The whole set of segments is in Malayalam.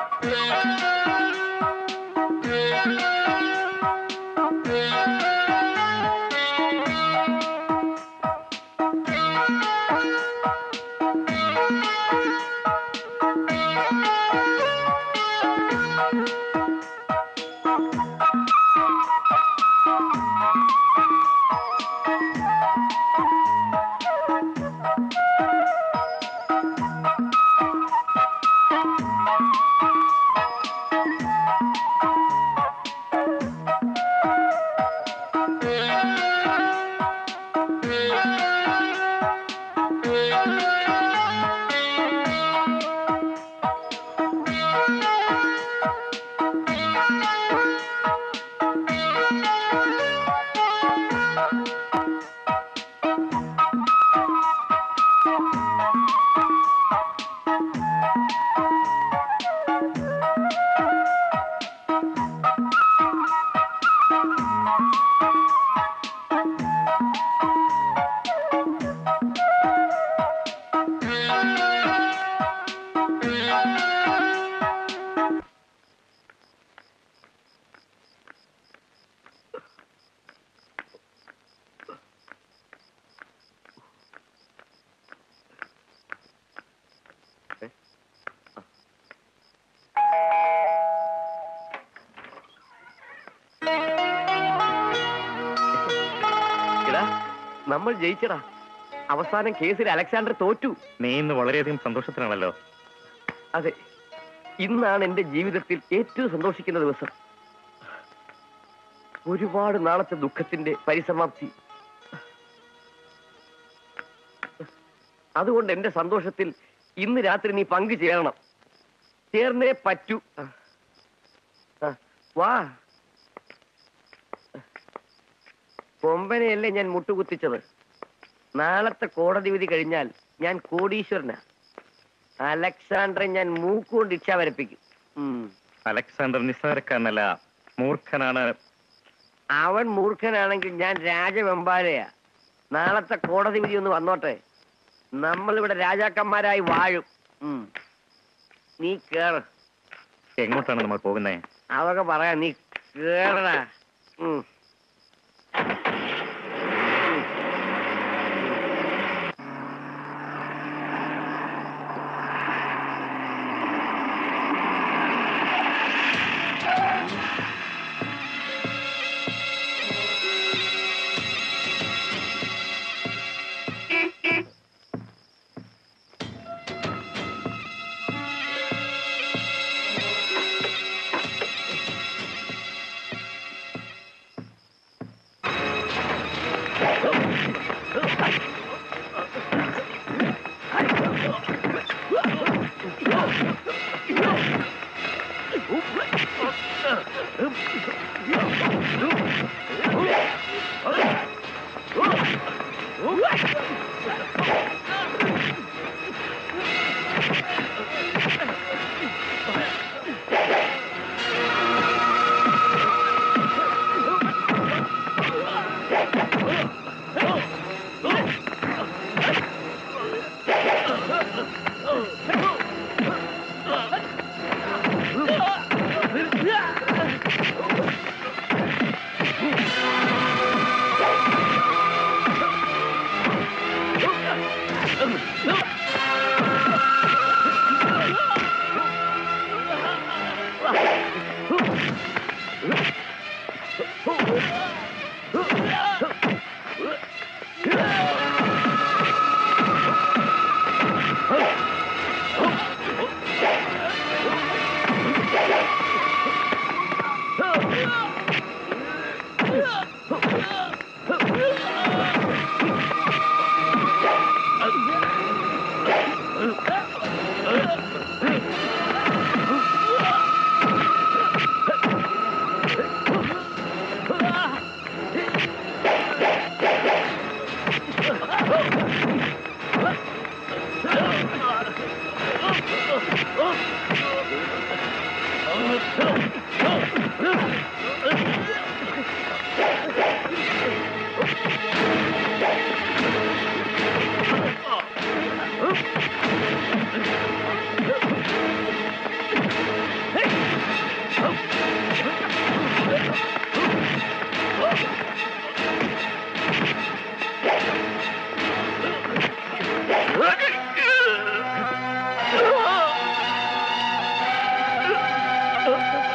എടാ നമ്മൾ ജയിച്ചടാ അവസാനം കേസിൽ അലക്സാണ്ടർ തോറ്റു നീ ഇന്ന് വളരെയധികം സന്തോഷത്തിലാണല്ലോ അതെ ഇന്നാണ് എന്റെ ജീവിതത്തിൽ ഏറ്റവും സന്തോഷിക്കുന്ന ദിവസം ഒരുപാട് നാളത്തെ ദുഃഖത്തിന്റെ പരിസമാപ്തി അതുകൊണ്ട് എന്റെ സന്തോഷത്തിൽ ഇന്ന് രാത്രി നീ പങ്കു ചേരണം ചേർന്നേ പറ്റൂ ആ. ആ, വാ കൊമ്പനെയല്ലേ ഞാൻ മുട്ടുകുത്തിച്ചത് നാളത്തെ കോടതി വിധി കഴിഞ്ഞാൽ ഞാൻ കോടീശ്വരനാ അലക്സാണ്ടറെ ഞാൻ മൂക്കുകൊണ്ട് ഇച്ഛ വരപ്പിക്കും ഉം. അലക്സാണ്ടർ നിസ്സാരക്കാരനല്ല മൂർഖനാണ് അവൻ മൂർഖനാണെങ്കിൽ ഞാൻ രാജവെമ്പാലയാ നാളത്തെ കോടതി വിധി ഒന്ന് വന്നോട്ടെ നമ്മളിവിടെ രാജാക്കന്മാരായി വാഴും ഉം. നീ കേറ് എങ്ങോട്ടാണ് നമ്മൾ പോകുന്നേ അതൊക്കെ പറയാം നീ കേറടാ ഉം.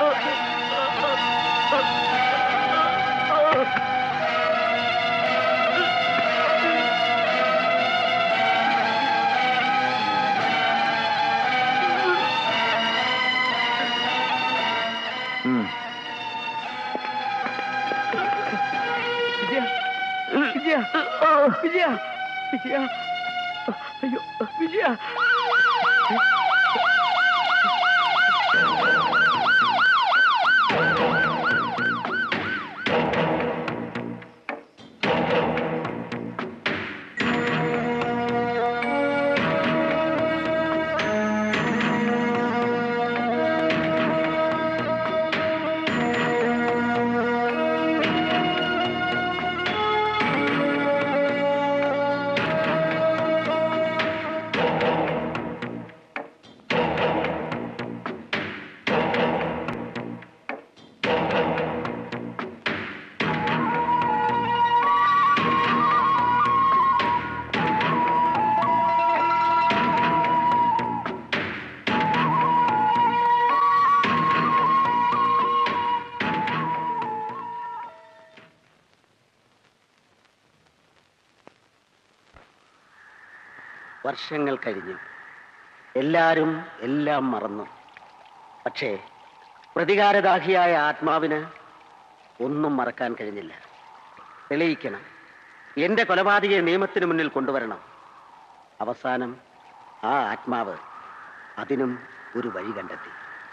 വിജയ വിജയ വിജയ വിജയ അയ്യോ വിജയ വർഷങ്ങൾ കഴിഞ്ഞു എല്ലാവരും എല്ലാം മറന്നു പക്ഷേ പ്രതികാരദാഹിയായ ആത്മാവിന് ഒന്നും മറക്കാൻ കഴിഞ്ഞില്ല തെളിയിക്കണം എന്റെ കൊലപാതകയെ നിയമത്തിന് മുന്നിൽ കൊണ്ടുവരണം അവസാനം ആ ആത്മാവ് അതിനും ഒരു വഴി കണ്ടെത്തി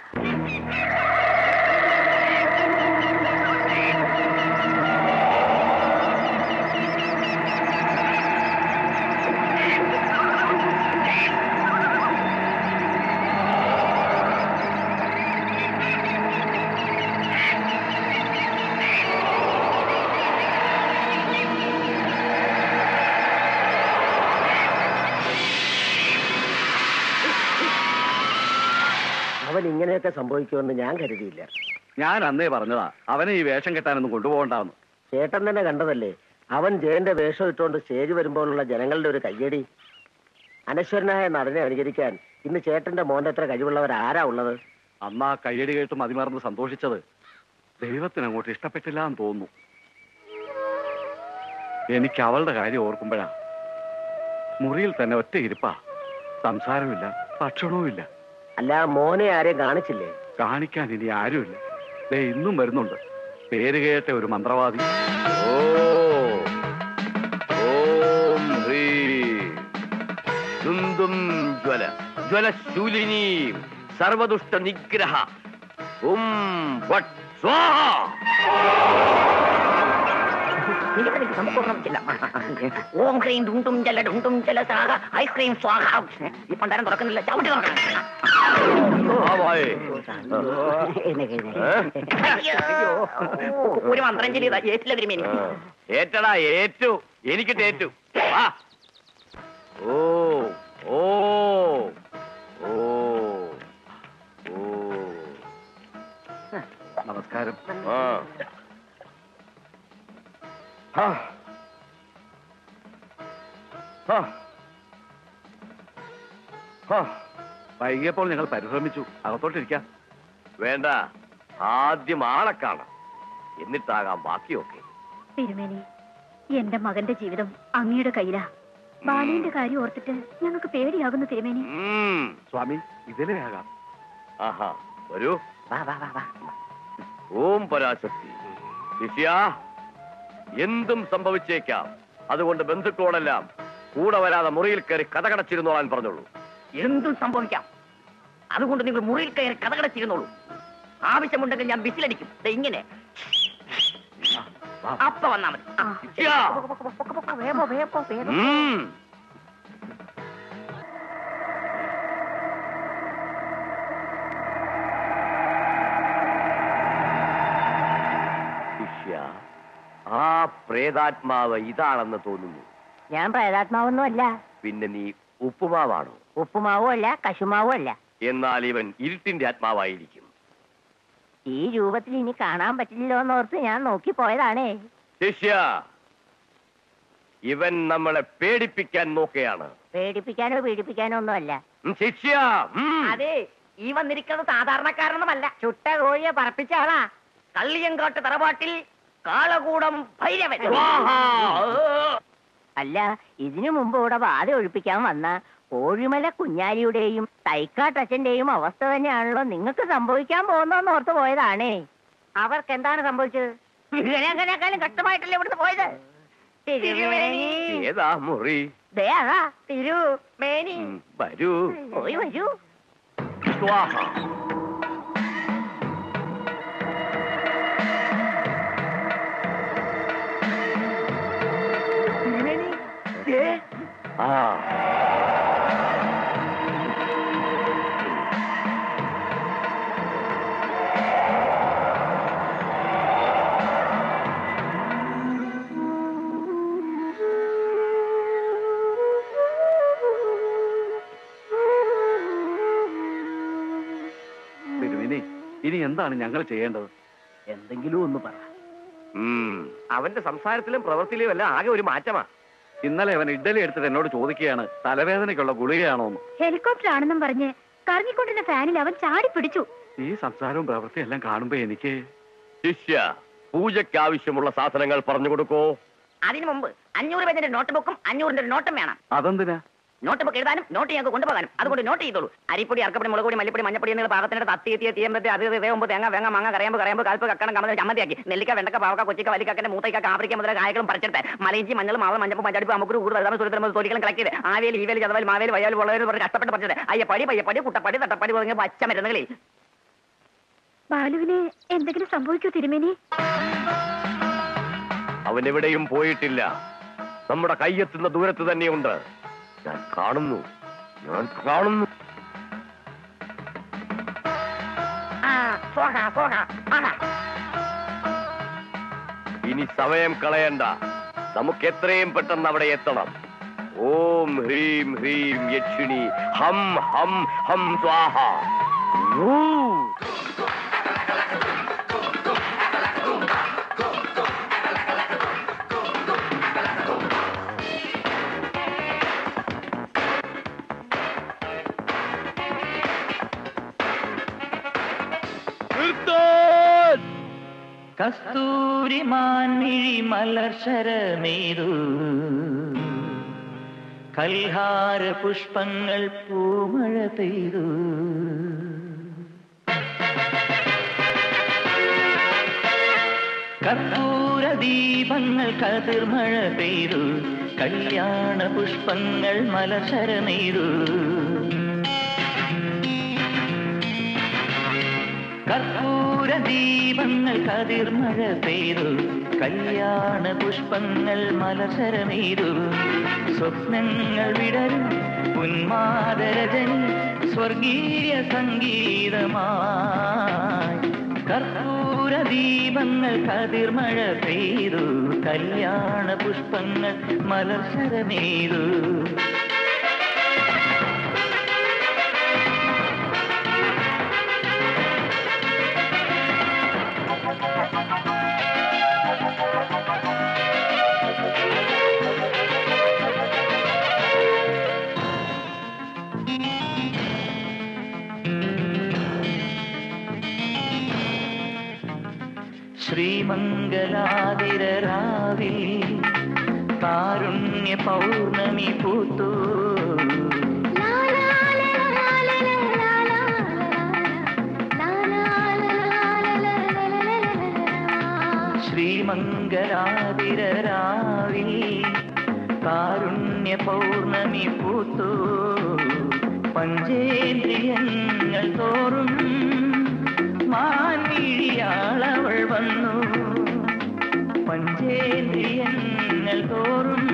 അവൻ ഇങ്ങനെയൊക്കെ സംഭവിക്കുമെന്ന് ഞാൻ കരുതിയില്ല ഞാൻ അന്നേ പറഞ്ഞതാ അവനെ ഈ വേഷം കെട്ടാനൊന്നും കൊണ്ടുപോകണ്ടാന്ന് ചേട്ടൻ തന്നെ കണ്ടതല്ലേ അവൻ ജയന്റെ വേഷം ഇട്ടുകൊണ്ട് സ്റ്റേജ് വരുമ്പോഴുള്ള ജനങ്ങളുടെ ഒരു കയ്യടി അനശ്വരനായ നടനെ അനുകരിക്കാൻ ഇന്ന് ചേട്ടന്റെ മോന്റെ എത്ര കഴിവുള്ളവർ ആരാ ഉള്ളത് അന്ന് ആ കയ്യടി കേട്ട് മതിമറന്ന് സന്തോഷിച്ചത് ദൈവത്തിന് അങ്ങോട്ട് ഇഷ്ടപ്പെട്ടില്ല എന്ന് തോന്നുന്നു എനിക്ക് അവളുടെ കാര്യം ഓർക്കുമ്പോഴാ മുറിയിൽ തന്നെ ഒറ്റ ഇരിപ്പാ സംസാരമില്ല ഭക്ഷണവുമില്ല അല്ല മോനെ ആരെയും കാണിച്ചില്ലേ കാണിക്കാൻ ഇനി ആരുമില്ല ദേ ഇന്നും വരുന്നുണ്ട് പേര് കേട്ട ഒരു മന്ത്രവാദി ഓം ഹ്രീ ദുന്ദും ജ്വല ജ്വലശൂലിനീ സർവദുഷ്ട നിഗ്രഹ ഉം വട്ട് സ്വാഹ ഓം ക്രീം ഡുണ്ടും ജല ഡുണ്ടും ജല സാഹ ഐസ്ക്രീം സ്വാഹ ഈ പണ്ടാരം തുറക്കുന്നില്ല ചവിട്ടി തുറക്കണം ആവായേ. അയ്യോ. ഒരു മന്ത്രം ചെല്ലിയതാ ഏറ്റില്ല തിരുമേനി ആ. ഏറ്റടാ ഏറ്റു എനിക്ക് ഏറ്റു വാ ഓ ഓ ഓ ഓ നമസ്കാരം ആ ആ. ആ. ആ. വൈകിയപ്പോൾ ഞങ്ങൾ പരിശ്രമിച്ചു അകത്തോട്ടിരിക്കാം വേണ്ട ആദ്യം ആളെ കാണാം എന്നിട്ടാകാം ബാക്കിയൊക്കെ തിരുമേനി എന്റെ മകന്റെ ജീവിതം അങ്ങയുടെ കയ്യിലാ ബാലുവിന്റെ കാര്യം ഓർത്തിട്ട് ഞങ്ങൾക്ക് പേടിയാകുന്നു തിരുമേനി ഉം. സ്വാമി ഇതിലേ ആകാം ആഹാ വരൂ വാ വാ വാ വാ ഓം പരാശക്തി ശിഷ്യ എന്തും സംഭവിച്ചേക്കാം അതുകൊണ്ട് ബന്ധുക്കളോടെല്ലാം കൂടെ വരാതെ മുറിയിൽ കയറി കഥകടച്ചിരുന്നോളാൻ പറഞ്ഞോളൂ എന്തും സംഭവിക്കാം അതുകൊണ്ട് നിങ്ങൾ മുറിയിൽ കയറി കഥകടച്ചിരുന്നോളൂ ആവശ്യമുണ്ടെങ്കിൽ ഞാൻ ബിസിലടിക്കും ദേ ഇങ്ങനെ അപ്പ വന്നാ മതി ആ. ശിഷ്യ വേഗം വേഗം വേഗം ഉം. ശിഷ്യ ആ പ്രേതാത്മാവ് ഇതാണെന്ന് തോന്നുന്നു ഞാൻ പ്രേതാത്മാവൊന്നും അല്ല പിന്നെ നീ ഉപ്പുമാവാണോ ഉപ്പുമാവും അല്ല കശുമാവും അല്ല എന്നാൽ ഇവൻ ഇരുട്ടിന്റെ ആത്മാവായിരിക്കും ഈ രൂപത്തിൽ ഇനി കാണാൻ പറ്റില്ലല്ലോ എന്നോർത്ത് ഞാൻ നോക്കി പോയതാണേ ശിഷ്യ ഇവൻ നമ്മളെ പേടിപ്പിക്കാൻ നോക്കുകയാണ് പേടിപ്പിക്കാനോ പീഡിപ്പിക്കാനോ ഒന്നും അല്ല ഉം, ശിഷ്യ ഉം. അതെ ഈ വന്നിരിക്കുന്നത് സാധാരണക്കാരനൊന്നുമല്ല ചുട്ട കോഴിയെ പറപ്പിച്ച ആളാ കള്ളിയങ്കാട്ട് തറവാട്ടിൽ കാളകൂടം ഭൈരവൻ അല്ല ഇതിനു മുമ്പ് ഇവിടെ ബാധ ഒഴിപ്പിക്കാൻ വന്ന കോഴിമല കുഞ്ഞാലിയുടെയും തൈക്കാട്ടച്ഛന്റെയും അവസ്ഥ തന്നെയാണല്ലോ നിങ്ങൾക്ക് സംഭവിക്കാൻ പോകുന്നോന്ന് ഓർത്ത് പോയതാണേ അവർക്ക് എന്താണ് സംഭവിച്ചത് ഇങ്ങനെ അങ്ങനെക്കാളും കഷ്ടമായിട്ടല്ലേ ഇവിടുന്ന് പോയത് തിരുമേനി ഏതാ മുറി ദേ അതാ തിരുമേനി ഉം, വരൂ പോയി വരൂ സ്വാഹ ആ തിരുമിനി ഇനി എന്താണ് ഞങ്ങൾ ചെയ്യേണ്ടത് എന്തെങ്കിലും ഒന്ന് പറ ഉം, അവന്റെ സംസാരത്തിലും പ്രവൃത്തിയിലും എല്ലാം ആകെ ഒരു മാറ്റമാ ഇന്നലെ അവൻ ഇഡ്ഡലി എടുത്തിട്ട് എന്നോട് ചോദിക്കുകയാണ് തലവേദനയ്ക്കുള്ള ഗുളികയാണോ എന്ന് ഹെലികോപ്റ്റർ ആണെന്നും പറഞ്ഞ് കറങ്ങിക്കൊണ്ടിരുന്ന ഫാനിൽ അവൻ ചാടി പിടിച്ചു ഈ സംസാരവും പ്രവൃത്തിയും എല്ലാം കാണുമ്പോ എനിക്ക് ശിഷ്യ പൂജയ്ക്ക് ആവശ്യമുള്ള സാധനങ്ങൾ പറഞ്ഞു കൊടുക്കോ അതിനു മുമ്പ് അഞ്ഞൂറ് പേജിന്റെ നോട്ട് ബുക്കും അഞ്ഞൂറിന്റെ ഒരു നോട്ടും വേണം അതെന്തിനാ നോട്ട് ബുക്ക് എഴുതാനും നോട്ട് ഞങ്ങൾക്ക് കൊണ്ടുപോകാനും അതുകൊണ്ട് നോട്ട് ചെയ്തോളൂ അരിപ്പൊടി അറക്കപ്പൊടി മുളകുപൊടി മല്ലിപ്പൊടി മഞ്ഞപ്പൊടി എന്നിവ പാകത്തിനടുത്ത് തത്തി എത്തിയ തീയമ്പത്തി അത് ഇത് വേവുമ്പോൾ തേങ്ങ വേങ്ങ മാങ്ങ കറിയാമ്പ് കറിയാമ്പ് കാൽപ്പ് കക്കണം കമ്മൽ ചമ്മന്തിയാക്കി നെല്ലിക്ക വെണ്ടക്ക പാവക്ക കൊച്ചിക്ക വലിക്കക്കന്റെ മൂത്തയ്ക്ക കാപ്രിക്ക മുതൽ കായകളും പറിച്ചെടുത്ത് മലയിഞ്ചി മഞ്ഞൾ മാവ മഞ്ഞപ്പ് മഞ്ചടിപ്പ് അമുക്കുരു കൂടുതൽ വെള്ളം സുരത്തിൽ തൊലികളും കളക്ട് ചെയ്ത് ആവേൽ ഈവേൽ ചതവൽ മാവേൽ വയാൽ വളരെ പറഞ്ഞ് കഷ്ടപ്പെട്ട് പറിച്ചത് അയ്യപ്പടി പയ്യപ്പടി കുട്ടപ്പടി തട്ടപ്പടി തുടങ്ങിയ പച്ച മരുന്നുകളിൽ ബാലുവിന് എന്തെങ്കിലും സംഭവിക്കൂ തിരുമേനി അവൻ എവിടെയും പോയിട്ടില്ല നമ്മുടെ കയ്യെത്തുന്ന ദൂരത്ത് തന്നെയുണ്ട് ഞാൻ കാണുന്നു ഞാൻ കാണുന്നു ആ പോക പോക ആഹാ ഇനി സമയം കളയണ്ട നമുക്ക് എത്രയും പെട്ടെന്ന് അവിടെ എത്തണം ഓം ഹ്രീം ഹ്രീം യക്ഷിണി ഹം ഹം ഹം സ്വാഹ ഊ. കസ്തൂരി മാൻമിഴി മലർശരമേതു കൽഹാര പുഷ്പങ്ങൾ പൂമഴ പെയ്തു കർപ്പൂര ദീപങ്ങൾ കതിർമഴ പെയ്തു കല്യാണ പുഷ്പങ്ങൾ മലർശരമേതു കർപ്പൂര ദീപങ്ങൾ കതിർമഴ പെയ്തു കല്യാണ പുഷ്പങ്ങൾ മലസരമേതു സ്വപ്നങ്ങൾ വിടരും ഉന്മാദരജനി സ്വർഗീയ സംഗീതമായി കർപ്പൂര ദീപങ്ങൾ കതിർമഴ പെയ്തു കല്യാണ പുഷ്പങ്ങൾ മലസരമേതു ശ്രീമംഗലാതിരാവിൽ കാരുണ്യ പൗർണമി പൂത്തു ശ്രീമംഗലാതിരാവിൽ കാരുണ്യ പൗർണമി പൂത്തു പഞ്ചേന്ദ്രിയങ്ങൾ തോറും മാൻമിഴിയാളവൾ വന്നു പഞ്ചേന്ദ്രിയങ്ങൾ തോറും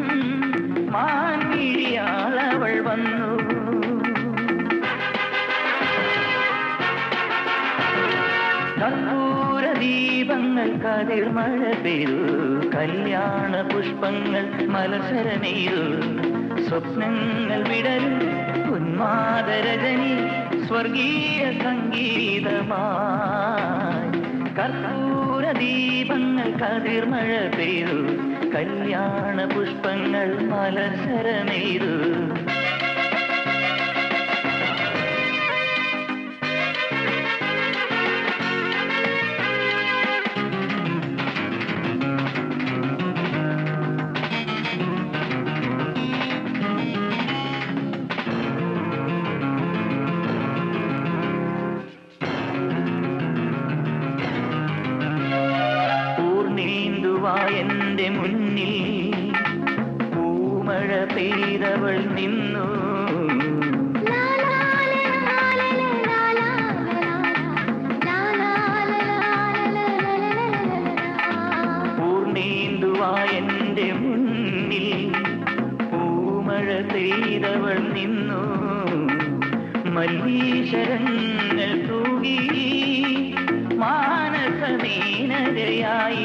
മാൻമിഴിയാളവൾ വന്നു കർപ്പൂര ദീപങ്ങൾ കതിർമഴ പെയ്തു കല്യാണ പുഷ്പങ്ങൾ മലസരമെയ്തു സ്വപ്നങ്ങൾ വിടരും ഉന്മാദരജനി സ്വർഗീയ സംഗീതമായി കർപ്പൂര ദീപങ്ങൾ കതിർമഴ പെയ്തു കല്യാണ പുഷ്പങ്ങൾ മലസരമെയ്തു പെയ്തവൾ നിന്നു പൂർണേന്ദുവായെന്റെ മുന്നിൽ പൂമഴ പെയ്തവൾ നിന്നു മല്ലീശരങ്ങൾ തൂകി മാനസമീനതയായി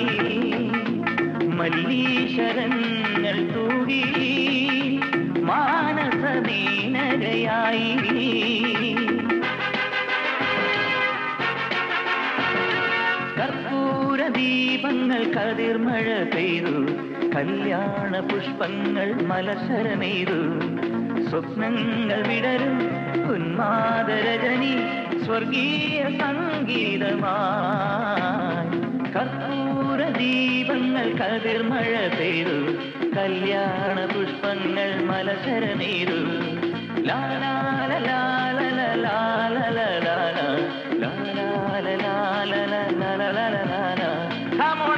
മല്ലീശരങ്ങൾ തൂകി മാനസമീനതയായി കർപ്പൂര ദീപങ്ങൾ കതിർമഴ പെയ്തു കല്യാണ പുഷ്പങ്ങൾ മലസരമെയ്തു സ്വപ്നങ്ങൾ വിടരും ഉന്മാദരജനി സ്വർഗീയ സംഗീതമായി കർപ്പൂര ദീപങ്ങൾ കതിർമഴ പെയ്തു കല്യാണ പുഷ്പങ്ങൾ മലസരമെയ്തു ലാലാല ലാലല ലാലല ലാല ലാലാല ലാലല ലാലല ലാല Come on,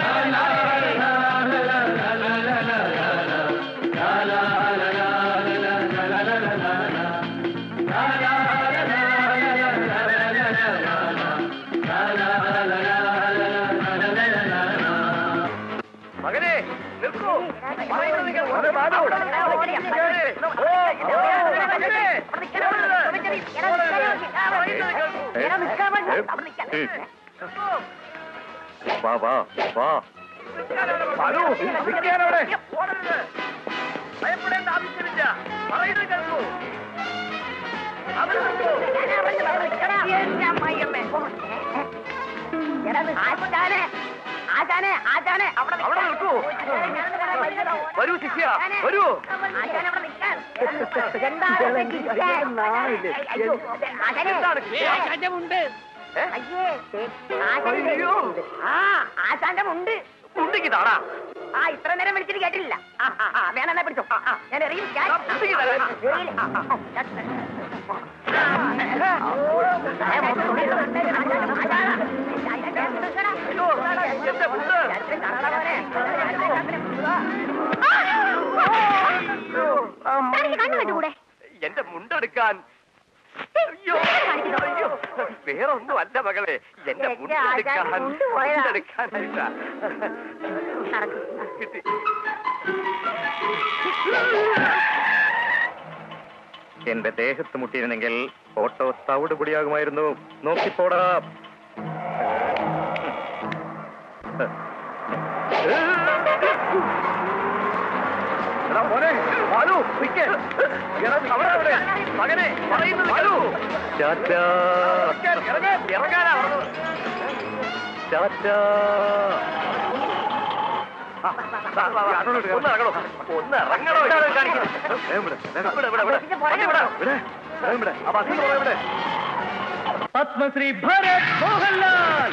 മകനെ നിൽക്കൂ പറയുന്നത് കേൾക്കൂ. അത് മാധു. കേറ്. ഓ, ഓ, മകനെ. വാ വാ വാ മാധു, നിൽക്കാനവിടെ. ഓടരുത്. ഭയപ്പെടേണ്ട ആവശ്യമില്ല പറയുന്നത് കേൾക്കൂ അവിടെ നിൽക്കൂ. അവിടെ നിൽക്കൂ വരൂ ശിഷ്യ വരൂ എന്താണ് ശിഷ്യ? ഏ? അയ്യോ. ആശാന്റെ മുണ്ട് ഉണ്ടെങ്കി താടാ ആ ഇത്ര നേരം വിളിച്ചിട്ട് കേട്ടില്ല ആ, ആ, ആ, വേണമെന്നാ പിടിച്ചോ ആ, ആ, ഞാൻ എറിയും ഞാൻ- ആ, പിടിക്ക് തരാം. ആ, എറിയില്ല. ആ, ആ, ആ, അയ്യോ എന്റെ മുണ്ട് കണ്ണുകെട്ടുകൂടെ എന്റെ മുണ്ടെടുക്കാൻ അയ്യോ അയ്യോ വേറൊന്നും അല്ല മകളെ എന്റെ മുണ്ടെടുക്കാൻ മുണ്ടെടുക്കാനായിട്ടാ കിട്ടി എന്റെ ദേഹത്ത് മുട്ടിയിരുന്നെങ്കിൽ ഓട്ടോ തവിട് പൊടിയാകുമായിരുന്നു നോക്കിപ്പോടാ എടാ മോനെ ബാലു നിക്ക് എടാ അവിടെ അവിടെ മകനെ പറയുന്നത് ബാലു ചാച്ചാ ഇറങ്ങാൻ ഇറങ്ങാനാ പറഞ്ഞത് ചാച്ചാ ആ, വാ, വാ, വാ. ഒന്ന് ഇറങ്ങണോ ഒന്ന് ഇറങ്ങണോ ഇവിടെ, ഇവിടെ, ഇവിടെ. വണ്ടി ഇവിടെ. പത്മശ്രീ ഭരത് മോഹൻലാൽ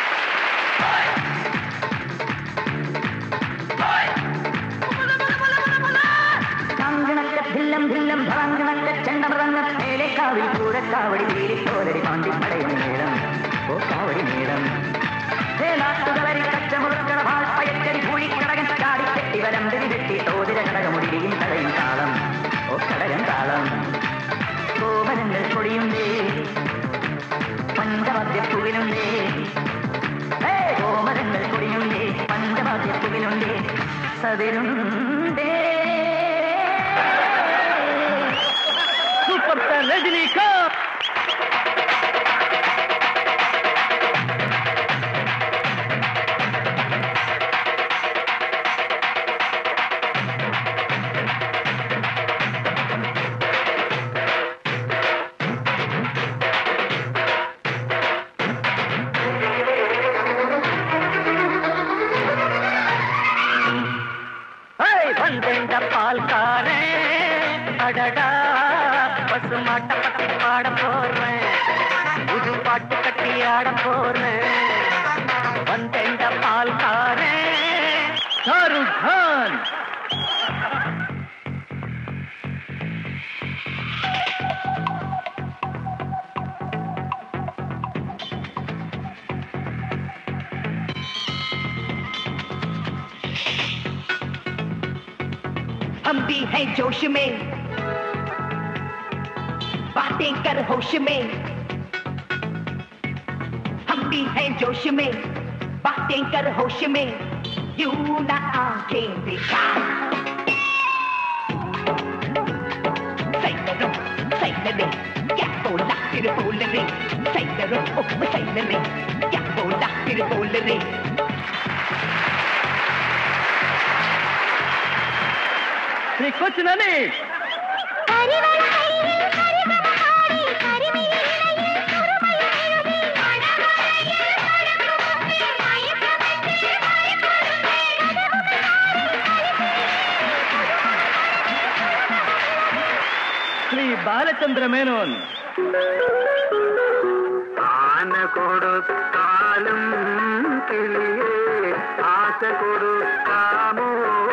കാങ്കണക്ക ഭില്ലം ഭില്ലം ഭളങ്കണക്ക ചെണ്ടമൃതങ്ങ മേലേക്കാവിൽ പൂരക്കാവടി വീലിപ്പോലടി പാണ്ടി പടയും മേളം ഓ കാവടി മേളം ഹേ നാട്ടുകളരി കച്ചമുറുക്കട വാൾപ്പയക്കടി പൂഴിക്കടകൻ ചാടി കെട്ടി വലമ്പിരി കെട്ടി തോതിര കടകമുടിയും കടയും താളം ഓ കടകൻ താളം കോമരങ്ങൾ പൊടിയുണ്ടേ പഞ്ചമദ്യപ്പുവിനുണ്ടേ ഹേ കോമരങ്ങൾ പൊടിയുണ്ടേ പഞ്ചമദ്യപ്പുവിനുണ്ടേ സതിരുണ്ടേ സൂപ്പർ സ്റ്റാർ രജനീകാന്ത് வந்தெந்த பால்காரே அடடா பசுமாட்ட பத்தி பாட போறேன் புது பாட்டு கட்டி ஆட போறேன் வந்தெந்த பால்காரே ഷാരൂഖ് ഖാൻ हम भी हैं जोश में बातें कर होश में हम भी हैं जोश में बातें कर होश में यूं ना आंखें दिखा सैलरों सैलरे क्या बोला फिर बोल रे सैलरों ओ सैलरे क्या बोला फिर बोल रे శ్రీ కూర్చున్నాను శ్రీ బాలచంద్ర మేనోన్ ആന കൊടുത്താലും കിളിയേ ആശ കൊടുക്കാമോ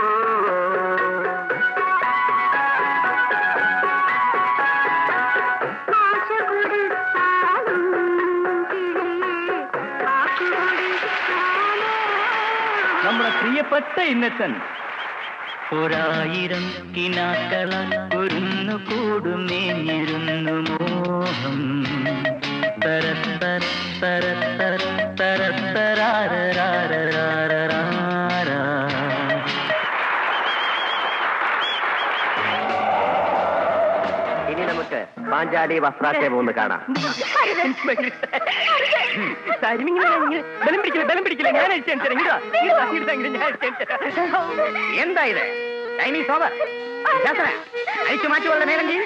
നമ്മുടെ പ്രിയപ്പെട്ട ഇന്നസൻ ഒരായിരം കിനാക്കളാൽ ഒരുന്നു കൂടുമേഞ്ഞിരുന്നു മോഹം തര തര തര തര തര തരാരരാരരാരരാരാ. ഇനി നമുക്ക് പാഞ്ചാലി വസ്ത്രാക്ഷേപം ഒന്ന് കാണാം ബലം പിടിക്കില്ല ബലം പിടിക്കില്ല ഞാൻ അഴിച്ചു തരാം ഇങ്ങടാ ഇങ്ങടാ ഇങ്ങടാ ഇങ്ങടാ ഞാൻ അഴിച്ചു തരാം എന്താ ഇത് ചൈനീസ് ഓവർ അഴിച്ചു മാറ്റുകളുടെ മേലെങ്കിൽ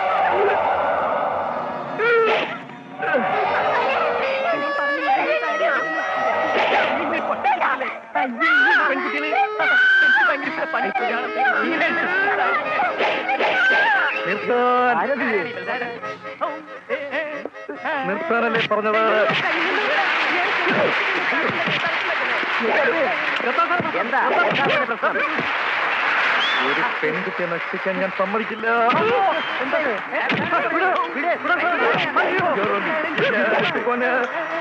നിർത്താനല്ലേ പറഞ്ഞത് എന്താ എന്താ ഇതിന്റെ പ്രശ്നം ഒരു പെൺകുട്ടിയെ നശിപ്പിക്കാൻ ഞാൻ സമ്മതിക്കില്ല പോനെ.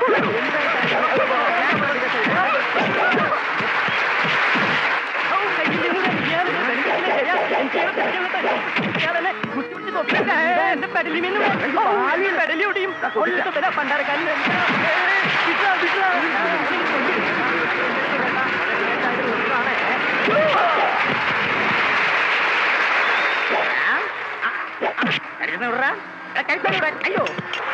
എന്റെ പെടലി മീനും പെടലി ഒടിയും പണ്ടാരക്കാരൻ അയ്യോ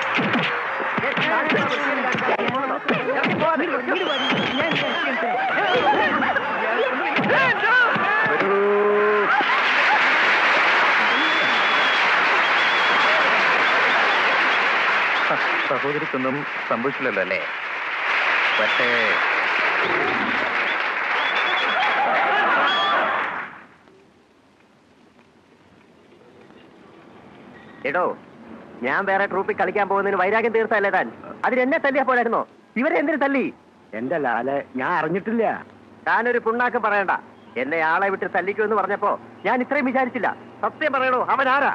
വരൂ. ഹ, സഹോദരിക്കൊന്നും സംഭവിച്ചില്ലല്ലോ അല്ലേ പക്ഷേ എടോ ഞാൻ വേറെ ട്രൂപ്പിൽ കളിക്കാൻ പോകുന്നതിന് വൈരാഗ്യം തീർത്തല്ലേ താൻ അതിന് എന്നെ തല്ലിയാ പോലായിരുന്നോ ഇവരെ എന്തിനു തല്ലി എന്റെ ലാലെ ഞാൻ അറിഞ്ഞിട്ടില്ല താനൊരു പുണ്ണാക്കം പറയണ്ട എന്നെ ആളെ വിട്ട് തല്ലിക്കുമെന്ന് പറഞ്ഞപ്പോ ഞാൻ ഇത്രയും വിചാരിച്ചില്ല സത്യം പറയണോ അവൻ ആരാ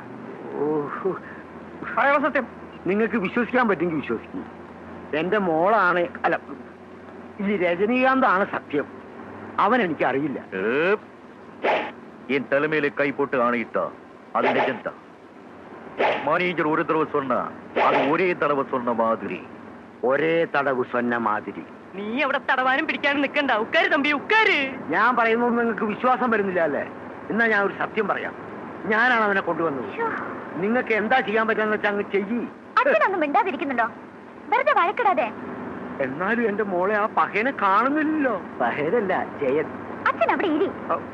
പറയണോ സത്യം നിങ്ങൾക്ക് വിശ്വസിക്കാൻ പറ്റുമെങ്കിൽ വിശ്വസിക്കും എന്റെ മോളാണ് അല്ല ഈ രജനീകാന്താണ് സത്യം അവൻ എനിക്ക് അറിയില്ല ഏപ്പ്. என் தலைமையில கை போட்டு ஆணையிட்டா அது நிஜம்தான் மானேஜர் ஒரு தடவை சொன்னா அது ஒரே தடவை சொன்ன மாதிரி ഒരേ തടവ് സ്വന്ന മാതിരി നീ അവിടെ തടവാനും പിടിക്കാനും നിക്കണ്ട ഉക്കാര് തമ്പി ഉക്കാര് ഞാൻ പറയുന്നത് നിങ്ങൾക്ക് വിശ്വാസം വരുന്നില്ല അല്ലേ എന്നാ ഞാൻ ഒരു സത്യം പറയാം ഞാനാണ് അവനെ കൊണ്ടുവന്നത് നിങ്ങൾക്ക് എന്താ ചെയ്യാൻ പറ്റുന്ന വെച്ചാൽ അങ്ങ് ചെയ്യ് അച്ഛനൊന്നും മിണ്ടാതിരിക്കുന്നുണ്ടോ വെറുതെ വഴക്കിടാതെ എന്നാലും എന്റെ മോളെ ആ പഹേനെ കാണുന്നില്ലല്ലോ പഹേനല്ല ജയൻ അച്ഛൻ അവിടെ ഇരി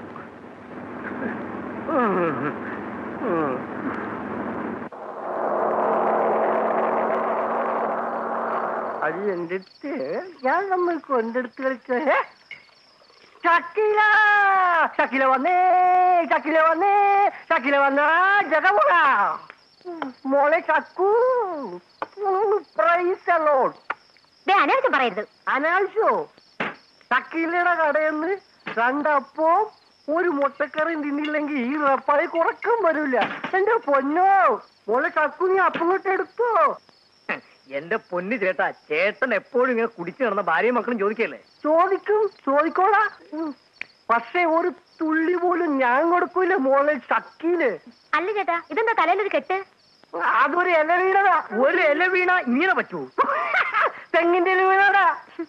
അത് എന്നിട്ട് ഞാൻ നമ്മൾ കൊണ്ടെടുത്ത് കളിച്ചേ ചക്കില ചക്കില വന്നേ ചക്കില വന്നേ ചക്കില വന്ന ജഗമുള മോളെ ചക്കു പ്രൈസ് അലോട്ട് ദേ അനാവശ്യം പറയരുത് അനാവശ്യോ ചക്കിലയുടെ കടയിൽ നിന്ന് രണ്ടപ്പോ ഒരു മുട്ടക്കറിയും തിന്നില്ലെങ്കിൽ ഈ റപ്പായി കുറക്കം വരില്ല എന്റെ പൊന്നോ മോളെ ചക്കു നീ അപ്പം എടുത്തോ എന്റെ പൊന്നു ചേട്ടാ ചേട്ടൻ എപ്പോഴും ഇങ്ങനെ കുടിച്ചു നടന്ന ഭാര്യയും മക്കളും ചോദിക്കല്ലേ ചോദിക്കും ചോദിക്കോളാ ഉം. പക്ഷേ ഒരു തുള്ളി പോലും ഞാൻ കൊടുക്കൂല മോളെ ചക്കീല് അല്ല ചേട്ടാ ഇതെന്താ തലയിലൊരു കെട്ട് അതൊരു ഇല വീണതാ ഒരു ഇല വീണ ഇങ്ങനെ പറ്റൂ തെങ്ങിന്റെ ഇല വീണതാ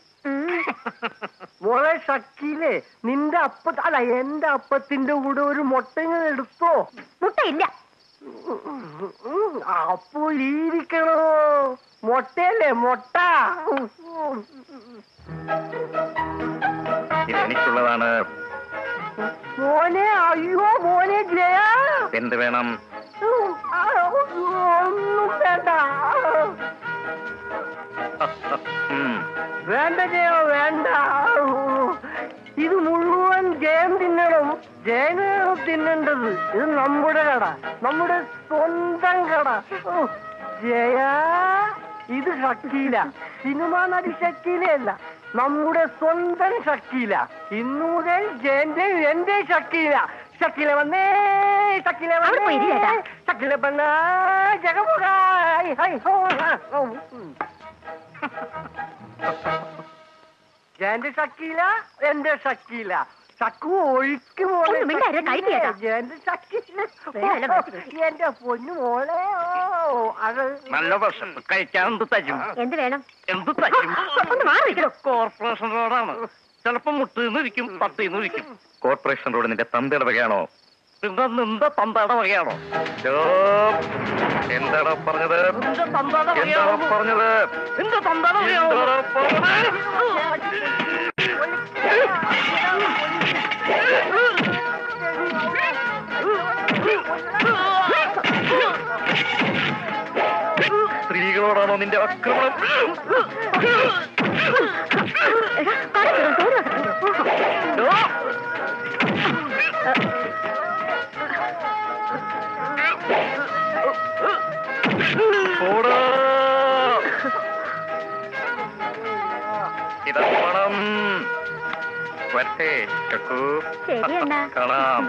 മോളെ ഷക്കീലേ നിന്റെ അപ്പ അല്ല എന്റെ അപ്പത്തിന്റെ കൂടെ ഒരു മുട്ട ഇങ്ങനെ എടുത്തോ മുട്ടയില്ല ഉം, അപ്പോ ഇരിക്കണോ മുട്ടയല്ലേ മുട്ട ഇത് എനിക്കുള്ളതാണ് മോനെ അയ്യോ മോനെ ജയ എന്ത് വേണം ഉം, ആ, ഒന്നും വേണ്ട ഉം. വേണ്ട ജയോ വേണ്ട ഇത് മുഴുവൻ ജയം തിന്നണം ജയനാണ് തിന്നേണ്ടത് ഇത് നമ്മുടെ കട നമ്മുടെ സ്വന്തം കട ഓ, ജയ ഇത് ഷക്കീല സിനിമ നടി ഷക്കീലയല്ല നമ്മുടെ സ്വന്തം ഷക്കീല ഇന്നു മുതൽ ജയന്റെ എന്റെ ഷക്കീല ഷക്കീല വന്നേ ഷക്കീല അവിടെ പോയി ഇരി ചേട്ടാ. ഷക്കീല വന്ന ജഗമുഖായി ഹൈ ഹോ ഹ, ഹോ. ഉം. എന്റെ ഷക്കീല എന്റെ ഷക്കീല ഷക്കു ഒഴുക്ക് മോളെ ഒന്ന് മിണ്ടാതിരി, കഴിക്ക് ചേട്ടാ. എന്റെ ഷക്കീല വേല വെച്ച് എന്റെ പൊന്നു മോളെ ഓ അത് നല്ല ഭക്ഷണം കഴിക്കാൻ എന്ത് തരും എന്ത് വേണം എന്ത് തരും ഒന്ന് മാറി നിൽക്കണോ കോർപ്പറേഷൻ റോഡാണ് ചിലപ്പോ മുട്ടിന്നിരിക്കും പത്തിന്നിരിക്കും കോർപ്പറേഷൻ റോഡ് നിന്റെ തന്തയുടെ വകയാണോ പിന്നെ നിന്റെ തന്തയുടെ വകയാണോ ചോ, എന്താടാ പറഞ്ഞത് നിന്റെ തന്തയുടെ എന്താടാ വകയാണോ? പറഞ്ഞത് നിന്റെ തന്തയുടെ വകയാണോ? എന്താടാ പറഞ്ഞത് സ്ത്രീകളോടാണോ നിന്റെ ആക്രമണം എടാ, കട കയറും, ചോറ് വെക്കണം. പോടാ. ഇതാ പണം വരട്ടെ ചക്കു ശരി അണ്ണാ കാണാം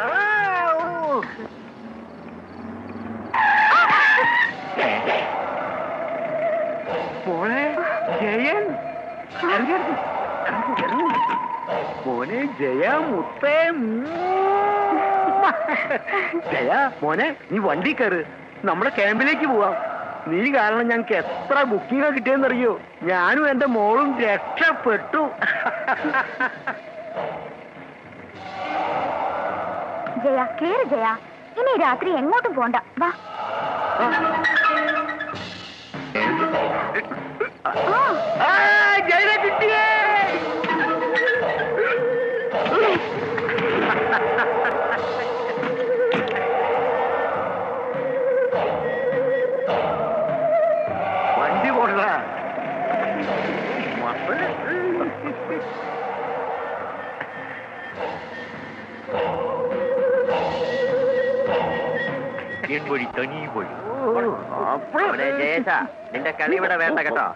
മോളെ ജയൻ ഇറങ്ങരുത്. ഇറങ്ങ്, ഇറങ്ങ്. മോനെ ജയ മുത്തേ ജയ മോനെ നീ വണ്ടി കയറ് നമ്മുടെ ക്യാമ്പിലേക്ക് പോവാം നീ കാരണം ഞങ്ങൾക്ക് എത്ര ബുക്കിംഗ് കിട്ടിയെന്നറിയോ ഞാനും എന്റെ മോളും രക്ഷപ്പെട്ടു ജയ കേറ് ജയ ഇനി രാത്രി എങ്ങോട്ടും പോണ്ട വാ ആ, ആ, ജയനെ കിട്ടിയേ വണ്ടി പോട എൻ വഴി തനി വഴി അവിടെ ജയേശ നിന്റെ കളി ഇവിടെ വേണ്ട കേട്ടോ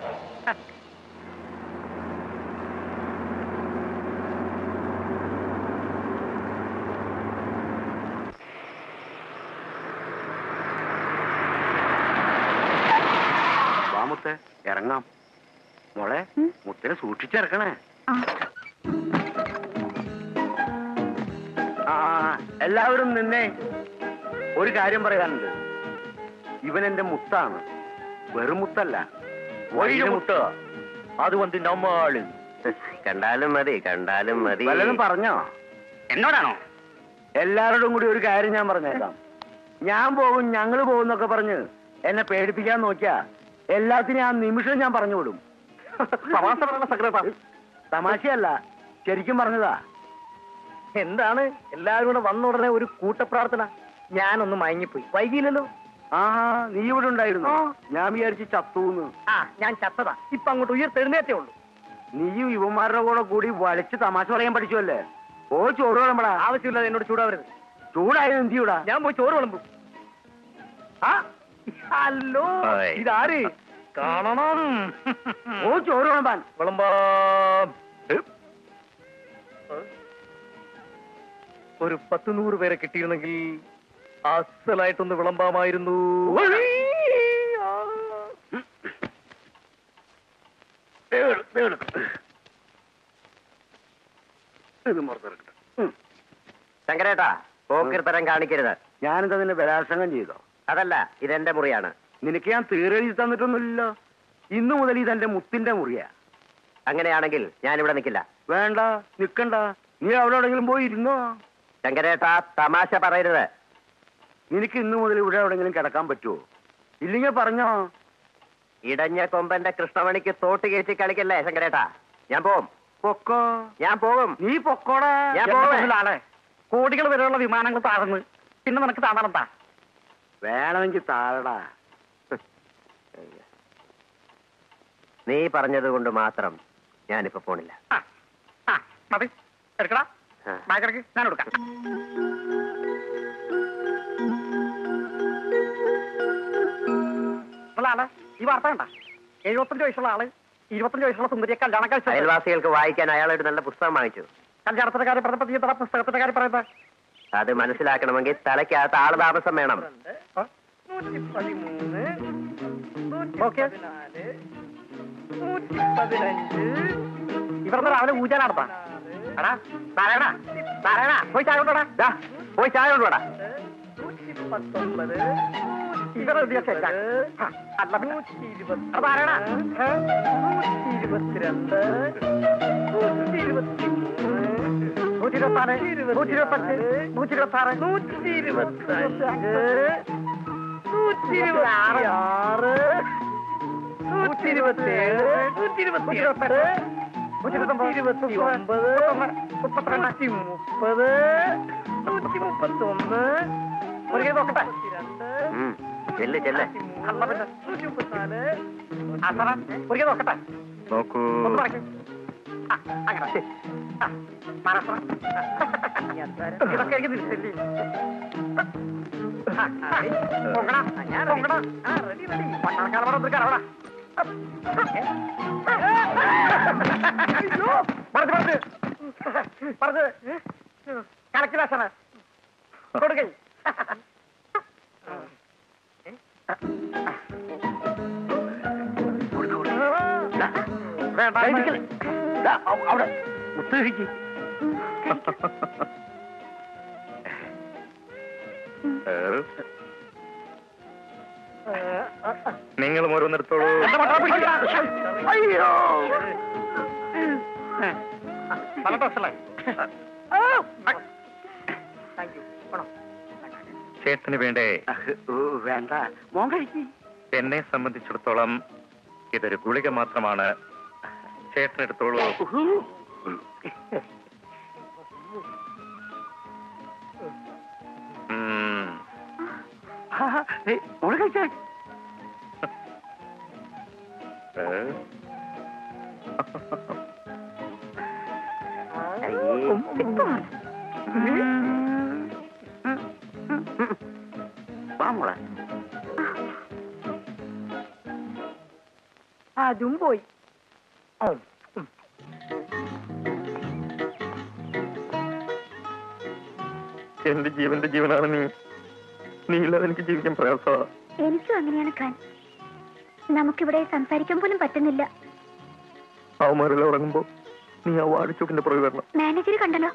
വാ മുത്തേ ഇറങ്ങാം മോളെ ഉം. മുത്തിനെ സൂക്ഷിച്ചിറക്കണേ ആ. ആ എല്ലാവരും നിന്നെ ഒരു കാര്യം പറയാനുണ്ട് ഇവൻ എന്റെ മുത്താണ് വെറും മുത്തല്ല വഴിയിലെ മുട്ട അത് വന്ന് നമ്മാള് കണ്ടാലും മതി കണ്ടാലും മതി വല്ലതും പറഞ്ഞോ എന്നോടാണോ എല്ലാവരോടും കൂടി ഒരു കാര്യം ഞാൻ പറഞ്ഞേക്കാം ഞാൻ പോകും ഞങ്ങൾ പോകുന്നൊക്കെ പറഞ്ഞ് എന്നെ പേടിപ്പിക്കാൻ നോക്കിയാ എല്ലാത്തിനും ആ നിമിഷം ഞാൻ പറഞ്ഞു വിടും തമാശ പറയണ സെക്രട്ടറി തമാശയല്ല ശരിക്കും പറഞ്ഞതാ എന്താണ് എല്ലാവരും കൂടെ വന്ന ഉടനെ ഒരു കൂട്ടപ്രാർത്ഥന ഞാനൊന്ന് മയങ്ങിപ്പോയി വൈകിയില്ലല്ലോ ആ നീ ഇവിടെ ഉണ്ടായിരുന്നു ഞാൻ വിചാരിച്ച് ചത്തൂന്ന് ആ ഞാൻ ചത്തതാ ഇപ്പൊ അങ്ങോട്ട് ഉയർത്തെഴുന്നേറ്റേ ഉള്ളൂ നീയും യുവമാരുടെ കൂടെ കൂടി വലിച്ച് തമാശ പറയാൻ പഠിച്ചുവല്ലേ ഓ ചോറ് വിളമ്പടാ ആവശ്യമില്ലാതെ എന്നോട് ചൂടാവരുത് ചൂടായത് എന്ത് ചൂടാ ഞാൻ പോയി ചോറ് വിളമ്പും ആ ഹലോ ഹായ്. ഇതാര് കാണണം ഓ ചോറ് വിളമ്പാൻ വിളമ്പാം ഒരു പത്ത് നൂറ് പേരെ കിട്ടിയിരുന്നെങ്കിൽ അസലായിട്ടൊന്ന് വിളമ്പാമായിരുന്നു ഇത് പുറത്തിറക്കട്ടെ ശങ്കരേട്ടാ പോക്കിർത്തരം കാണിക്കരുത് ഞാനിത് നിന്നെ ബലാത്സംഗം ചെയ്തോ അതല്ല ഇതെന്റെ മുറിയാണ് നിനക്ക് ഞാൻ തീരെഴുതി തന്നിട്ടൊന്നുമില്ലല്ലോ ഇന്നു മുതൽ ഇതെന്റെ മുത്തിന്റെ മുറിയാ അങ്ങനെയാണെങ്കിൽ ഞാൻ ഇവിടെ നിൽക്കില്ല വേണ്ട നിക്കണ്ട നീ അവിടെ എവിടെങ്കിലും പോയി ഇരുന്നോ ശങ്കരേട്ടാ തമാശ പറയരുത് നിനക്ക് ഇന്നു മുതൽ ഇവിടെ എവിടെങ്കിലും കിടക്കാൻ പറ്റുമോ ഇല്ലെങ്കിൽ പറഞ്ഞോ ഇടഞ്ഞ കൊമ്പന്റെ കൃഷ്ണമണിക്ക് തോട്ട് കയറ്റി കളിക്കല്ലേ ശങ്കരേട്ടാ ഞാൻ പോവും പൊക്കോ ഞാൻ പോകും നീ പൊക്കോടാ ഞാൻ എന്റെ പോവേ. മുതലാളെ കോടികൾ വരെയുള്ള വിമാനങ്ങൾ താഴ്ന്ന് പിന്നെ നിനക്ക് താഴെന്താ വേണമെങ്കിൽ താഴടാ നീ പറഞ്ഞത് കൊണ്ട് മാത്രം ഞാനിപ്പോ പോണില്ല ആ, ആ, മതി എടുക്കടാ ആ. ബാഗിറക്കി ഞാൻ എടുക്കാം മുതലാളെ ഈ വാർത്ത കണ്ട എഴുപത്തഞ്ച് വയസ്സുള്ള ആള് ഇരുപത്തഞ്ച് വയസ്സുള്ള സുന്ദരിയെ കല്യാണം കഴിച്ചത് അയൽവാസികൾക്ക് വായിക്കാൻ അയാളൊരു നല്ല പുസ്തകം വാങ്ങിച്ചു കല്യാണത്തിന്റെ കാര്യം പറഞ്ഞപ്പോ നീ എന്താ പുസ്തകത്തിന്റെ കാര്യം പറയുന്നത് അത് മനസ്സിലാക്കണമെങ്കിൽ തലയ്ക്കകത്ത് ആള് താമസം വേണം ഓക്കെ ഇവരുടെ രാവിലെ പൂജ നടത്താ എടാ നാരായണ നാരായണ പോയി ചായ കൊണ്ടോടാ ദാ, പോയി ചായ കൊണ്ടുപോടാ ഇവരെ ഉദ്ദേശം എന്താ? ആ, അല്ല പിന്നെ. എടാ നാരായണ നൂറ്റി ഇരുപത്താറ് നൂറ്റി ഇരുപത്തഞ്ച് നൂറ്റി ഇരുപത്താറ് നൂറ്റി ഇരുപത്തഞ്ച് നൂറ്റി ഇരുപത്തി ആറ് നൂറ്റി ഇരുപത്തേഴ് നൂറ്റി ഇരുപത്തി ഇരുപത്തെട്ട് നൂറ്റി ഇരുപത്തൊമ്പത് ഇരുപത്തി ഒമ്പത് മുപ്പത്തിരണ്ട് മുപ്പത് നൂറ്റി മുപ്പത്തി ഒന്ന് ഒരു കൈ നോക്കട്ടെ ഉം, ചെല്ല് ചെല്ല് അല്ല പിന്നെ നൂറ്റി മുപ്പത്തിനാല് ആ സാറേ ഒരു കൈ നോക്കട്ടെ നോക്കൂ ഒന്ന് മടക്കി ആ, അങ്ങനെ ആ, മഹാരാഷ്ട്ര. ഇതൊക്കെ എനിക്ക് തിരിച്ചല്ലേ പൊങ്ങടാ പൊങ്ങടാ പട്ടാളക്കാരെ പറഞ്ഞ കറവടാ പറഞ്ഞു പറഞ്ഞു പറഞ്ഞു കലക്കിലാശന കൊടുക്കൈ വേണ്ട ദാ, അവ- അവിടെ മുത്തഴിക്ക് നിങ്ങളും ഓരോന്നെടുത്തോളൂ എന്റെ മക്കളെ പിടിക്കില്ല. അയ്യോ നല്ല ഡ്രസ്സല്ലേ താങ്ക് യു വേണം ചേട്ടന് വേണ്ടേ അഹ്, ഓ, വേണ്ട മോൻ കഴിക്ക് എന്നെ സംബന്ധിച്ചിടത്തോളം ഇതൊരു ഗുളിക മാത്രമാണ് ചേട്ടനെടുത്തോളൂ ഉം. ആ, ഏയ്, മോള് കഴിച്ചേ ഏ? വാ മോളെ അതും പോയി എന്റെ ജീവന്റെ ജീവനാണ് നീ നീ ഇല്ലാതെ എനിക്ക് ജീവിക്കാൻ പ്രയാസമാ എനിക്കും അങ്ങനെയാണ് ഖാൻ നമുക്കിവിടെ സംസാരിക്കാൻ പോലും പറ്റുന്നില്ല അവന്മാരെല്ലാം ഉറങ്ങുമ്പോ നീ ആ വാടിച്ചോക്കിന്റെ പുറകെ വരണം മാനേജർ കണ്ടല്ലോ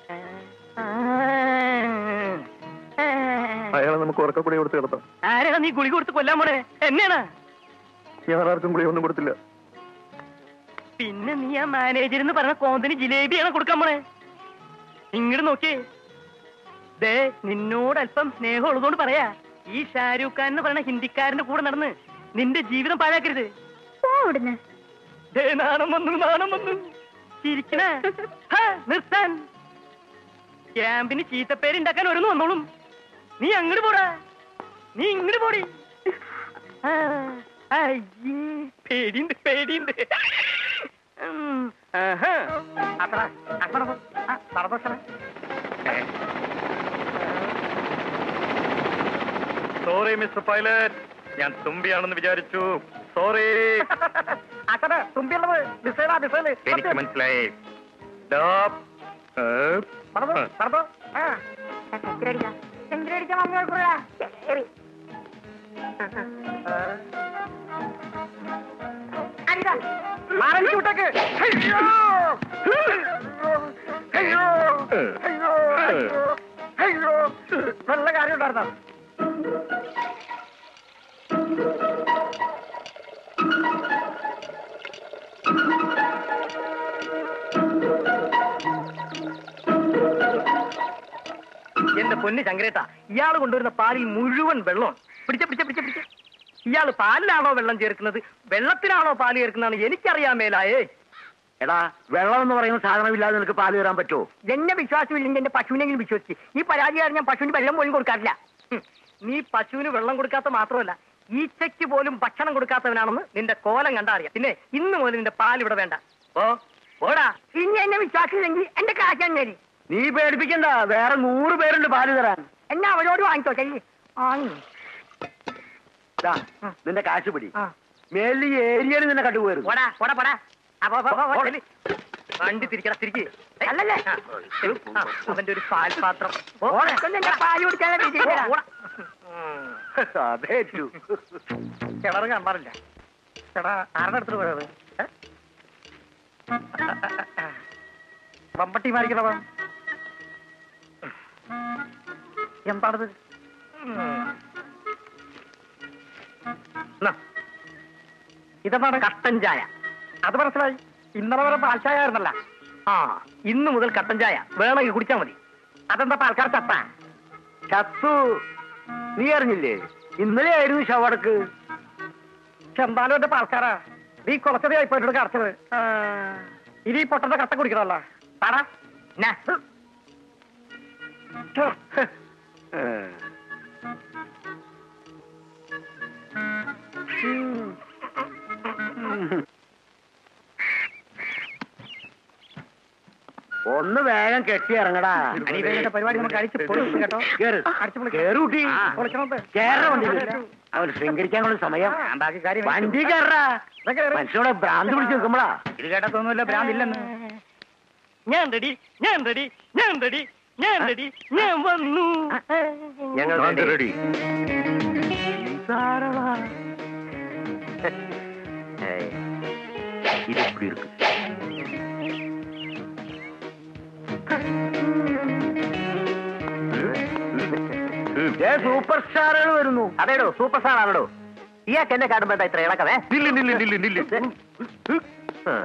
അയാളെ നമുക്ക് ഉറക്കക്കൂടി കൊടുത്ത് കിടത്താം ആരാണ് നീ ഗുളി കൊടുത്ത് കൊല്ലാൻ പോണേ എന്നെയാണ് ഞാൻ ആർക്കും കൂടി ഒന്നും കൊടുത്തില്ല പിന്നെ നീ ആ മാനേജർ എന്ന് പറഞ്ഞ കോന്തിന് ജിലേബിയാണ് കൊടുക്കാൻ പോണേ ഇങ്ങോട്ട് നോക്കിയേ ദേ നിന്നോട് അല്പം സ്നേഹം ഉള്ളതുകൊണ്ട് പറയാ ഈ ഷാരൂഖ് ഖാൻ എന്ന് പറയുന്ന ഹിന്ദിക്കാരന്റെ കൂടെ നടന്ന് നിന്റെ ജീവിതം പാഴാക്കരുത് ഓടുന്ന് ദേ നാണം വന്നു നാണം വന്നു ചിരിക്കണ ഹാ, നിർത്താൻ ക്യാമ്പിന് ചീത്തപ്പേരുണ്ടാക്കാൻ ഒരുന്ന് വന്നോളും നീ അങ്ങോട്ട് പോടാ നീ ഇങ്ങോട്ട് പോടി ആ, അയ്യേ പേടിയുണ്ട് പേടിയുണ്ട് ഉം, ആഹാ. അപ്പടാ, അപ്പടാ പോ. ആ, നടന്നോ സാറേ. സോറി മിസ്റ്റർ പൈലറ്റ് ഞാൻ തുമ്പിയാണെന്ന് വിചാരിച്ചു സോറി അക്കടെ തുമ്പിയുള്ളത് ബിസൈലാ ബിസൈല് എനിക്ക് മനസ്സിലായി Stop. ഏ? നടന്നോ നടന്നോ ആ മാറലിക്ക് വിട്ടേക്ക് അയ്യോ അയ്യോ അയ്യോ അയ്യോ അയ്യോ നല്ല കാര്യം ഉണ്ടായിരുന്നോ എന്റെ പൊന്ന് ശങ്കരേട്ട ഇയാൾ കൊണ്ടുവരുന്ന പാലിൽ മുഴുവൻ വെള്ളമാണ് പിടിച്ച പിടിച്ച പിടിച്ച പിടിച്ച ഇയാൾ പാലിലാണോ വെള്ളം ചേർക്കുന്നത് വെള്ളത്തിലാണോ പാല് ചേർക്കുന്നതാണ് എനിക്കറിയാൻ മേലായേ എടാ വെള്ളം എന്ന് പറയുന്ന സാധനമില്ലാതെ നിനക്ക് പാല് തരാൻ പറ്റുമോ എന്നെ വിശ്വാസമില്ലെങ്കിൽ എന്റെ പശുവിനെങ്കിലും വിശ്വസിച്ച് ഈ പരാതിയാണ് ഞാൻ പശുവിന് വെള്ളം പോലും കൊടുക്കാറില്ല ഹും. നീ പശുവിന് വെള്ളം കൊടുക്കാത്ത മാത്രമല്ല ഈച്ചയ്ക്ക് പോലും ഭക്ഷണം കൊടുക്കാത്തവനാണെന്ന് നിന്റെ കോലം കണ്ടാ അറിയാം പിന്നെ ഇന്ന് മുതൽ നിന്റെ പാൽ ഇവിടെ വേണ്ട ഓ ഓടാ ഇനി എന്നെ വിശ്വാസമില്ലെങ്കിൽ എന്റെ കാശാൻ നേരി നീ പേടിപ്പിക്കണ്ട വേറെ നൂറ് പേരുണ്ട് പാല് തരാൻ എന്നെ അവരോട് വാങ്ങിച്ചോ ചെല്ലി വാങ്ങി ദാ, നിന്റെ കാശ് പിടി ആ. മേലി ഏരിയയിൽ നിന്നെ കണ്ടുപോയിരുന്നു പോടാ പോടാ പോടാ അപ്പൊ അപ്പൊ, അപ്പൊ, ചെല്ലി. വണ്ടി തിരിക്കടാ തിരിക്ക് അല്ലല്ലേ ആ, ചെല്ലി. ആ, അവന്റെ ഒരു പാൽപാത്രം ഓ, എന്റെ പാല് കുടിക്കാതെ അതേറ്റു കിണറ് കാണാറില്ല ചേട്ടാ ആരുടെ അടുത്ത് പോയത് വമ്പട്ടി മാറിക്കണവ എന്താണത് ഇതെന്താണ് കട്ടൻ ചായ അത് മനസ്സിലായി ഇന്നലെ വരെ പാൽ ചായ ആയിരുന്നല്ല ആ ഇന്ന് മുതൽ കട്ടൻ ചായ വേണമെങ്കിൽ കുടിച്ചാൽ മതി അതെന്താ പാൽക്കാർ ചത്ത ചത്തു നീ അറിഞ്ഞില്ലേ ഇന്നലെ ആയിരുന്നു ശവടക്ക് ചെന്താലും എന്റെ പാൽക്കാരാ നീ കുറച്ചതേ ഇപ്പൊ എന്നോട് കടച്ചത് ഇനി ഈ പൊട്ടന്റെ കട്ട കുടിക്കണമല്ല പാടാ നാ. ഒന്ന് വേഗം കെട്ടി ഇറങ്ങടാ അനിയന്റെ പരിപാടി നമുക്ക് അടിച്ച് പൊളിക്കും കേട്ടോ കേറ്. അടിച്ച് പൊളിക്കാം. കേറ് കുട്ടി. പൊളിക്കണത്. കേറ വണ്ടിയിൽ അവൻ ശൃംഗരിക്കാനുള്ള സമയം ഞാൻ ബാക്കി കാര്യം വണ്ടി കയറാ മനുഷ്യനോടെ ഭ്രാന്ത് പിടിച്ച് നിൽക്കുമ്പോളാ ഇത് കേട്ടതൊന്നുമില്ല ഭ്രാന്തില്ലെന്ന് ഞാൻ റെഡി ഞാൻ റെഡി ഞാൻ റെഡി ഞാൻ റെഡി ഞാൻ വന്നു ഞങ്ങൾ റെഡി ഏയ്, ഇത് இப்படி இருக்கு സൂപ്പർ സ്റ്റാറുകൾ വരുന്നു അതേടോ സൂപ്പർ സ്റ്റാർ ആണോ ഇയാൾക്ക് എന്നെ കാണുമ്പോ എന്താ ഇത്ര ഇളക്കവേ നില്ല് നില്ല് നില്ല് നില്ല് ആ.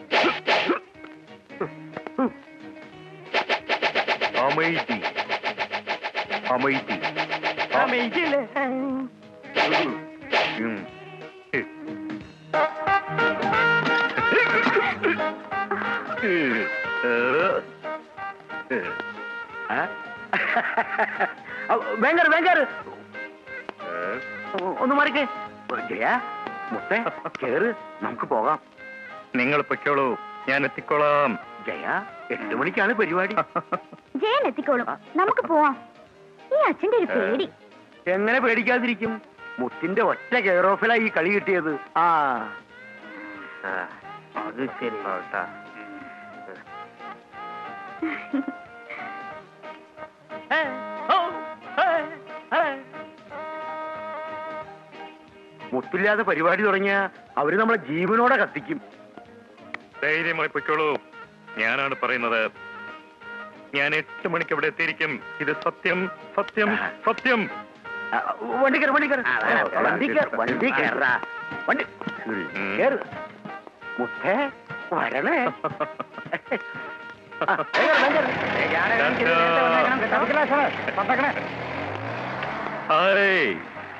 അമൈതി അമൈതി മെയ്യല്ലേ ഉം. വേങ്ങർ വേങ്ങർ ഒന്ന് മാറിക്കേ ജയ മുത്തേ കേറ് നമുക്ക് പോകാം നിങ്ങൾ പൊയ്ക്കോളൂ ഞാൻ എത്തിക്കോളാം ജയ എട്ട് മണിക്കാണ് പരിപാടി ജയൻ എത്തിക്കോളും നമുക്ക് പോവാം ഈ അച്ഛന്റെ ഒരു പേടി എങ്ങനെ പേടിക്കാതിരിക്കും മുത്തിന്റെ ഒറ്റ കെയർ ഓഫിലാ ഈ കളി കിട്ടിയത് ആ ആ, അത് ശരി കേട്ടാ. മുത്തില്ലാതെ പരിപാടി തുടങ്ങിയ അവര് നമ്മളെ ജീവനോടെ കത്തിക്കും ധൈര്യമായി പൊയ്ക്കോളൂ ഞാനാണ് പറയുന്നത് ഞാൻ എട്ട് മണിക്ക് അവിടെ എത്തിയിരിക്കും ഇത് സത്യം സത്യം സത്യം ആ, വണ്ടി കയറി വണ്ടി കയറി ആ, വേണം, വേണം. വണ്ടി കയറി വണ്ടി കയറാ വണ്ടി ഉം. കേറ് മുത്തേ വരണേ ആ, വേഗം, വേഗം. ഹായ്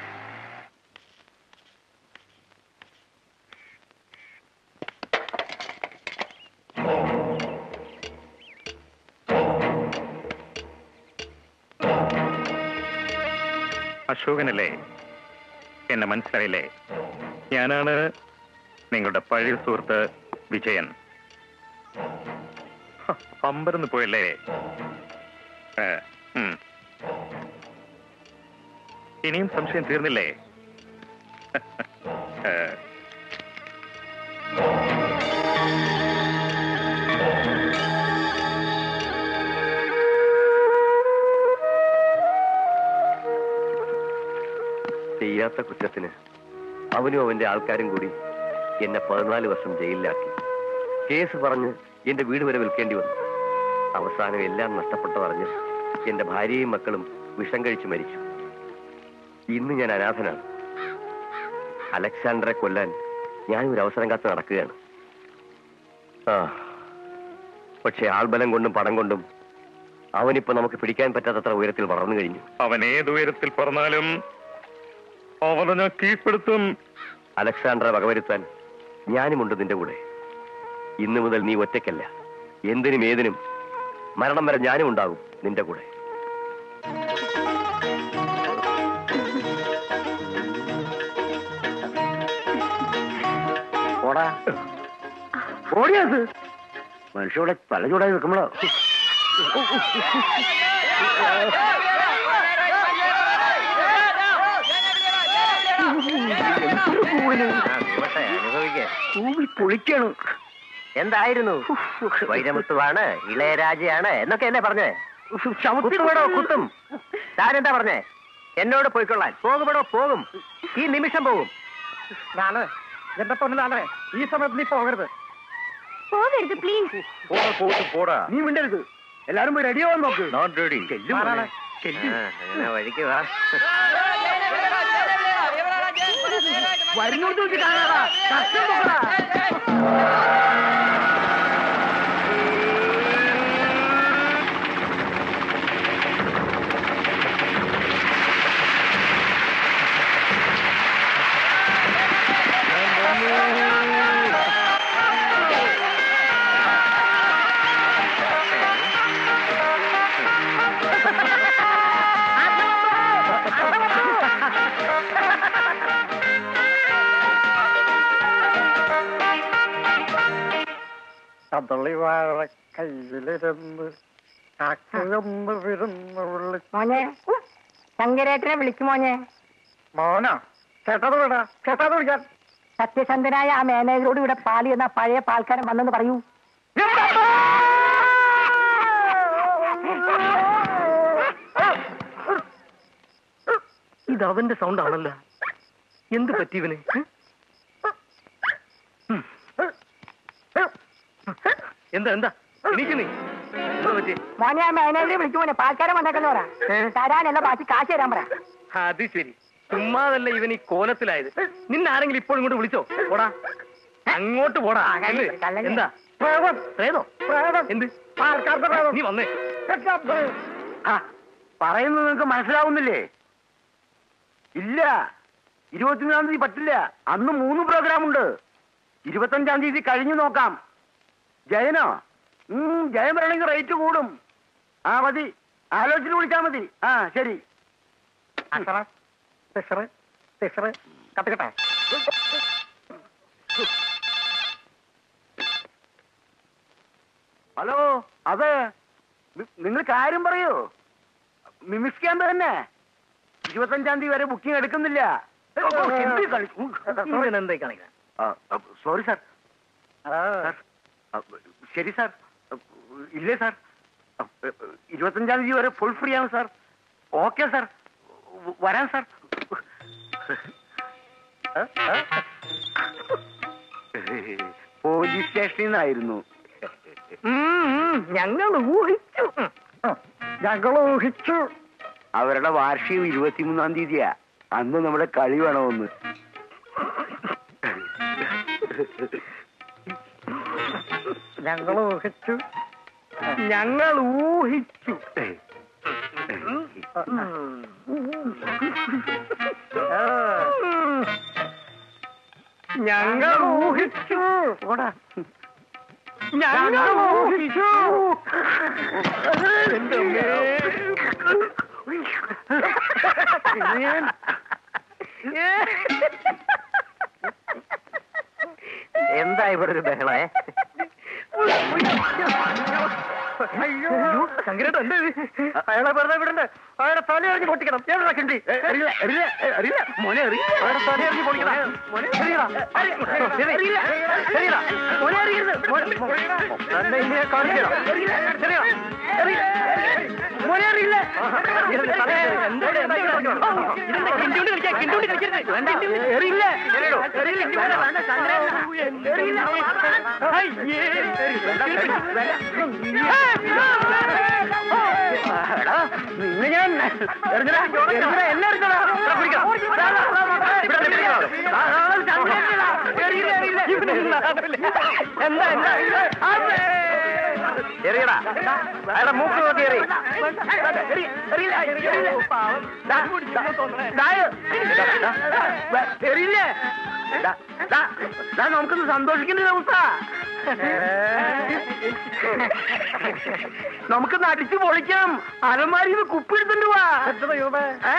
അശോകനല്ലേ എന്നെ മനസ്സിലായില്ലേ ഞാനാണ് നിങ്ങളുടെ പഴയ സുഹൃത്ത് വിജയൻ ഹ, അമ്പരന്ന് പോയല്ലേ ഏ, ഉം. ഇനിയും സംശയം തീർന്നില്ലേ ഏ, ചെയ്യാത്ത കുറ്റത്തിന് അവനും അവന്റെ ആൾക്കാരും കൂടി എന്നെ പതിനാല് വർഷം ജയിലിലാക്കി കേസ് പറഞ്ഞ് എന്റെ വീട് വരെ വിൽക്കേണ്ടി വന്നു അവസാനം എല്ലാം നഷ്ടപ്പെട്ടതറിഞ്ഞ് എന്റെ ഭാര്യയും മക്കളും വിഷം കഴിച്ച് മരിച്ചു ഇന്ന് ഞാൻ അനാഥനാണ് അലക്സാണ്ടറെ കൊല്ലാൻ ഞാൻ ഒരു അവസരം കാത്ത് നടക്കുകയാണ് ആ പക്ഷെ ആൾബലം കൊണ്ടും പണം കൊണ്ടും അവനിപ്പോ നമുക്ക് പിടിക്കാൻ പറ്റാത്തത്ര ഉയരത്തിൽ വളർന്നു കഴിഞ്ഞു അവൻ ഏത് ഉയരത്തിൽ പറഞ്ഞാലും അവനെ ഞാൻ കീഴ്പ്പെടുത്തും അലക്സാണ്ടറെ വകവരുത്താൻ ഞാനുമുണ്ട് നിന്റെ കൂടെ ഇന്നു മുതൽ നീ ഒറ്റയ്ക്കല്ല എന്തിനും ഏതിനും മരണം വരെ ഞാനും ഉണ്ടാകും നിന്റെ കൂടെ ഓടാ ഓടിയത് മനുഷ്യവിടെ തല ചൂടായി നിൽക്കുമ്പോഴോ തൂവി പൊളിക്കണം എന്തായിരുന്നു വൈരമുത്തുവാണ് ഇളയരാജയാണ് എന്നൊക്കെ എന്നെ പറഞ്ഞേ കുത്തുപെടോ കുത്തും താൻ എന്താ പറഞ്ഞേ എന്നോട് പോയിക്കൊള്ളാൻ പോകുമെടോ പോകും ഈ നിമിഷം പോകും എന്റെ പൊന്നിലാണേ ഈ സമയത്ത് നീ പോകരുത് പോകരുത് പ്ലീസ് പോടാ നീ മിണ്ടരുത് എല്ലാരും പോയി റെഡി ആവാൻ നോക്ക് നോട്ട് റെഡി ആ, അങ്ങനെ വഴിക്ക് വാ വരുന്നോട്ട് നോക്കി കാണാടാ കഷ്ടം നോക്കടാ കദളിവാഴ കയ്യിലിരുന്ന് കാക്കയൊന്ന് വിരുന്ന് വിളി മോനെ ശങ്കരേട്ടനെ വിളിച്ചു മോനെ മോനാ കേട്ടത് വിടാ കേട്ടത് വിളിക്കാൻ സത്യസന്ധനായ ആ മാനേജറോട് ഇവിടെ പാലി എന്ന പഴയ പാൽക്കാരൻ വന്നെന്ന് പറയൂ ഇത് അവന്റെ സൗണ്ട് ആണല്ലോ എന്ത് പറ്റി ഇവന് ഉം. എന്താ എന്താ എനിക്ക് നീ എന്താ പറ്റി മോനെ ആ മാനേജറെ വിളിച്ചു മോനെ പാൽക്കാരൻ വന്നേക്കെന്ന് പറ തരാനല്ല ബാക്കി കാശ് തരാൻ പറ അത് ശരി ചുമ്മാതല്ല ഇവൻ ഈ കോലത്തിലായത് നിന്നെ ആരെങ്കിലും ഇപ്പോൾ ഇങ്ങോട്ട് വിളിച്ചോ പോടാ അങ്ങോട്ട് പോടാ എന്ത്? കള്ളനെ. എന്താ പ്രേതോ എന്ത് നീ വന്നേ പറയുന്നത് നിങ്ങൾക്ക് മനസ്സിലാവുന്നില്ലേ ഇല്ല ഇരുപത്തിമൂന്നാം തീയതി പറ്റില്ല അന്ന് മൂന്ന് പ്രോഗ്രാം ഉണ്ട് ഇരുപത്തഞ്ചാം തീയതി കഴിഞ്ഞു നോക്കാം ജയനോ ഉം, ജയൻ വരണമെങ്കിൽ റേറ്റ് കൂടും ആ മതി ആലോചിച്ച് വിളിച്ചാൽ മതി ആ ശരി കത്തിക്കട്ടെ ഹലോ അതെ നി- നിങ്ങൾ കാര്യം പറയൂ മിമിക്സ് ക്യാമ്പ് തന്നെ ഇരുപത്തഞ്ചാം തീയതി വരെ ബുക്കിംഗ് എടുക്കുന്നില്ല സോറി സാർ ശരി സാർ ഇല്ലേ സാർ ഇരുപത്തഞ്ചാം തീയതി വരെ ഫുൾ ഫ്രീ ആണ് സാർ ഓക്കെ സാർ വരാം സാർ പോലീസ് സ്റ്റേഷനിൽ നിന്നായിരുന്നു ഞങ്ങൾ ഊഹിച്ചു ഞങ്ങൾ ഊഹിച്ചു അവരുടെ വാർഷികം ഇരുപത്തിമൂന്നാം തീയതിയാ അന്ന് നമ്മുടെ കളി വേണമെന്ന് ഞങ്ങൾ ഊഹിച്ചു ഞങ്ങൾ ഊഹിച്ചു ഞങ്ങൾ ഊഹിച്ചു ഞങ്ങൾ ഊഹിച്ചു എന്റെ എന്താ ഇവിടെ ഒരു ബഹളേ ശങ്കരേട്ട എന്താ ഇത്? അയാളെ വെറുതെ വിടണ്ട അയാളെ തല എറിഞ്ഞ് പൊട്ടിക്കണം എവിടെ കിണ്ടി അറിയില്ല അറിയില്ല അറിയില്ല മോനെ എറി അയാളെ തല എറിഞ്ഞ് പൊട്ടിക്കണം മോനെ എറിയടാ. എറി. എറിയില്ല. എറിയടാ. മോനെ എറിയരുത്. മോനെ- തന്നെ ഇങ്ങനെ കാണിക്കണം. എറിയില്ല. എറിയടാ. എറി. മോനെ എറിയില്ല. എന്താ ഇത്? എന്താ ഇത്? എന്താ ഇത്? ഇതെന്താ കിണ്ടികൊണ്ട് കളിക്കാ? കിണ്ടികൊണ്ട് കളിക്കരുത്. വേണ്ട. എറിയില്ല. എറിയടോ. എറിയില്ല. വേണ്ട. ശങ്കരേട്ട. എറിയില്ല. അയ്യേ. നിന്നെ ഞാൻ എറിഞ്ഞടാ. എറിഞ്ഞടാ. എന്നെ എറിഞ്ഞടാ. ഇവിടെ പിടിക്കാം. ദാ, ദാ, ദാ, ദാ, ഇവിടെ പിടിക്കാം. ദാ, ദാ, ദാ, ചന്ദ്രനില്ല. എറിയില്ല, എറിയില്ല. എന്താ എന്താ ഇത്? അമ്മേ. എറിയടാ അയാളെ മൂക്ക് നോക്കി എറി എറിയില്ലേ ദാ, ദാ, ദാ, നമുക്കൊന്ന് സന്തോഷിക്കുന്നില്ല ഉസ്ത നമുക്കൊന്ന് അടിച്ചു പൊളിക്കാം അലമാരിന്ന് കുപ്പി എടുത്തിട്ട് വാ എത്ര രൂപ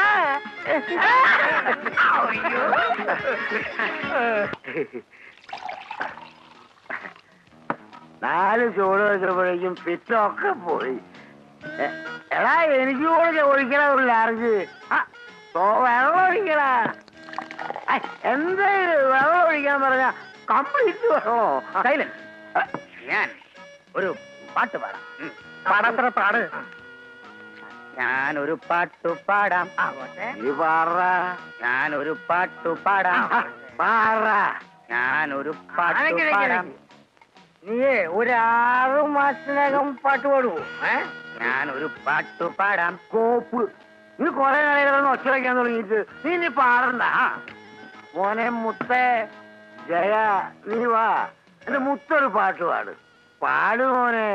നാല് ചോറ് വെച്ചപ്പോഴേക്കും ഫിറ്റൊക്കെ പോയി എ- എടാ എനിക്ക് കൂടെ ഒഴിക്കണ ഒരു ലാർജ് ആ, ഓ, വെള്ളം ഒഴിക്കടാ ഐ, എന്താ ഇത് വെള്ളം ഒഴിക്കാൻ പറഞ്ഞ കംപ്ലീറ്റ് വെള്ളമോ സൈലൻസ് ഞാൻ ഒരു പാട്ട് പാടാം പാടാത്ര പാട് ഞാനൊരു പാട്ടു പാടാം നീ പാറ ഞാനൊരു പാട്ടു പാടാം പാറ ഞാനൊരു പാട്ടു പാടാം നീയേ ഒരു ആറു മാസത്തിനകം പാട്ട് പാടുവോ ഏ ഞാനൊരു പാട്ടു പാടാം കോപ്പ് നീ കൊറേ നാളുകളൊന്നും ഒച്ച വയ്ക്കാൻ തുടങ്ങിയിട്ട് നീ നീ പാടണ്ട ആ. മോനെ മുത്തേ ജയ നീ വാ എന്റെ മുത്തൊരു പാട്ട് പാട് പാട് മോനെ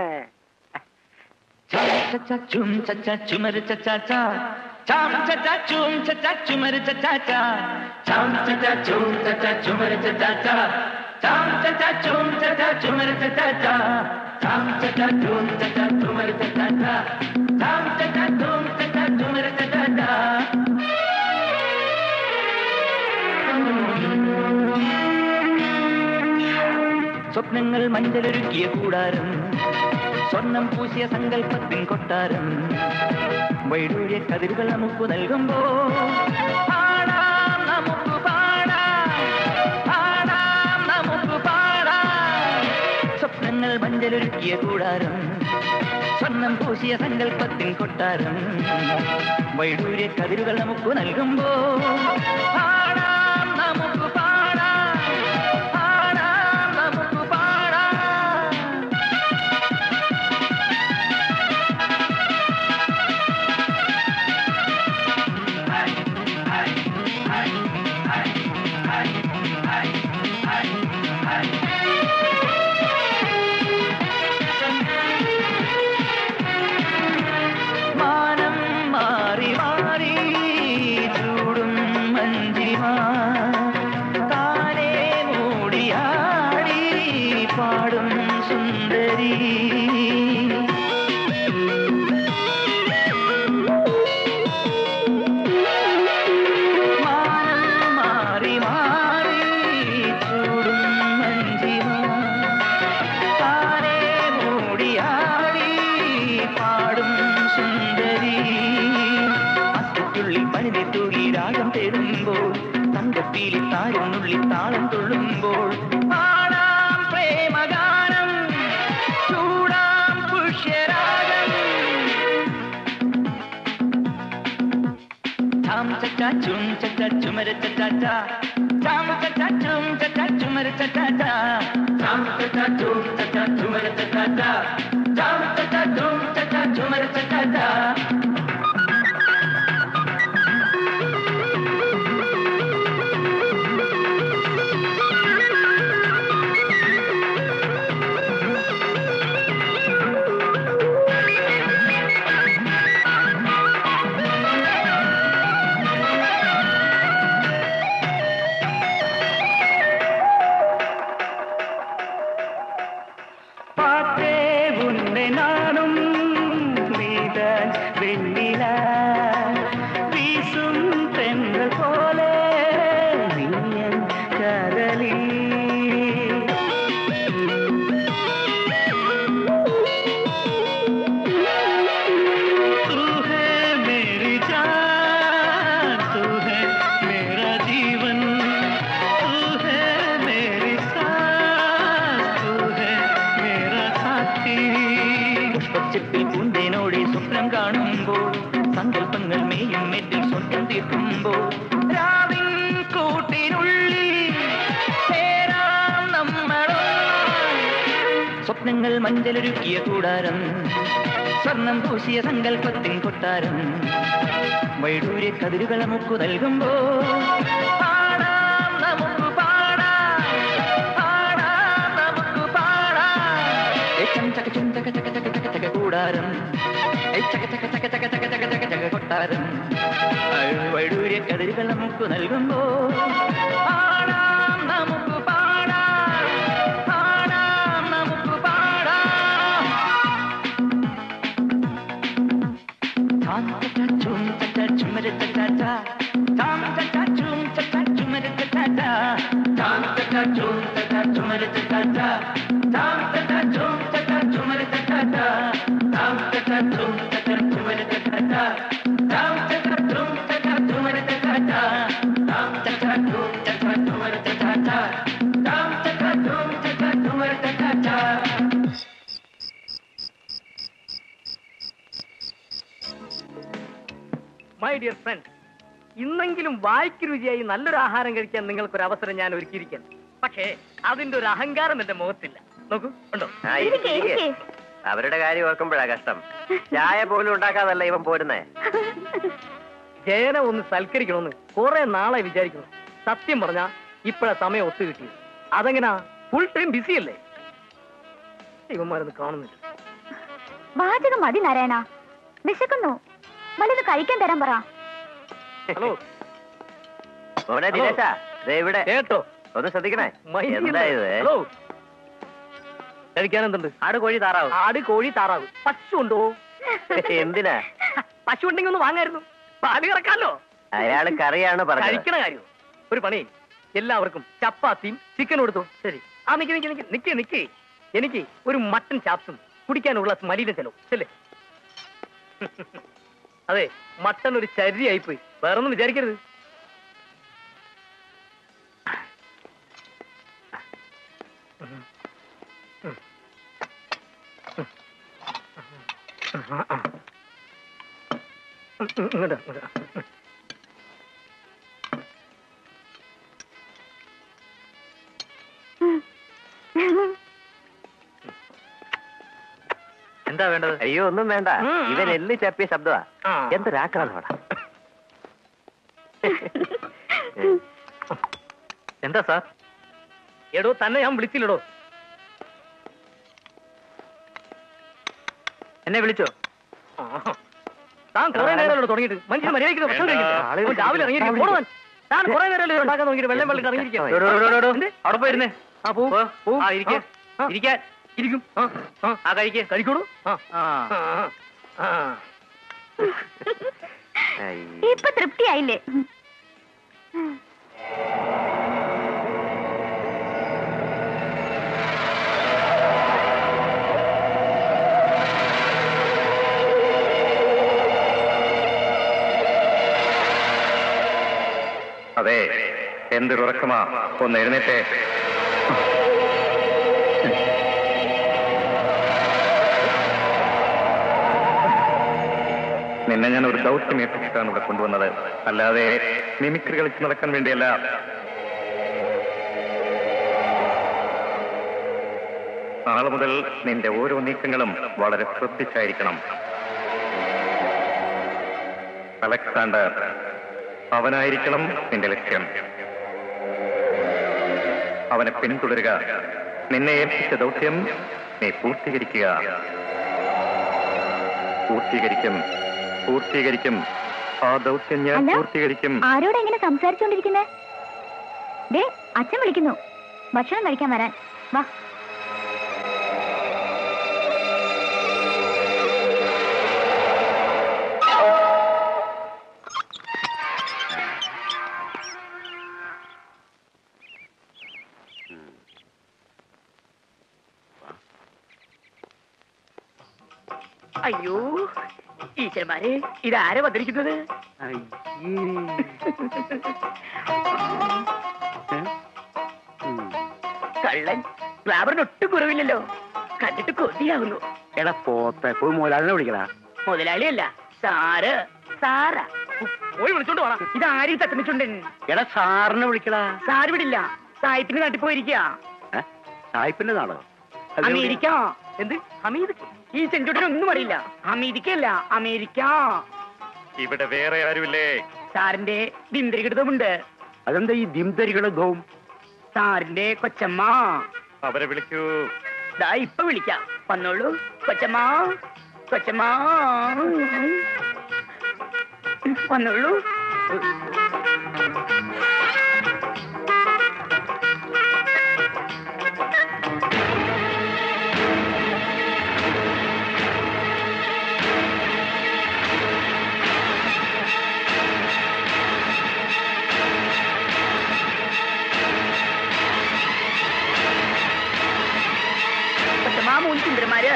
ചും ചച്ച ചുമര് ചച്ചാ ചാം ചച്ച ചും ചച്ച ചുമര് ചച്ചാ ചാം ചച്ച ചും ചച്ച ചുമര് ചച്ചാ ചാം ചച്ച ചും ചച്ച ചുമര് ചച്ചാ ചാം ചച്ച ചും ചച്ച ചുമര് ചച്ചാ ചാം ചച്ച ചും ചച്ച ചുമര് ചച്ചാ സ്വപ്നങ്ങൾ മഞ്ചലൊരുക്കിയ കൂടാരം സ്വർണം പൂശിയ സങ്കല്പത്തിൻ കൊട്ടാരം വൈഡൂര്യ കതിരുകൾ നമുക്ക് നൽകുമ്പോ പാടാം നമുക്ക് പാടാം പാടാം നമുക്ക് പാടാം സ്വപ്നങ്ങൾ മഞ്ചലൊരുക്കിയ കൂടാരം സ്വർണം പൂശിയ സങ്കല്പത്തിൻ കൊട്ടാരം വൈഡൂര്യ കതിരുകൾ നമുക്ക് നൽകുമ്പോ പാടാം നമുക്ക് പാടാം പാടാം നമുക്ക് പാടാം മാനം മാറി മാറി ചൂടും മഞ്ചിമാ താനേ മൂടിയാടി പാടും സുന്ദരി മാനം മാറി മാറി ചൂടും മഞ്ചിമാ താനേ മൂടിയാടി പാടും സുന്ദരി അത്തയ്ക്കുള്ളിൽ പനിതി തൂകി രാഗം തേടുമ്പോൾ തങ്കപ്പീലി താരുന്നുള്ളി താളം തുള്ളുമ്പോൾ പാടാം പ്രേമഗാനം ചൂടാം പുഷ്യരാഗം ചാം ചച്ചാ ചും ചച്ചാ ചുമര ചച്ചാ ചാം ചച്ചാ ചും ചച്ചാ ചുമര ചച്ചാ ചാം ചച്ചാ ചും ചച്ചാ ചുമര ചച്ചാ ചാം ചച്ചാ ചും ചച്ചാ ചുമര ചച്ചാ பார்த்தே உன்னை நானும் நீதான் வெண்ணில வீசும் தென்றல் போல நீ என் காதலி तू है मेरी जान तू है मेरा जीवन तू है मेरी सांस तू है मेरा साथी പുഷ്പച്ചെപ്പിൽ പൂന്തേനോടെ സ്വപ്നം കാണുമ്പോൾ സങ്കല്പങ്ങൾ മേയും മെറ്റിൽ സ്വർഗം തീർക്കുമ്പോൾ രാവിൻ കൂട്ടിനുള്ളിൽ ചേരാം നമ്മളൊന്നായി സ്വപ്നങ്ങൾ മഞ്ചലൊരുക്കിയ കൂടാരം സ്വർണം പൂശിയ സങ്കല്പത്തിൻ കൊട്ടാരം വൈഡൂര്യ കതിരുകൾ നമുക്ക് നൽകുമ്പോ പാടാം നമുക്ക് പാടാം പാടാം നമുക്ക് പാടാം ഏ ചം ചക ചും ചക ചക ചക കൂടാരം ഐ ചക ചക ചക ചക ചക ചക ചക ചക കൊട്ടാരം വൈഡൂര്യ കതിരുകൾ നമുക്ക് നൽകുമ്പോ പാടാം നമുക്ക് പാടാം പാടാം നമുക്ക് പാടാം ചാം ചച്ച ചും ചച്ച ചുമര ചച്ച ചാ ചാം ചച്ച ചും ചച്ച ചുമര ചച്ച ചാ ചാം ചച്ച ചും ചച്ച ചുമര ചച്ച ചാ ചാം ചച്ച ചും ചച്ച ചുമര ചച്ച ചാ ചാം ചച്ച ചും ചച്ച ചുമര ചച്ച ചാ ചാം ചച്ച ചും ചച്ച ചുമര ചച്ച ചാ ചാം ചച്ച ചും ചച്ച ചുമര ചച്ച ചാ ചാം ചച്ച ചും ചച്ച ചുമര ചച്ച ചാ മൈ ഡിയർ ഫ്രണ്ട് ഇന്നെങ്കിലും വായ്ക്ക് രുചിയായി നല്ലൊരു ആഹാരം കഴിക്കാൻ നിങ്ങൾക്കൊരു അവസരം ഞാൻ ഒരുക്കിയിരിക്കുന്നു പക്ഷേ അതിന്റെ ഒരു അഹങ്കാരം എന്റെ മുഖത്തില്ല നോക്കൂ ഉണ്ടോ ആ, ഇരിക്ക്, ഇരിക്ക്. അവരുടെ കാര്യം ഓർക്കുമ്പോഴാ കഷ്ടം ചായ പോലും ഉണ്ടാക്കാതല്ല ഇവൻ പോരുന്നേ ജയനെ ഒന്ന് സൽക്കരിക്കണമെന്ന് കുറെ നാളെ വിചാരിക്കുന്നു സത്യം പറഞ്ഞാ ഇപ്പഴാ സമയം ഒത്തു കിട്ടിയത് അതെങ്ങനാ ഫുൾ ടൈം ബിസി അല്ലേ ഇവന്മാരൊന്നും കാണുന്നില്ല വാചകം മതി നാരായണ വിശക്കുന്നു വല്ലത് കഴിക്കാൻ തരാൻ പറ ഹലോ മോനെ ദിനേശാ ദേ ഇവിടെ കേട്ടോ ഒന്ന് ശ്രദ്ധിക്കണേ മൈൻഡ് എന്താ ഇത് ചെയ്യല്ലേ? ഹലോ കഴിക്കാൻ എന്തുണ്ട് ആട് കോഴി താറാവ് ആട് കോഴി താറാവ് പശു ഉണ്ടോ എന്തിനാ പശു ഉണ്ടെങ്കിൽ ഒന്ന് വാങ്ങായിരുന്നു പാല് കറക്കാലോ അയാള് കറിയാണ് പറഞ്ഞത് കഴിക്കണ കാര്യം ഒരു പണി എല്ലാവർക്കും ചപ്പാത്തിയും ചിക്കൻ കൊടുത്തു ശരി ആ നിക്ക് നിക്ക് നിക്ക് നിക്ക് നിക്ക് എനിക്ക് ഒരു മട്ടൻ ചാപ്സും കുടിക്കാനുള്ള മലീന ചെലവും ചെല്ലേ അതെ മട്ടൻ ഒരു ചരിയായി പോയി വേറൊന്നും വിചാരിക്കരുത് ഇങ്ങോട്ട് ഇങ്ങോട്ട് എന്താ വേണ്ടത് അയ്യോ ഒന്നും വേണ്ട ഉം. ഇവൻ എല്ലി ചപ്പിയ ശബ്ദമാ ആ. എന്തൊരാക്രാന്നോടാ എന്താ സാർ എടോ തന്നെ ഞാൻ വിളിച്ചില്ലടോ എന്നെ വിളിച്ചോ താൻ കുറെ നേരമല്ലോ തുടങ്ങിയിട്ട് മനുഷ്യൻ മര്യാദയ്ക്ക് ഭക്ഷണം കഴിക്കില്ല. അവൻ രാവിലെ ഇറങ്ങിയിരിക്കും പോണവൻ താൻ കുറെ നേരമല്ലോ ഉണ്ടാക്കാൻ തുടങ്ങിയിട്ട് വെള്ളം വെള്ളം ഇറങ്ങിയിരിക്കും ഡോ, ഡോ, ഡോ, ഡോ, ഡോ. അവിടെ പോയിരുന്നേ ആ പോ പോ ആ, ഇരിക്ക്. ഇരിക്കാൻ ഇരിക്കും ആ ആ ആ കഴിക്കേ കഴിക്കോളൂ ആ ആ ആ അയ്യ. ഇപ്പൊ തൃപ്തിയായില്ലേ അതെ എന്തൊരുറക്കമാ ഒന്ന് എഴുന്നേറ്റേ നിന്നെ ഞാൻ ഒരു ദൗത്യം ഏൽപ്പിച്ചിട്ടാണ് ഇവിടെ കൊണ്ടുവന്നത് അല്ലാതെ മിമിക്രി കളിച്ച് നടക്കാൻ വേണ്ടിയല്ല നാളെ മുതൽ നിന്റെ ഓരോ നീക്കങ്ങളും വളരെ ശ്രദ്ധിച്ചായിരിക്കണം അലക്സാണ്ടർ അവനായിരിക്കണം നിന്റെ ലക്ഷ്യം അവനെ പിന്തുടരുക നിന്നെ ഏൽപ്പിച്ച ദൗത്യം നീ പൂർത്തീകരിക്കുക പൂർത്തീകരിക്കും പൂർത്തീകരിക്കും ആ ദൗത്യം ഞാൻ അല്ല. പൂർത്തീകരിക്കും ആരോട് എങ്ങനെ സംസാരിച്ചോണ്ടിരിക്കുന്നേ ദേ അച്ഛൻ വിളിക്കുന്നു ഭക്ഷണം കഴിക്കാൻ വരാൻ വാ അയ്യോ ഈശ്വരന്മാരെ ഇതാരെ വന്നിരിക്കുന്നത് കള്ളൻ ഗ്ലാബറിന് ഒട്ടും കുറവില്ലല്ലോ കണ്ടിട്ട് കൊതിയാവുന്നു എടാ പോത്തെ പോയി മോലാളിനെ വിളിക്കടാ മുതലാളിയല്ല സാറ് സാറാ പോയി വിളിച്ചോണ്ട് പോണം ഇതാരും തത്തമിച്ചുണ്ട് എടാ സാറിനെ വിളിക്കടാ സാറ് വിടില്ല സായിപ്പിന് നാട്ടിൽ പോയിരിക്കുക ഏ? സായിപ്പിന്റെ നാടോ അത് അമേരിക്ക എന്ത് ഹമീദ് ഈ ചെഞ്ചുട്ടിന് ഒന്നും അറിയില്ല അമേരിക്കയല്ല അമേരിക്ക ഇവിടെ വേറെ ആരുമില്ലേ സാറിന്റെ ബിന്ദരികിടുതമുണ്ട് അതെന്താ ഈ ദിംതരികളുടെ ഗവും സാറിന്റെ കൊച്ചമ്മ അവരെ വിളിക്കൂ ദാ ഇപ്പൊ വിളിക്കാം വന്നോളൂ കൊച്ചമ്മ കൊച്ചമ്മ വന്നുള്ളൂ കൊച്ചമ്മ മൂന്ന് സുന്ദരന്മാര്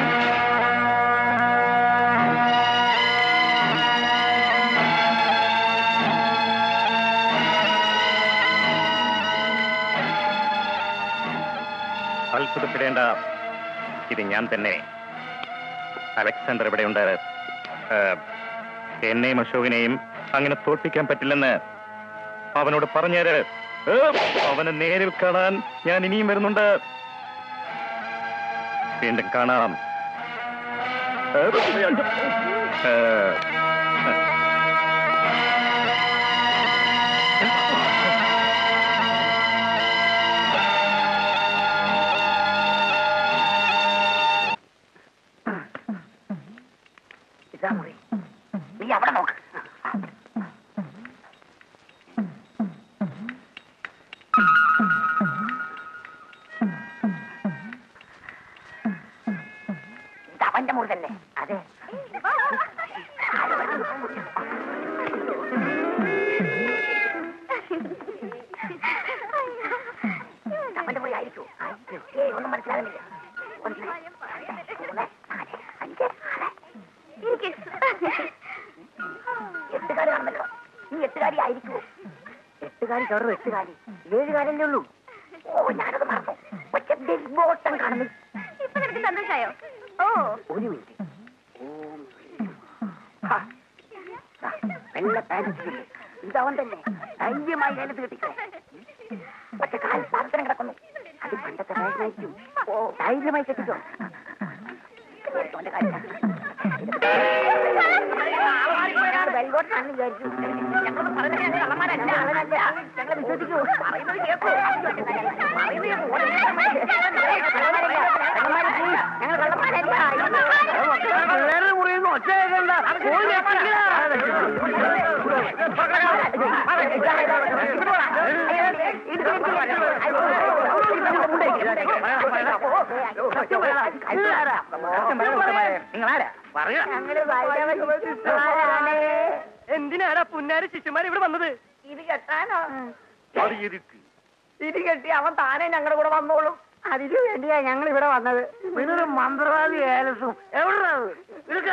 അത്ഭുതപ്പെടേണ്ട ഇത് ഞാൻ തന്നെ അലക്സാണ്ടർ ഇവിടെയുണ്ട് ഏ, എന്നെയും അശോകിനെയും അങ്ങനെ തോൽപ്പിക്കാൻ പറ്റില്ലെന്ന് അവനോട് പറഞ്ഞേര് ഏ, അവനെ നേരിൽ കാണാൻ ഞാൻ ഇനിയും വരുന്നുണ്ട് വീണ്ടും കാണാം ഏ, ഏ, ഇതാ മുറി നീ അവിടെ നോക്ക് ഇത് അവന്റെ മുറി തന്നെ അതെ അവന്റെ മുറി ആയിരിക്കും ഏയ് ഒന്നും മനസ്സിലാകുന്നില്ല ഒന്ന് മൂന്ന് നാല് അഞ്ച് ആറ് എട്ടുകാരി കാണുമല്ലോ നീ എട്ടുകാരി ആയിരിക്കുമോ എട്ടുകാരി കയറും എട്ടുകാരി ഏഴുകാരല്ലേ ഉള്ളൂ ഓ ഞാനത് മറന്നു ഒറ്റ ബോട്ടം കാണുന്നു ഇപ്പൊ നിനക്ക് സന്തോഷായോ ഓ ഒരു മിനിറ്റ് ഓം ഹാ. ദാ, വെള്ള പാൻറ് ഇതവൻ തന്നെ ധൈര്യമായി അതിനകത്ത് കെട്ടിക്കോ ഒറ്റ കാൽ പാത്രത്തിന് കിടക്കുന്നു അത് പണ്ടത്തെ ഫാഷനായിരിക്കും ഓ ധൈര്യമായി കെട്ടിക്കോ ഓന്റെ കാലിലാ. വെള്ളോട്ടാണെന്ന് വിചാരിച്ചു ഞങ്ങളൊന്നും പറയുന്നത് ഞങ്ങൾ കള്ളന്മാരല്ല കള്ളനല്ല ഞങ്ങളെ വിശ്വസിക്കൂ പറയുന്നത് കേൾക്കൂ പറയുന്നത് കേൾക്കൂ. ഓരോ കള്ളന്മാരല്ല കള്ളന്മാര് ഞങ്ങൾ കള്ളന്മാരല്ല പിള്ളേരുടെ മുറിയിൽ നിന്ന് ഒച്ച കേൾക്കണ്ട പോയി നിങ്ങളാരാ എന്തിനാടാ പുന്നാര ശിശുമാർ ഇവിടെ വന്നത് ഇത് കെട്ടാനോ ഇത് കെട്ടി അവൻ താനെ ഞങ്ങളുടെ കൂടെ വന്നോളും അതിനു വേണ്ടിയാ ഞങ്ങൾ ഇവിടെ വന്നത് നിന്നൊരു മന്ത്രവാദി ഏലസും എവിടെ ഇതൊക്കെ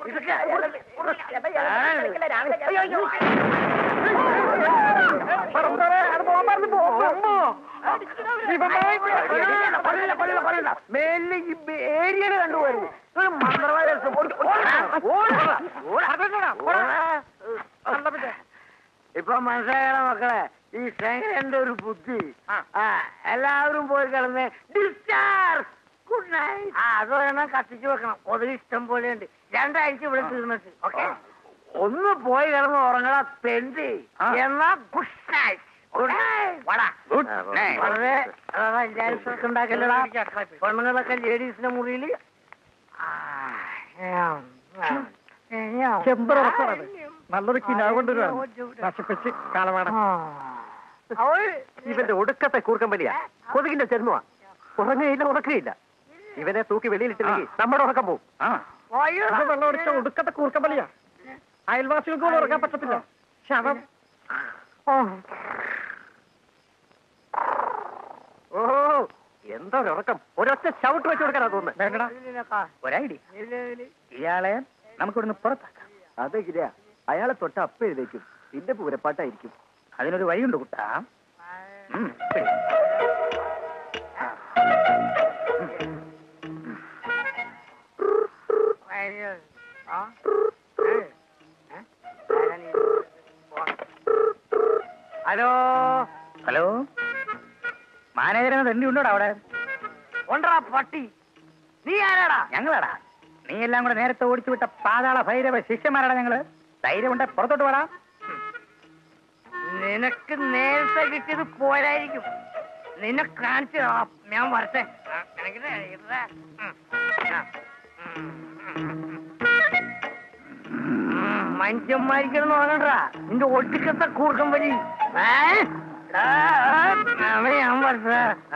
മേലിൽ ഈ ഏരിയയിൽ കണ്ടുപോയിരുന്നു ഒരു മന്ത്രവാദി ഏലസും. ഓടാ, ഓടാ, ഓടാ. ഇപ്പൊ മനസ്സിലായണ മക്കളെ ഈ ശങ്കരന്റെ ഒരു ബുദ്ധി ആ എല്ലാവരും പോയി കിടന്ന് ഡിസ്ചാർജ് ഗുഡ് നൈറ്റ് ആ അത് വേണം കത്തിച്ചു വെക്കണം കൊതുക് ഇഷ്ടം പോലെയുണ്ട് രണ്ടാഴ്ച ഇവിടെ തീർന്നിട്ട് ഓക്കെ ഒന്ന് പോയി കിടന്ന് ഉറങ്ങണ തെണ്ടി എന്നാ ഗുഡ് നൈറ്റ് ഗുഡ് നൈറ്റ് വളരെ അതാ എല്ലാവരും ഉണ്ടാക്കല്ലടാ പെണ്ണുങ്ങളൊക്കെ ലേഡീസിന്റെ മുറിയിൽ ചെമ്പറത് നല്ലൊരു കിനാവ് കൊണ്ടുവരാണ് നശിപ്പിച്ച് കാലമാടം ഇവന്റെ ഒടുക്കത്തെ കൂർക്കമ്പലിയാ കൊതുകിന്റെ ചെരുന്നുവാ ഉറങ്ങുകയില്ല ഉറക്കുകയില്ല ഇവനെ തൂക്കി വെളിയിലിട്ടില്ലെങ്കിൽ നമ്മുടെ ഉറക്കം പോവും വെള്ളം ഒടിച്ച ഒടുക്കത്തെ കൂർക്കമ്പലിയാ അയൽവാസികൾക്ക് പോലും ഉറക്കാൻ പറ്റത്തില്ല ശവം ഓ എന്താ ഒരു ഉറക്കം ഒരൊറ്റ ചവിട്ട് വെച്ച് കൊടുക്കാനാ തോന്നുന്നത് വേണ്ടടാ ഒരൈഡി ഇയാളെ നമുക്കിവിടുന്ന് പുറത്താക്കാം അതെ ഗിരിയ അയാളെ തൊട്ട് അപ്പ എഴുതേക്കും പിന്നെ പൂരപ്പാട്ടായിരിക്കും അതിനൊരു വഴിയുണ്ട് കുട്ടാ ഉം, പിടി. ഹലോ ഹലോ മാനേജറിന് തന്നെ ഉണ്ടോടാ അവിടെ ഉണ്ടാ പട്ടി നീ ആരാടാ ഞങ്ങളാടാ നീ എല്ലാം കൂടെ നേരത്തെ ഓടിച്ചു വിട്ട പാതാള ഭൈരവ ശിഷ്യന്മാരാടാ ഞങ്ങള് ധൈര്യമുണ്ട് പുറത്തോട്ട് പോടാ നിനക്ക് നേരത്തെ കിട്ടിയത് പോരായിരിക്കും നിന്നെ കാണിച്ചു തരാം. ഞാൻ വരട്ടെ ആ, നിനക്കിത് ഇതാ. ഉം. ആ. മനുഷ്യന്മാരിക്കണം നോക്കണ്ടാ നിന്റെ ഒടുക്കത്തെ കൂർക്കം വഴി ഏ? ആ, ആ, അവനെ ഞാൻ പറഞ്ഞ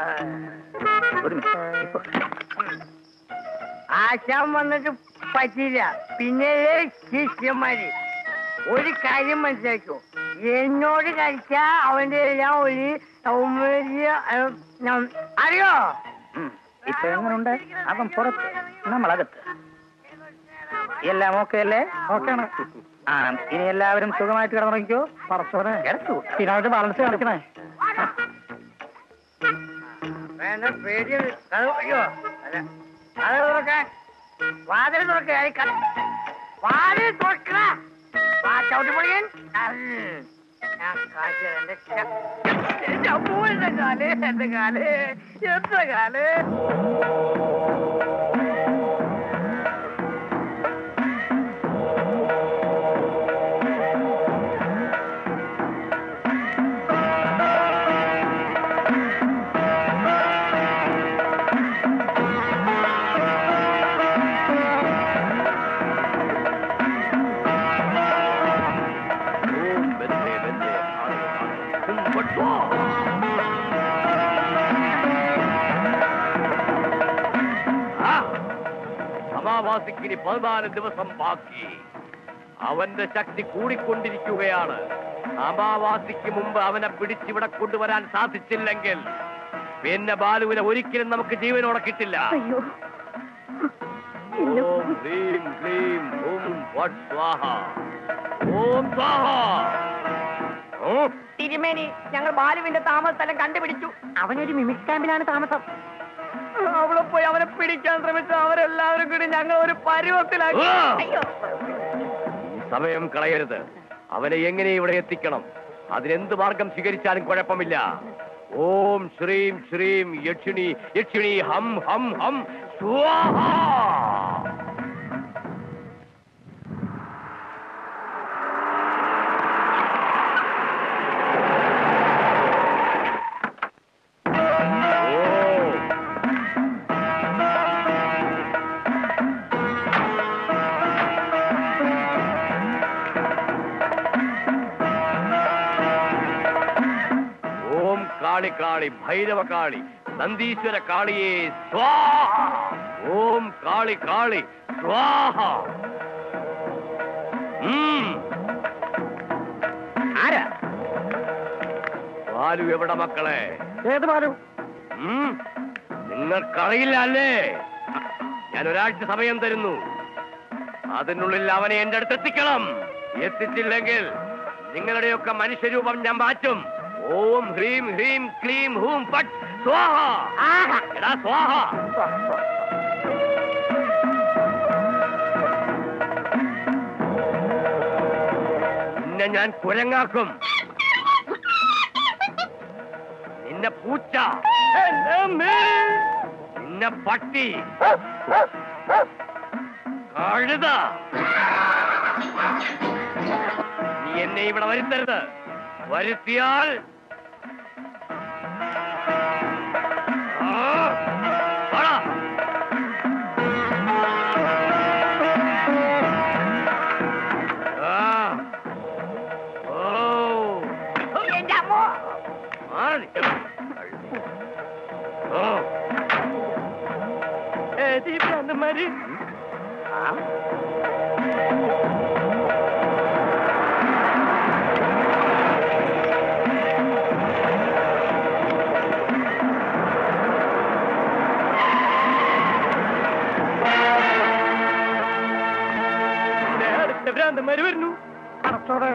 ആശാൻ വന്നിട്ട് പറ്റിയില്ല പിന്നെ ശിഷ്യന്മാര് ഒരു കാര്യം മനസ്സിലാക്കോ എന്നോട് കഴിച്ചാ അവന്റെ എല്ലാം ഒരു സൗന്ദര്യ അറിയോ ഇപ്പൊ എങ്ങനുണ്ട് അവൻ പുറത്ത് നമ്മളകത്ത് എല്ലാം ഓക്കെ അല്ലേ ഓക്കെയാണ് ആ ഇനി എല്ലാവരും സുഖമായിട്ട് കിടന്നുറങ്ങിക്കോ പറച്ചോനെ കിടക്കൂ പിന്നെ അവരുടെ ബാലൻസ് കളിക്കണേ വേണ്ട പേടി അയ്യോ അല്ല അത് തുറക്കാൻ വാതിൽ തുറക്ക വാതിൽ തുറക്ക ചവിട്ടി പൊളിയൻ ഞാൻ കാഴ്ച എന്റെ എന്റെ അമ്മൂ എന്റെ കാല് എന്റെ കാല് എന്റെ കാല് ഓം ബന്ധേ ബന്ധേ ഭാരത ഭാരത കുംഭട്വാ. ആ, സമാവാസിക്ക് ഇനി പതിനാല് ദിവസം ബാക്കി അവന്റെ ശക്തി കൂടിക്കൊണ്ടിരിക്കുകയാണ് അമാവാസിക്ക് മുമ്പ് അവനെ പിടിച്ചിവിടെ കൊണ്ടുവരാൻ സാധിച്ചില്ലെങ്കിൽ പിന്നെ ബാലുവിനെ ഒരിക്കലും നമുക്ക് ജീവനോടെ കിട്ടില്ല അയ്യോ ഓം ഹ്രീം ക്ലീം ഓം വട്ട് സ്വാഹ ഓം സ്വാഹ ഓ തിരുമേനി ഞങ്ങൾ ബാലുവിന്റെ താമസ സ്ഥലം കണ്ടുപിടിച്ചു അവനൊരു മിമിക് ക്യാമ്പിലാണ് താമസം അവിടെ പോയി അവനെ പിടിക്കാൻ ശ്രമിച്ചു അവരെല്ലാവരും കൂടി ഞങ്ങൾ ഒരു പരുവത്തിലാക്കി ആ! അയ്യോ ഈ സമയം കളയരുത് അവനെ എങ്ങനെ ഇവിടെ എത്തിക്കണം അതിനെന്ത് മാർഗം സ്വീകരിച്ചാലും കുഴപ്പമില്ല ഓം ശ്രീം ശ്രീം യക്ഷിണി യക്ഷിണി ഹം ഹം ഹം സ്വാഹ ഓം ഓം കാളി കാളി ഭൈരവ കാളി നന്ദീശ്വര കാളിയേ സ്വാഹ ഓം കാളി കാളി സ്വാഹ ഉം. ആരാ ബാലു എവിടെ മക്കളെ ഏത് ബാലു ഉം. നിങ്ങൾക്കറിയില്ല അല്ലേ ഞാൻ ഒരാഴ്ച സമയം തരുന്നു അതിനുള്ളിൽ അവനെ എന്റെ അടുത്ത് എത്തിക്കണം എത്തിച്ചില്ലെങ്കിൽ നിങ്ങളുടെയൊക്കെ മനുഷ്യരൂപം ഞാൻ മാറ്റും ഓം ഹ്രീം ഹ്രീം ക്ലീം ഹൂം ഫട്ട് സ്വാഹ എടാ സ്വാഹ നിന്നെ ഞാൻ കുരങ്ങാക്കും നിന്നെ പൂച്ച നിന്നെ പട്ടി കഴുത നീ എന്നെ ഇവിടെ വരുത്തരുത് വരുത്തിയാൽ ആ, വാടാ. ആ. ഓ എന്റെ അമ്മോ മാറി നിൽക്കണം. ഓ ഏത് ഈ ഭ്രാന്തന്മാര് ദേ, അടുത്ത ഭ്രാന്തന്മാര് വരുന്നു അടച്ചോടെ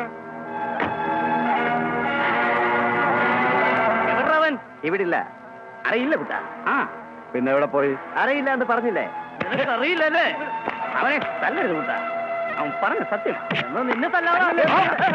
എവിടവൻ ഇവിടില്ല അറിയില്ല കുട്ടാ ആ പിന്നെ എവിടെ പോയി അറിയില്ല എന്ന് പറഞ്ഞില്ലേ നിനക്ക് അറിയില്ലല്ലേ അവനെ തല്ലരുത് കൂട്ടാ അവൻ പറഞ്ഞ സത്യം എന്നാ നിന്നെ തല്ലാതെ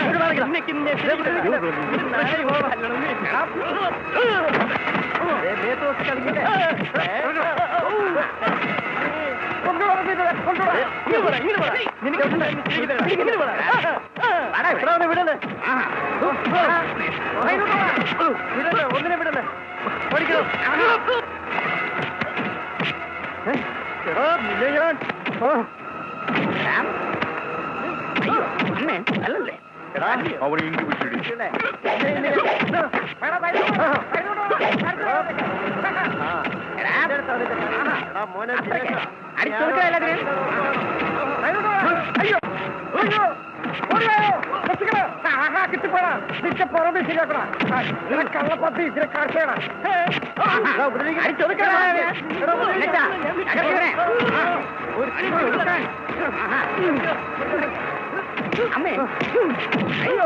ഒന്നിനെ വിടല്ലേ ഓടിക്കോ എടാ നിന്നെ ഞാൻ അല്ലല്ലേ അവനെ ഇങ്ങ് വിട്ടിടി കള്ളപ്പത്തി ഇതിനെ കാഴ്ചയാണ് അമ്മേ അയ്യോ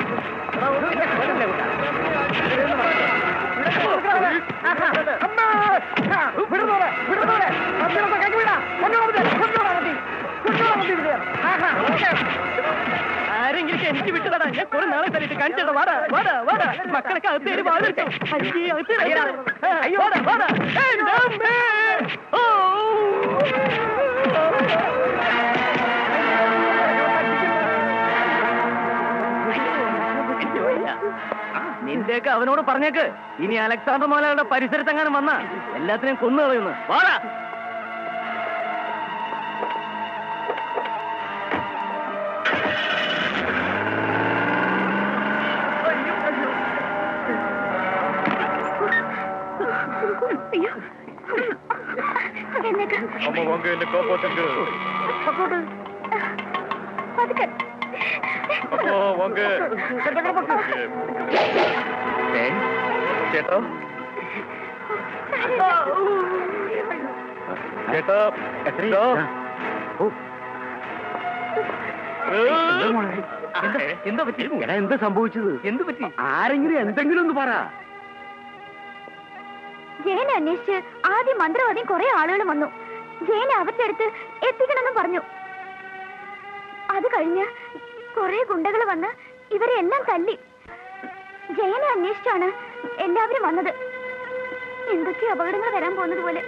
വിടുന്നോളെ വിടുന്നോളെ മറ്റൊക്കെ കൈ വിടാ കൊണ്ടുപോകാൻ കൊണ്ടുപോകാൻ മതി കൊണ്ടുപോകാൻ മതി ആഹാ ഓക്കെ ആരെങ്കിലും എനിക്ക് വിട്ടുതടാ ഞാൻ കുറെ നാളെ തല്ലിട്ട് കാണിച്ചതാ വാടാ വാടാ വാടാ മക്കളൊക്കെ അകത്തേര് വാതിട്ടോ അയ്യേ അകത്തേര് അയ്യോ വാടാ വാടാ എൻ്റെ അമ്മേ. ഓ നിന്റെയൊക്കെ അവനോട് പറഞ്ഞേക്ക് ഇനി അലക്സാണ്ടർ മോലയുടെ പരിസരത്തെങ്ങാനും വന്ന എല്ലാത്തിനെയും കൊന്നു കളയുന്നു വാടാ അയ്യോ എന്നേക്ക് അമ്മ വാங்க എന്നെ കാപ്പാത്തുங்க പതുക്കെ അമ്മ വാங்க ചേട്ടാ ചേട്ടാ എത്രയാ എന്താ പറ്റി എടാ എന്താ സംഭവിച്ചത് എന്ത് പറ്റി ആരെങ്കിലും എന്തെങ്കിലും ഒന്ന് പറ ജയനെ അന്വേഷിച്ച് ആദ്യം മന്ത്രവാദിയും കുറെ ആളുകൾ വന്നു ജയനെ അവരുടെ അടുത്ത് എത്തിക്കണമെന്ന് പറഞ്ഞു അത് കഴിഞ്ഞ് കുറെ ഗുണ്ടകൾ വന്ന് ഇവരെ എല്ലാം തല്ലി ജയനെ അന്വേഷിച്ചാണ് എല്ലാവരും വന്നത് എന്തൊക്കെ അപകടങ്ങൾ വരാൻ പോകുന്നത് പോലെ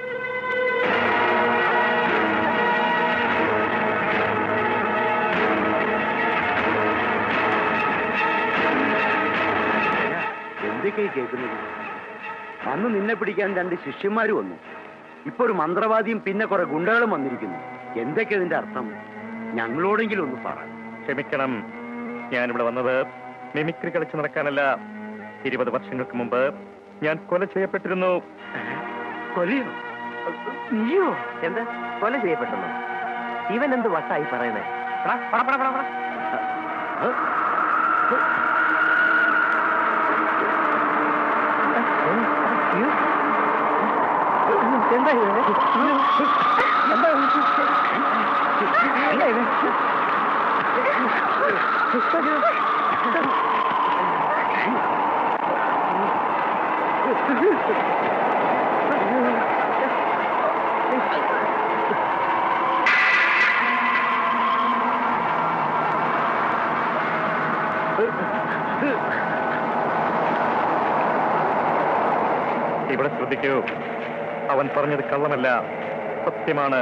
എന്തൊക്കെയായി കേൾക്കുന്നത് അന്ന് നിന്നെ പിടിക്കാൻ രണ്ട് ശിഷ്യന്മാര് വന്നു ഇപ്പൊ ഒരു മന്ത്രവാദിയും പിന്നെ കുറെ ഗുണ്ടകളും വന്നിരിക്കുന്നു എന്തൊക്കെ ഇതിന്റെ അർത്ഥം ഞങ്ങളോടെങ്കിലും ഒന്ന് പറ ക്ഷമിക്കണം ഞാനിവിടെ വന്നത് മിമിക്രി കളിച്ച് നടക്കാനല്ല ഇരുപത് വർഷങ്ങൾക്ക് മുമ്പ് ഞാൻ കൊല ചെയ്യപ്പെട്ടിരുന്നു കൊലയോ നീയോ എന്താ കൊല ചെയ്യപ്പെട്ടെന്നോ ഇവൻ എന്ത് വട്ടായി പറയുന്നേ എടാ, പട, പട, പട, പട. എന്താ ഇത്? എന്താ ഇത്? എന്താ ഇത്? ഇവിടെ ശ്രദ്ധിക്കൂ അവൻ പറഞ്ഞത് കള്ളമല്ല സത്യമാണ്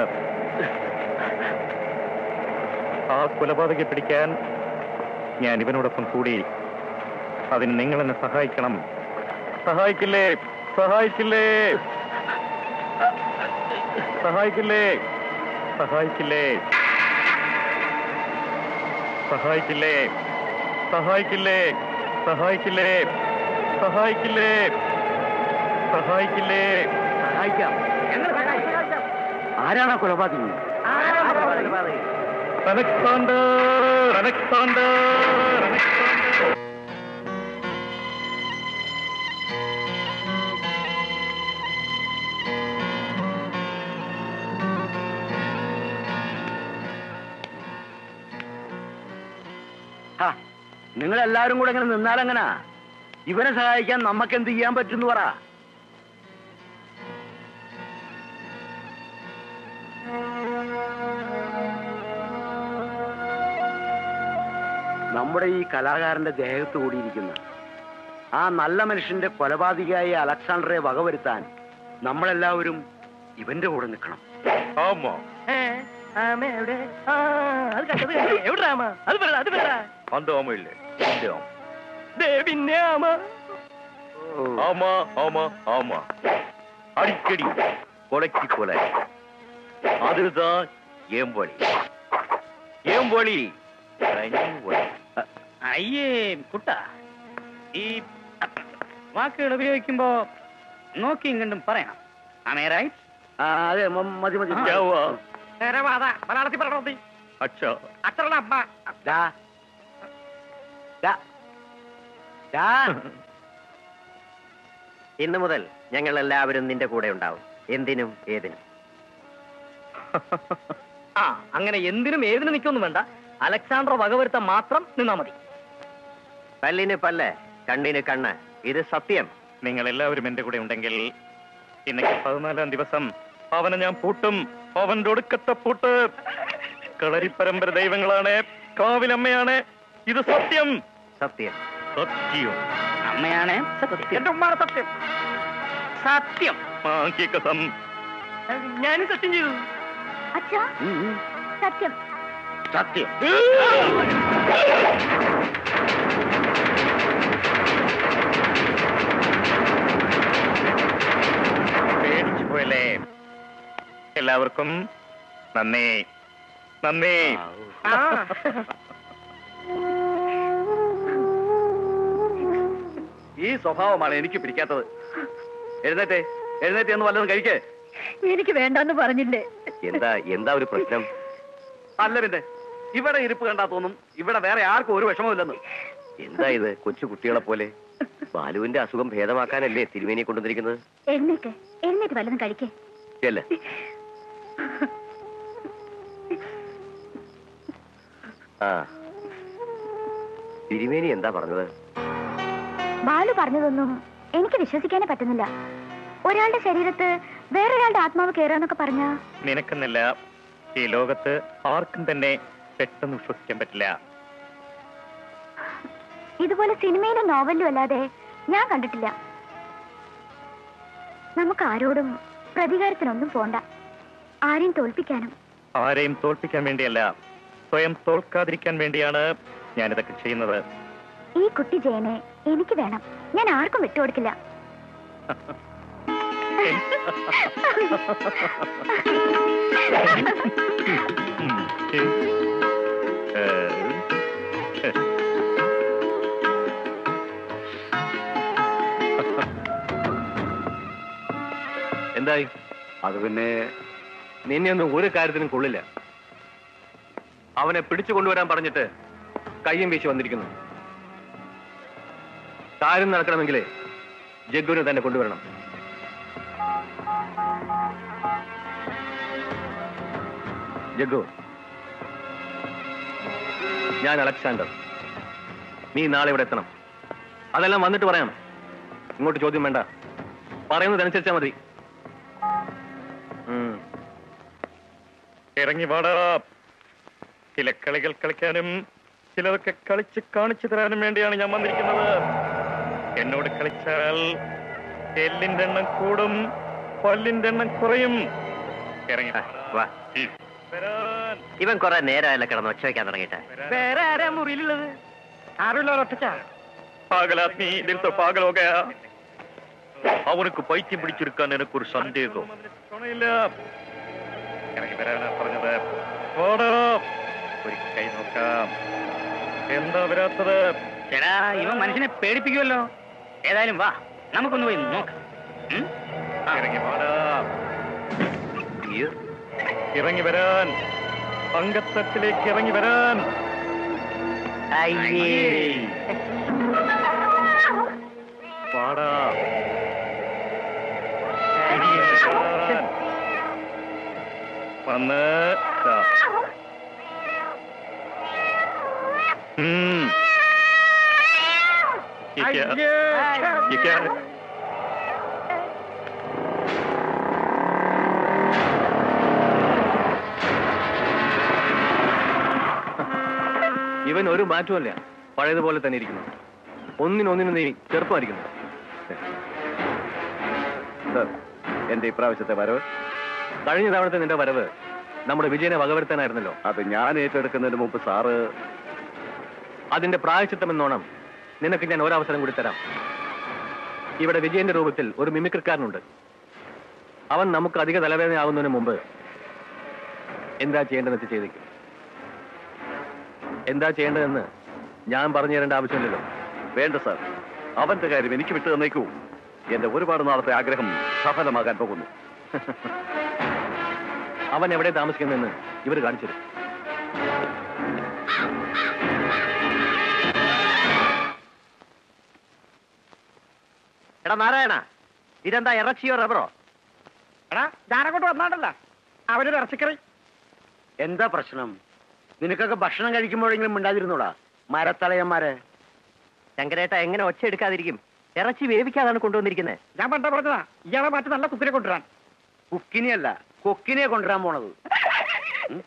ആ കൊലപാതകയെ പിടിക്കാൻ ഞാൻ ഇവനോടൊപ്പം കൂടി അതിന് നിങ്ങൾ എന്നെ സഹായിക്കണം സഹായിക്കില്ലേ സഹായിക്കില്ലേ സഹായിക്കില്ലേ സഹായിക്കില്ലേ സഹായിക്കില്ലേ സഹായിക്കില്ലേ സഹായിക്കില്ലേ സഹായിക്കില്ലേ സഹായിക്കില്ലേ സഹായിക്കാം ആരാണ് ആ കൊലപാതകി അലക്സാണ്ടർ അലക്സാണ്ടർ അലക്സാണ്ടർ നിങ്ങൾ എല്ലാവരും കൂടെ ഇങ്ങനെ നിന്നാലെങ്ങനാ ഇവനെ സഹായിക്കാൻ നമുക്ക് എന്ത് ചെയ്യാൻ പറ്റുന്നു പറ നമ്മുടെ ഈ കലാകാരന്റെ ദേഹത്ത് കൂടിയിരിക്കുന്ന ആ നല്ല മനുഷ്യന്റെ കൊലപാതകയായ അലക്സാണ്ടറെ വകവരുത്താൻ നമ്മളെല്ലാവരും ഇവന്റെ കൂടെ നിൽക്കണം ആമാ ഏ, ആമ എവിടെ ആ അത് കണ്ടത് കണ്ടത്. എവിടെടാ ആമ അത് പറ അത് പറ அந்த ஆமா இல்ல இந்த ஆமா ദേ പിന്നെ ആമ ஆமா ஆமா ஆமா அடிக்கடி கொலைக்கு கொலை அதுதான் ఏం పొడి ఏం పొడి അയ്യേ കുട്ട ഈ വാക്കുകൾ ഉപയോഗിക്കുമ്പോ നോക്കിയും കണ്ടും പറയണം ആമേ റൈറ്റ് അതെ മതി മതി മലയാളത്തിൽ പറയണോ അച്ഛോ അത്ര അമ്മ ദാ. ദാ. ദാ. ഇന്നു മുതൽ ഞങ്ങൾ എല്ലാവരും നിന്റെ കൂടെ ഉണ്ടാവും എന്തിനും ഏതിനും ആ അങ്ങനെ എന്തിനും ഏതിനും നിൽക്കൊന്നും വേണ്ട അലക്സാണ്ടർ വകവരുത്താൻ മാത്രം നിന്നാ മതി പല്ലിന് പല്ല് കണ്ണിന് കണ്ണ് ഇത് സത്യം നിങ്ങൾ എല്ലാവരും എന്റെ കൂടെ ഉണ്ടെങ്കിൽ ഇന്നേക്ക് പതിനാലാം ദിവസം അവനെ ഞാൻ പൂട്ടും അവന്റെ ഒടുക്കത്തെ പൂട്ട് കളരിപ്പരമ്പര ദൈവങ്ങളാണ് കാവിലമ്മയാണ് ഇത് സത്യം സത്യം സത്യം അമ്മയാണ് എന്റെ ഉമ്മാണ് സത്യം സത്യം മാങ്കികസം ഞാനും സത്യം ചെയ്തു അച്ഛാ സത്യം സത്യം പേടിച്ചു പോയല്ലേ എല്ലാവർക്കും നന്ദി നന്ദി ഈ സ്വഭാവമാണ് എനിക്ക് പിടിക്കാത്തത് എഴുന്നേറ്റേ എഴുന്നേറ്റ് എന്ന് വല്ലതും കഴിക്കേ എനിക്ക് വേണ്ടെന്ന് പറഞ്ഞില്ലേ എന്താ എന്താ ഒരു പ്രശ്നം അല്ല പിന്നെ ഇവിടെ ഇരിപ്പ് കണ്ടാ തോന്നും ഇവിടെ വേറെ ആർക്കും ഒരു വിഷമമില്ലെന്ന് എന്താ ഇത് കൊച്ചു കുട്ടികളെ പോലെ ബാലുവിന്റെ അസുഖം ഭേദമാക്കാനല്ലേ തിരുമേനിയെ കൊണ്ടുവന്നിരിക്കുന്നത് എഴുന്നേറ്റ് എഴുന്നേറ്റ് വല്ലതും കഴിക്കേ ചെല്ല് ആ തിരുമേനി എന്താ പറഞ്ഞത് ബാലു പറഞ്ഞതൊന്നും എനിക്ക് വിശ്വസിക്കാനേ പറ്റുന്നില്ല ഒരാളുടെ ശരീരത്ത് വേറൊരാളുടെ ആത്മാവ് കയറാന്നൊക്കെ പറഞ്ഞ നിനക്കെന്നല്ല ഈ ലോകത്ത് ആർക്കും തന്നെ പെട്ടെന്ന് വിശ്വസിക്കാൻ പറ്റില്ല ഇതുപോലെ സിനിമയിലും നോവലിലും അല്ലാതെ ഞാൻ കണ്ടിട്ടില്ല നമുക്ക് ആരോടും പ്രതികാരത്തിനൊന്നും പോണ്ട ആരെയും തോൽപ്പിക്കാനും ആരെയും തോൽപ്പിക്കാൻ വേണ്ടിയല്ല സ്വയം തോൽക്കാതിരിക്കാൻ വേണ്ടിയാണ് ഞാനിതൊക്കെ ചെയ്യുന്നത് ഈ കുട്ടി ജയനെ എനിക്ക് വേണം ഞാൻ ആർക്കും വിട്ടുകൊടുക്കില്ല ഉം. ഏ, ഏ. എന്തായി അത് പിന്നെ നിന്നെയൊന്നും ഒരു കാര്യത്തിനും കൊള്ളില്ല അവനെ പിടിച്ചു കൊണ്ടുവരാൻ പറഞ്ഞിട്ട് കയ്യും വീശി വന്നിരിക്കുന്നു കാര്യം നടക്കണമെങ്കിലേ ജഗ്ഗുവിനെ തന്നെ കൊണ്ടുവരണം ജഗ്ഗു ഞാൻ അലക്സാണ്ടർ നീ നാളെ ഇവിടെ എത്തണം അതെല്ലാം വന്നിട്ട് പറയാം ഇങ്ങോട്ട് ചോദ്യം വേണ്ട പറയുന്നതനുസരിച്ചാ മതി ഉം. ഇറങ്ങി വാടാ ചില കളികൾ കളിക്കാനും ചിലതൊക്കെ കളിച്ച് കാണിച്ചു തരാനും വേണ്ടിയാണ് ഞാൻ വന്നിരിക്കുന്നത് എന്നോട് കളിച്ചാൽ എല്ലിന്റെ എണ്ണം കൂടും പല്ലിന്റെ എണ്ണം കുറയും ഇറങ്ങി ആ, വാ വരാൻ ഇവൻ കുറെ നേരമല്ല കിടന്ന് ഒച്ച വയ്ക്കാൻ തുടങ്ങിയിട്ട് വേറെ ആരാ മുറിയിലുള്ളത് ആരുള്ള ഒറ്റച്ചാ പാഗൽ ആദ്മി ദിൽ തോ പാഗൽ ഹോ ഗയാ അവനക്ക് പൈത്യം പിടിച്ചെടുക്കാൻ എനിക്കൊരു സന്ദേഹം തുണയില്ല ഇറങ്ങി വരാനാ പറഞ്ഞത് ഓടോ ഒരു കൈ നോക്കാം എന്താ വരാത്തത് ചേടാ ഇവൻ മനുഷ്യനെ പേടിപ്പിക്കുമല്ലോ ഏതായാലും വാ നമുക്കൊന്ന് പോയി നോക്കാം ഉം? ആ. ഇറങ്ങി വാടാ ഇറങ്ങി വരാൻ പങ്കത്തട്ടിലേക്ക് ഇറങ്ങി വരാൻ വാടാ ഇറങ്ങി വരാൻ. വന്ന് ദാ. ഉം. ये क्या ये क्या है ഇവൻ ഒരു മാറ്റവുമല്ല പഴയതുപോലെ തന്നെ ഇരിക്കുന്നു ഒന്നിനൊന്നിനും നീ ചെറുപ്പമായിരിക്കുന്നു സർ എന്റെ ഇപ്രാവശ്യത്തെ വരവ് കഴിഞ്ഞ തവണത്തെ നിന്റെ വരവ് നമ്മുടെ വിജയനെ വകവരുത്താനായിരുന്നല്ലോ അത് ഞാൻ ഏറ്റെടുക്കുന്നതിന് മുമ്പ് സാറ് അതിന്റെ പ്രായച്ചിത്തം എന്നോണം നിനക്ക് ഞാൻ ഒരവസരം കൂടി തരാം ഇവിടെ വിജയന്റെ രൂപത്തിൽ ഒരു മിമിക്രിക്കാരനുണ്ട് അവൻ നമുക്ക് അധിക തലവേദനയാവുന്നതിന് മുമ്പ് എന്താ ചെയ്യേണ്ടതെന്ന് വെച്ച് ചെയ്തേക്കും എന്താ ചെയ്യേണ്ടതെന്ന് ഞാൻ പറഞ്ഞു തരേണ്ട ആവശ്യമില്ലല്ലോ വേണ്ട സാർ അവന്റെ കാര്യം എനിക്ക് വിട്ടു തന്നേക്കൂ എന്റെ ഒരുപാട് നാളത്തെ ആഗ്രഹം സഫലമാകാൻ പോകുന്നു അവൻ എവിടെ താമസിക്കുന്നതെന്ന് ഇവർ കാണിച്ചു തരും എടാ നാരായണ ഇതെന്താ ഇറച്ചിയോ റബ്ബറോ എടാ ഞാനങ്ങോട്ട് വന്നാണ്ടല്ല അവനൊരു ഇറച്ചിക്കറി എന്താ പ്രശ്നം നിനക്കൊക്കെ ഭക്ഷണം കഴിക്കുമ്പോഴെങ്കിലും മിണ്ടാതിരുന്നോടാ മരത്തലയന്മാരെ ശങ്കരേട്ട എങ്ങനെ ഒച്ച എടുക്കാതിരിക്കും ഇറച്ചി വേവിക്കാതാണ് കൊണ്ടുവന്നിരിക്കുന്നത് ഞാൻ പണ്ട പറഞ്ഞതാ ഇയാളെ മാറ്റി നല്ല കുക്കിനെ കൊണ്ടുവരാൻ കുക്കിനെയല്ല കൊക്കിനെ കൊണ്ടുവരാൻ പോണത് ഉം?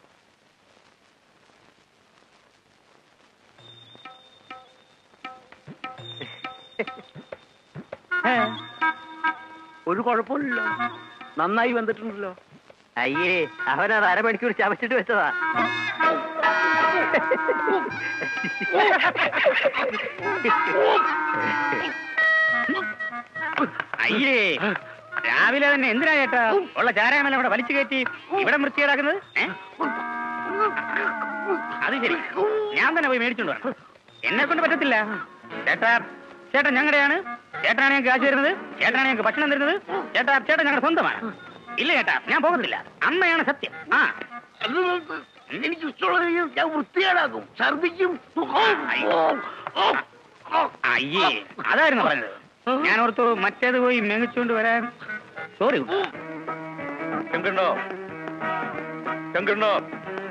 ഏ, ഒരു കുഴപ്പമില്ലല്ലോ നന്നായി വന്നിട്ടുണ്ടല്ലോ അയ്യേ അവനത് അരമണിക്കൂർ ചവച്ചിട്ട് വെച്ചതാ അയ്യേ രാവിലെ തന്നെ എന്തിനാ ചേട്ടാ ഉള്ള ചാരാമെല്ലാം ഇവിടെ വലിച്ചു കയറ്റി ഇവിടെ വൃത്തിയേടാക്കുന്നത് ഏ? അത് ശരി ഞാൻ തന്നെ പോയി മേടിച്ചോണ്ട് വരാം എന്നെ കൊണ്ട് പറ്റത്തില്ല ചേട്ടാ ചേട്ടൻ ഞങ്ങളുടെയാണ് ചേട്ടനാണ് ഞങ്ങൾക്ക് കാശ് തരുന്നത് ചേട്ടനാണ് ഞങ്ങൾക്ക് ഭക്ഷണം തരുന്നത് ചേട്ടാ ചേട്ടൻ ഞങ്ങളുടെ സ്വന്തമാണ് ഇല്ല ചേട്ടാ ഞാൻ പോകത്തില്ല അമ്മയാണ് സത്യം ആ എനിക്ക് ഇഷ്ടമുള്ളത് ഞാൻ വൃത്തികേടാക്കും ഛർദിക്കും അയ്യേ അതായിരുന്നു പറഞ്ഞത് ഞാൻ ഓർത്തു മറ്റേത് പോയി മേങ്ങിച്ചുകൊണ്ട് വരാൻ സോറി ശങ്കരനോ ശങ്കരനോ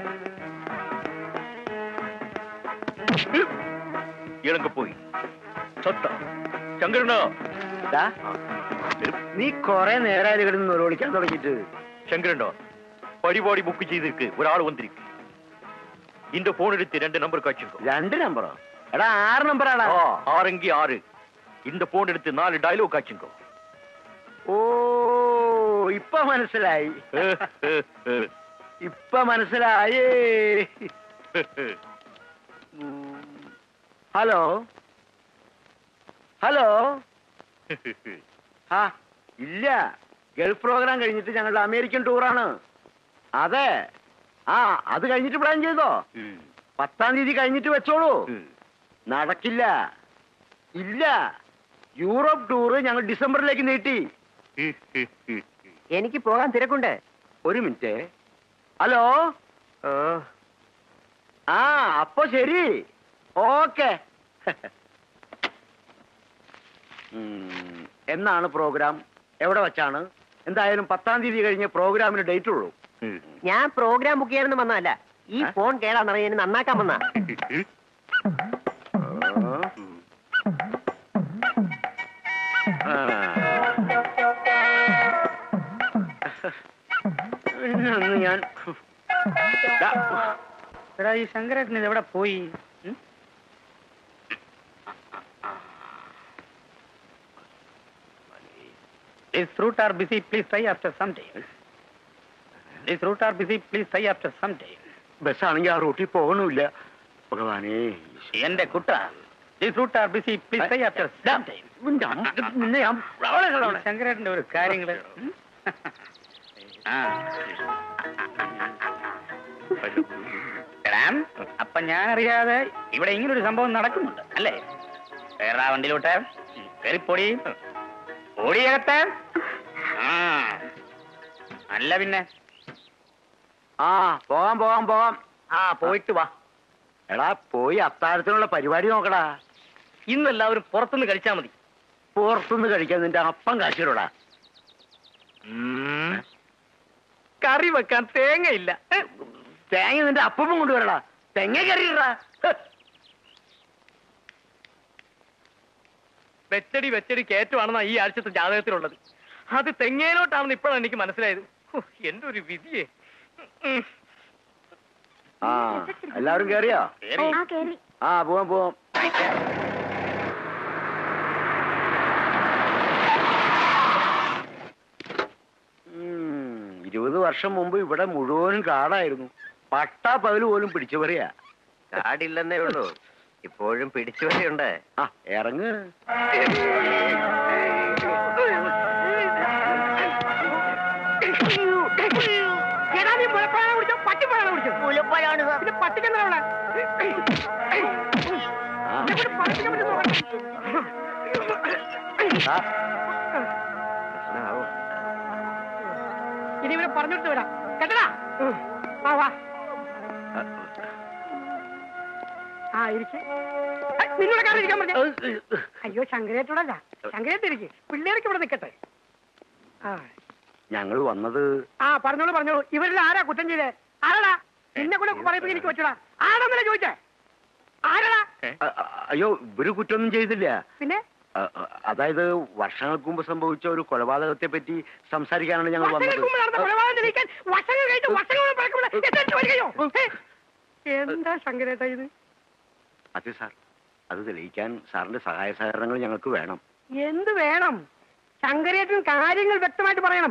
ഇളങ്ക പോയി സത്ത ശങ്കരനോ ദാ, നീ കൊറേ നേരമായി കിടന്ന് നിലവിളിക്കാൻ തുടങ്ങിയിട്ട് ശങ്കരനോ പരിപാടി ബുക്ക് ചെയ്തിരിക്ക് ഒരാൾ വന്നിരിക്കും இந்த போன் எடுத்து ரெண்டு நம்பர் காய்ச்சுங்க രണ്ട് നമ്പറോ എടാ ആറ് നമ്പറാടാ ஆறங்கி ஆறு இந்த போன் எடுத்து நாலு டயലോഗ് காய்ச்சுங்க ഓ ഇപ്പൊ മനസ്സിലായി ഇപ്പൊ മനസ്സിലായേ ഹലോ ഹലോ ആ ഇല്ല ഗൾഫ് പ്രോഗ്രാം കഴിഞ്ഞിട്ട് ഞങ്ങളുടെ അമേരിക്കൻ ടൂറാണ് അതെ ആ അത് കഴിഞ്ഞിട്ട് പ്ലാൻ ചെയ്തോ പത്താം തീയതി കഴിഞ്ഞിട്ട് വെച്ചോളൂ നടക്കില്ല ഇല്ല യൂറോപ്പ് ടൂറ് ഞങ്ങൾ ഡിസംബറിലേക്ക് നീട്ടി എനിക്ക് പോകാൻ തിരക്കുണ്ട് ഒരു മിനിറ്റ് ഹലോ ആ അപ്പൊ ശരി ഓക്കെ ഉം, എന്നാണ് പ്രോഗ്രാം എവിടെ വെച്ചാണ് എന്തായാലും പത്താം തീയതി കഴിഞ്ഞ് പ്രോഗ്രാമിന് ഡേറ്റ് ഉള്ളൂ ഞാൻ പ്രോഗ്രാം ബുക്ക് ചെയ്യാനൊന്നും വന്നതല്ല ഈ ഫോൺ കേടാന്നറിയാൻ നന്നാക്കാൻ വന്നാ പിന്നെ അന്ന് ഞാൻ ദാ, എടാ ഈ ശങ്കരേട്ടൻ ഇത് എവിടെ പോയി ഉം? This route are busy, please try after some time. This route are busy, please try after some time. ബസ്സാണെങ്കിൽ ആ റൂട്ടിൽ പോകണമില്ല ഭഗവാനേ എന്റെ കുട്ട This route are busy, please try after some time. നിന്റെ അമ്മ- നിന്നെ ഞാൻ അവളെ കളയണേ. ഈ ശങ്കരേട്ടന്റെ ഒരു കാര്യങ്ങള് ഉം? ആ. എടാ, അപ്പൊ ഞാൻ അറിയാതെ ഇവിടെ ഇങ്ങനൊരു സംഭവം നടക്കുന്നുണ്ട് അല്ലേ വേറെ വണ്ടിയിലോട്ട് കയറിപ്പൊടി ഓടിയകത്ത് ആ അല്ല പിന്നെ ആ പോകാം പോകാം പോകാം ആ പോയിട്ട് വാ എടാ പോയി അത്താഴത്തിനുള്ള പരിപാടി നോക്കടാ ഇന്നെല്ലാവരും പുറത്തുനിന്ന് കഴിച്ചാൽ മതി പുറത്തുനിന്ന് കഴിക്കാൻ നിന്റെ അപ്പം കാശിരോടാ കറി വെക്കാൻ തേങ്ങയില്ല തേങ്ങ നിന്റെ അപ്പം കൊണ്ടുവരടാ തെങ്ങ കറിയിടാ വെച്ചടി വെച്ചടി കയറ്റമാണെന്നാ ഈ ആഴ്ചത്തെ ജാതകത്തിലുള്ളത് അത് തെങ്ങേലോട്ടാണെന്ന് ഇപ്പോഴാണ് എനിക്ക് മനസ്സിലായത് ഹോ, എന്റെ ഒരു വിധിയെ ഉം. ആ എല്ലാവരും കേറിയോ ആ കേറി ആ പോവാം പോവാം ഉം, ഇരുപത് വർഷം മുമ്പ് ഇവിടെ മുഴുവനും കാടായിരുന്നു പട്ടാ പകല് പോലും പിടിച്ചു പറയാ കാടില്ലെന്നേ ഉള്ളൂ ഇപ്പോഴും പിടിച്ചുവരെയുണ്ട് ആ ഇറങ്ങ് എടാ, നീ മുഴപ്പായ കുടിച്ച പട്ടി പുളിപ്പഴാണ് കുടിച്ചത് പുലിപ്പഴാണ് സാർ പിന്നെ പട്ടിക്കെന്താ അവിടെ എന്നെ കൊണ്ട് പറയിപ്പിക്കാൻ പറ്റുമോ ഇനി ഇവരെ പറഞ്ഞിട്ട് വിടാം കേട്ടടാ വാ വാ ആ ഇരിക്കെ നിങ്ങളുടെ കാര്യം ഇരിക്കാൻ പറഞ്ഞു അയ്യോ ശങ്കരേട്ടോടല്ല ശങ്കരേട്ട് ഇരിക്കെ പിള്ളേർക്ക് ഇവിടെ നിൽക്കട്ടെ ആ ഞങ്ങൾ വന്നത് ആ പറഞ്ഞോളൂ പറഞ്ഞോളൂ ഇവരിൽ ആരാ കുറ്റം ചെയ്തേ ആരാടാ നിന്നെ കൂടെ പറയപ്പോ എനിക്ക് വെച്ചോടാ ആരാന്നല്ലേ ചോദിച്ചേ ആരാടാ അ- അ- അയ്യോ ഇവര് കുറ്റമൊന്നും ചെയ്തില്ല പിന്നെ അ- അ- അതായത് വർഷങ്ങൾക്ക് മുമ്പ് സംഭവിച്ച ഒരു കൊലപാതകത്തെ പറ്റി സംസാരിക്കാനാണ് ഞങ്ങൾ വർഷങ്ങൾക്ക് മുമ്പ് നടന്ന കൊലപാതകം വന്നത് തെളിയിക്കാൻ വർഷങ്ങൾ കഴിഞ്ഞ് വർഷങ്ങൾ പഴക്കമുള്ള എന്നെ വരികയോ എന്താ ശങ്കരേട്ട ഇത് അതെ സാർ അത് തെളിയിക്കാൻ സാറിന്റെ സഹായ സഹകരണങ്ങൾ ഞങ്ങൾക്ക് വേണം എന്ത് വേണം ശങ്കരേട്ടൻ കാര്യങ്ങൾ വ്യക്തമായിട്ട് പറയണം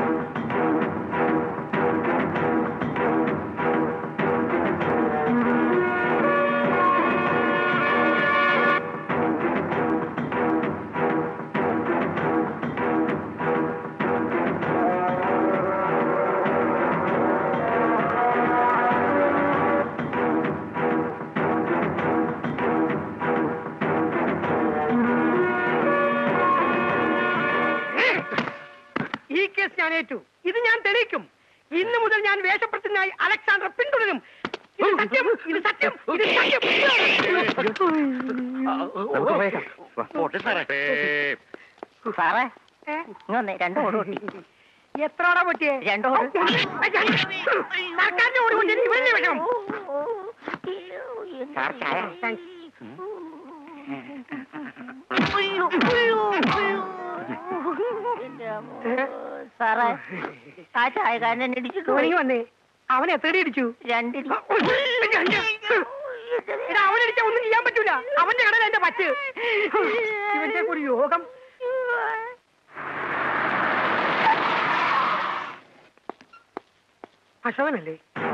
ഈ കേസ് ഞാൻ ഏറ്റു ഇത് ഞാൻ തെളിയിക്കും ഇന്ന് മുതൽ ഞാൻ വേഷപ്രത്തിനായി അലക്സാണ്ടർ പിന്തുടരും ഇത് സത്യം ഇത് സത്യം ഇത് സത്യം നമുക്ക് പോയേക്കാം. വാ. പോട്ടെ സാറേ സാറേ ഏ? ഇങ്ങൊന്നേ രണ്ടു ഓട് കൂട്ടി എത്രാടാ പറ്റിയേ രണ്ടു ഓട് സർക്കാരിന്റെ ഓടി കൊണ്ട് എനിക്ക് വലിയ വിഷമം സാർ ചായ താങ്ക്സ് സാറേ ആ ചായക്കാരനെ ഇടിച്ചിട്ട് പോയി തോണിക്ക് വന്നേ അവൻ എത്രടി ഇടിച്ചു രണ്ടിടി എടാ അവനടിച്ച ഒന്നും ചെയ്യാൻ പറ്റൂല അവന്റെ കടല എന്റെ പറ്റ് ഇവന്റെ ഒരു യോഗം അശോകനല്ലേ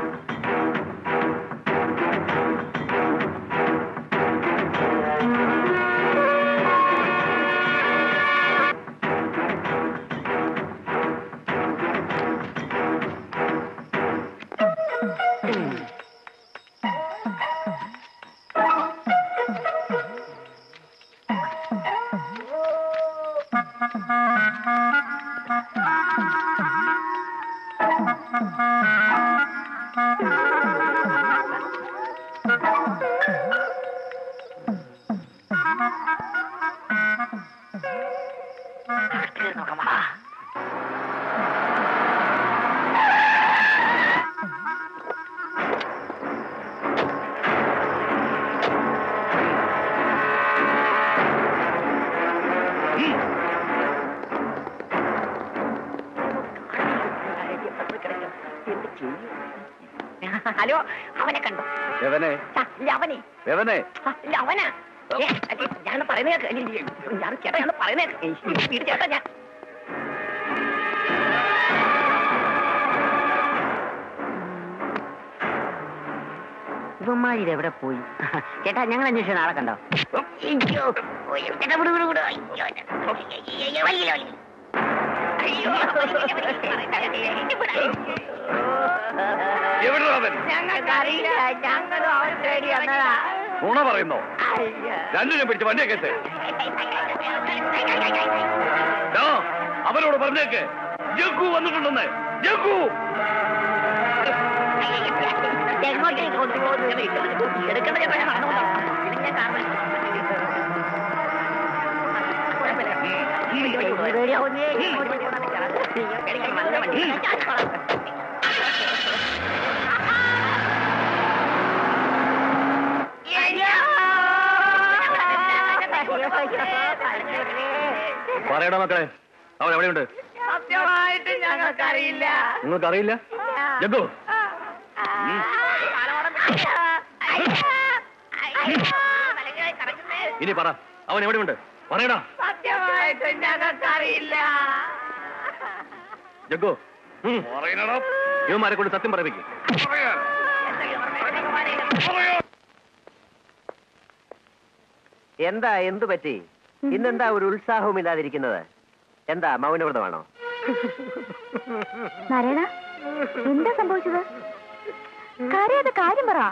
ഹലോ അവനെ കണ്ടോ എവനെ ആ, ഇല്ല, അവനെ എവനെ ആ, ഇല്ല, അവനാ ഏ, അടി, ഞാൻ പറയുന്നേക്ക് ഞാൻ ചേട്ടാ ഞാൻ പറയുന്നേക്ക് വീട് ചേട്ടാ ഞാൻ ഇവന്മാരിത് എവിടെ പോയി ചേട്ടാ ഞങ്ങൾ അന്വേഷിച്ച നാളെ കണ്ടോ അയ്യോ ഓ, ചേട്ടാ വിടു വിടു വിടു അയ്യോ അയ്യോ, വലിയ വലിയ അയ്യോ എവിടെ അവൻ ഞങ്ങൾക്കറിയില്ല ഞങ്ങളും അവൻ തേടി വന്നതാ നുണ പറയുന്നോ അയ്യോ രണ്ടിനും പിടിച്ച് വണ്ടിയെ കേട്ട് ദാ, അവനോട് പറഞ്ഞേക്ക് ജഗ്ഗു വന്നിട്ടുണ്ടെന്ന് ജഗ്ഗു എങ്ങോട്ടേക്ക് കൊണ്ടുപോകുന്നത് എടുക്കേണ്ട ചേട്ടാ ഞാൻ നടന്നു കൊണ്ടോളാം. ഇത് ഞാൻ കാരണം പേടിയാവുന്നേ ഇങ്ങോട്ട് പേടിക്കാൻ നല്ല വണ്ടി ഞാൻ ചാടിക്കോളാം. പറയടാ മക്കളെ അവൻ എവിടെയുണ്ട് സത്യമായിട്ട് ഞങ്ങൾക്കറിയില്ല നിങ്ങൾക്ക് അറിയില്ല ജഗ്ഗു ഇനി പറ അവൻ എവിടെയുണ്ട് പറയടാ സത്യമായിട്ട് ഞങ്ങൾക്കറിയില്ല ജഗ്ഗു ഉം. പറയണടാ ഇവന്മാരെ കൊണ്ട് സത്യം പറയിപ്പിക്കും പറയാൻ പറയാൻ എന്താ എന്തു പറ്റി ഇന്നെന്താ ഒരു ഉത്സാഹവും ഇല്ലാതിരിക്കുന്നത് എന്താ മൗനവ്രതമാണോ നാരായണ എന്താ സംഭവിച്ചത് കരയാതെ കാര്യം പറ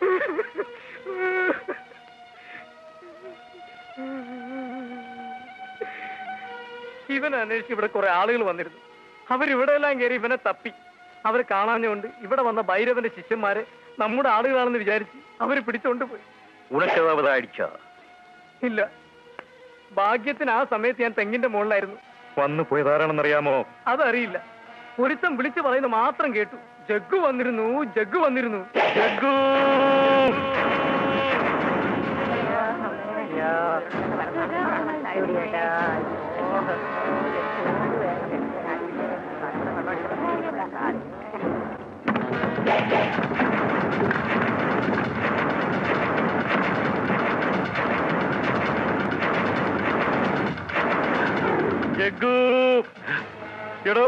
ഇവൻ അന്വേഷിച്ച് ഇവിടെ കുറെ ആളുകൾ വന്നിരുന്നു അവരിവിടെ എല്ലാം കയറി ഇവനെ തപ്പി അവർ കാണാഞ്ഞുകൊണ്ട് ഇവിടെ വന്ന ഭൈരവന്റെ ശിഷ്യന്മാരെ നമ്മുടെ ആളുകളാണെന്ന് വിചാരിച്ച് അവര് പിടിച്ചോണ്ട് പോയി ഉനക്കേതാവത് അടിച്ച ഇല്ല ഭാഗ്യത്തിന് ആ സമയത്ത് ഞാൻ തെങ്ങിന്റെ മുകളിലായിരുന്നു വന്നു പോയതാരാണെന്നറിയാമോ അതറിയില്ല ഒരുത്തം വിളിച്ചു പറയുന്നത് മാത്രം കേട്ടു ജഗ്ഗു വന്നിരുന്നു ജഗ്ഗു വന്നിരുന്നു ജഗ്ഗു ജഗ്ഗു എടോ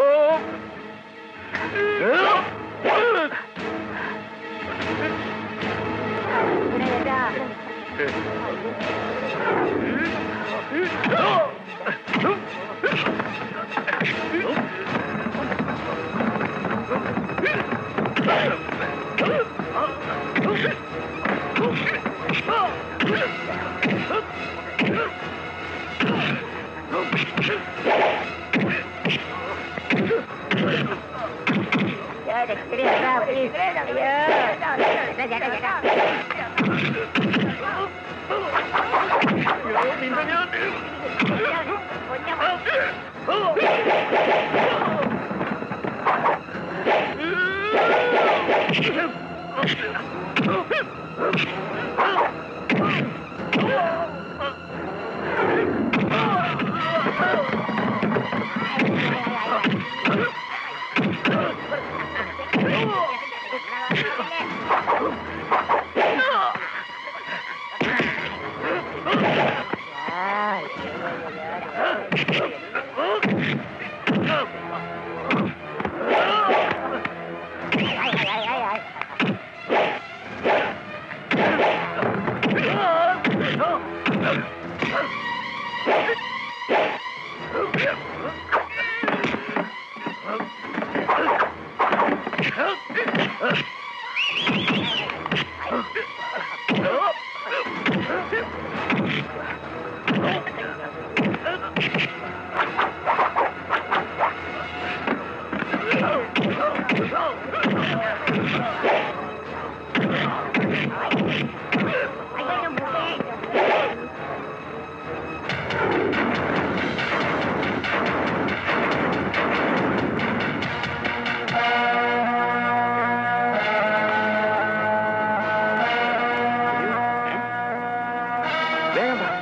വേഗം വാ.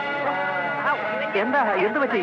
എന്താ എന്ത് പറ്റി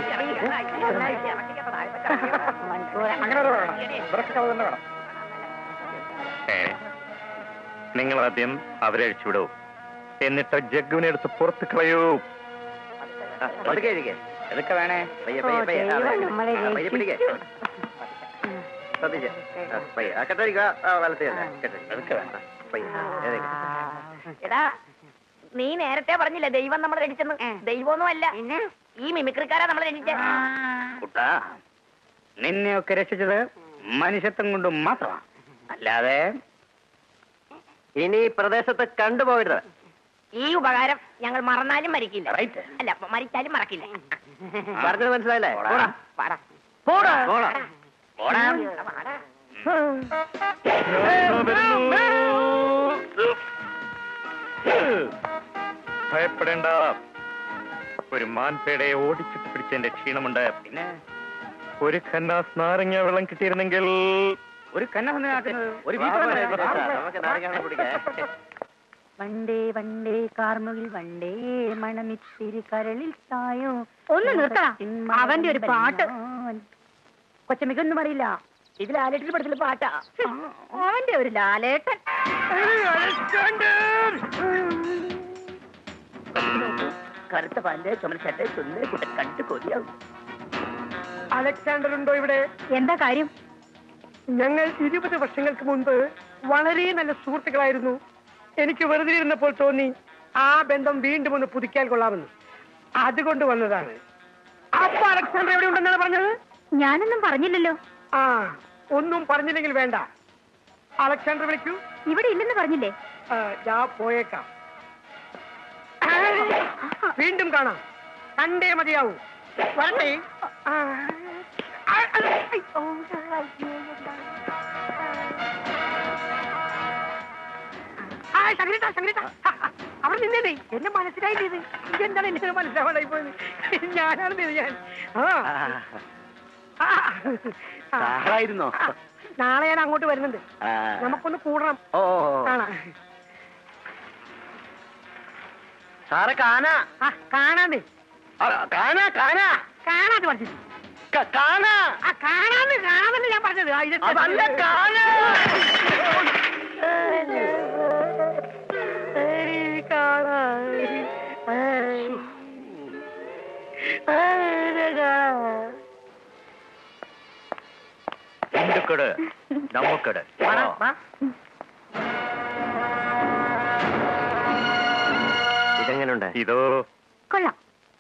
നിങ്ങൾ ആദ്യം അവരെ അഴിച്ചുവിടൂ എന്നിട്ട് ജഗ്ഗുവിനെ എടുത്ത് പുറത്ത് കളയൂ പതുക്കെ ഇരിക്ക്. ഇതൊക്കെ വേണേ പയ്യെ, പയ്യെ, പയ്യെ. ആ, ആ, പയ്യെ പിടിക്ക്. ശ്രദ്ധിച്ച്. ആ, പയ്യെ. ആ, കെട്ടഴിക്കുക. ആ, വലത്തെ തന്നെ. കെട്ടഴിക്കുക. ആ, പയ്യെ. ഏതെങ്കിലും. എടാ നീ നേരത്തെ പറഞ്ഞില്ലേ ദൈവം നമ്മളെ രക്ഷിച്ചെന്ന് ദൈവമൊന്നും അല്ല ഈ മിമിക്രിക്കാരാ നമ്മളെ രക്ഷിച്ച കുട്ടാ നിന്നെയൊക്കെ രക്ഷിച്ചത് മനുഷ്യത്വം കൊണ്ട് മാത്രമാണ് അല്ലാതെ ഇനി ഈ പ്രദേശത്ത് കണ്ടുപോകരുത് ഈ ഉപകാരം ഞങ്ങൾ മറന്നാലും മരിക്കില്ല റൈറ്റ് അല്ല മരിച്ചാലും മറക്കില്ല പറഞ്ഞത് മനസ്സിലായില്ലേ പോടാ. പോടാ. പാടാ പോടാ. പോടാ. പോടാ. പാടാ ഭയപ്പെടേണ്ട ഒരു മാൻപേടയെ ഓടിച്ചിട്ട് പിടിച്ചതിന്റെ ക്ഷീണമുണ്ട് പിന്നെ ഒരു ഖന്നാസ് നാരങ്ങ വെള്ളം കിട്ടിയിരുന്നെങ്കിൽ ഒരു കന്ന സന്ദനാക്കുന്നത് ഒരു വാ, വീട്ടിൽ വാ, വന്ന് വാ, വാ, നമുക്ക് നാരങ്ങാവെള്ളം കുടിക്കാം. വണ്ടേ വണ്ടേ കാർമുകിൽ വണ്ടേ മണമിത്തിരി കരളിൽ തായോ ഒന്ന് നിർത്തണം അവന്റെ ഒരു പാട്ട് കൊച്ചമ്മയ്ക്കൊന്നും അറിയില്ല ഇതിൽ ആലട്ടിൽ പഠിച്ചില്ല പാട്ടാ അവന്റെ ഒരു ലാലേട്ടൻ കറുത്ത പാല് ചുമല ഷർട്ട് ചുണ്ട് കുട്ടൻ കണ്ട് കൊതിയാവും അലക്സാണ്ടർ ഉണ്ടോ ഇവിടെ എന്താ കാര്യം ഞങ്ങൾ ഇരുപത് വർഷങ്ങൾക്ക് മുൻപ് വളരെ നല്ല സുഹൃത്തുക്കളായിരുന്നു എനിക്ക് വെറുതെ ഇരുന്നപ്പോൾ തോന്നി ആ ബന്ധം വീണ്ടും ഒന്ന് പുതുക്കിയാൽ കൊള്ളാമെന്ന് അതുകൊണ്ട് വന്നതാണ് അപ്പൊ അലക്സാണ്ടർ എവിടെ ഉണ്ടെന്നാണ് പറഞ്ഞത് ഞാനൊന്നും പറഞ്ഞില്ലല്ലോ ആ ഒന്നും പറഞ്ഞില്ലെങ്കിൽ വേണ്ട അലക്സാണ്ടർ വിളിക്കൂ ഇവിടെ ഇല്ലെന്ന് പറഞ്ഞില്ലേ ആ, ഞാൻ പോയേക്കാം ആ, വീണ്ടും കാണാം കണ്ടേ മതിയാവൂ വരട്ടെ ആ. ആ, ആ, അയ്യോ. ആ, ശങ്കരേട്ടാ, ശങ്കരേട്ടാ. ആ, ആ, അവിടെ നിന്നേ എന്നെ മനസ്സിലായില്ലേ ഇത് എന്താണ് എന്നെ മനസ്സിലാവാണ്ടായി പോയത് ഞാനാണ് ഇത് ഞാൻ ആ ആ. ആ. സാറായിരുന്നോ? ആ, നാളെ ഞാൻ അങ്ങോട്ട് വരുന്നുണ്ട് ആ. നമുക്കൊന്ന് കൂടണം ഓ കാണാം സാറെ കാണാ ആ കാണാന്ന് കാണാ കാണാ കാണാന്ന് പറഞ്ഞു കാണാ ആ കാണാന്ന് കാണാന്നല്ല ഞാൻ പറഞ്ഞത് ആ, ഇത് അതല്ല കാണാ ഏയ്, കാണാ ഏയ്. ഏയ്, കാണാ. ഹിന്ദുക്കട് നമ്മക്കട് വാടാ, വാ. ഇതെങ്ങനുണ്ട് ഇതോ കൊള്ളാം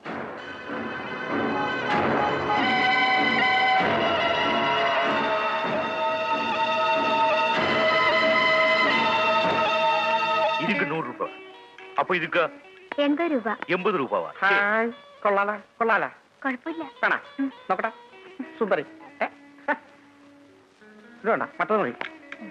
இதுக்கு நூறு ரூபாய் அப்ப இதுக்கு എൺപത് രൂപ எண்பது ரூபாவா ഹായ് കൊള്ളാല കൊള്ളാല കുഴപ്പമില്ല വേണ നോക്കട്ടെ സൂപ്പർ ഏ ഇത് വേണ്ട മറ്റൊന്ന് മതി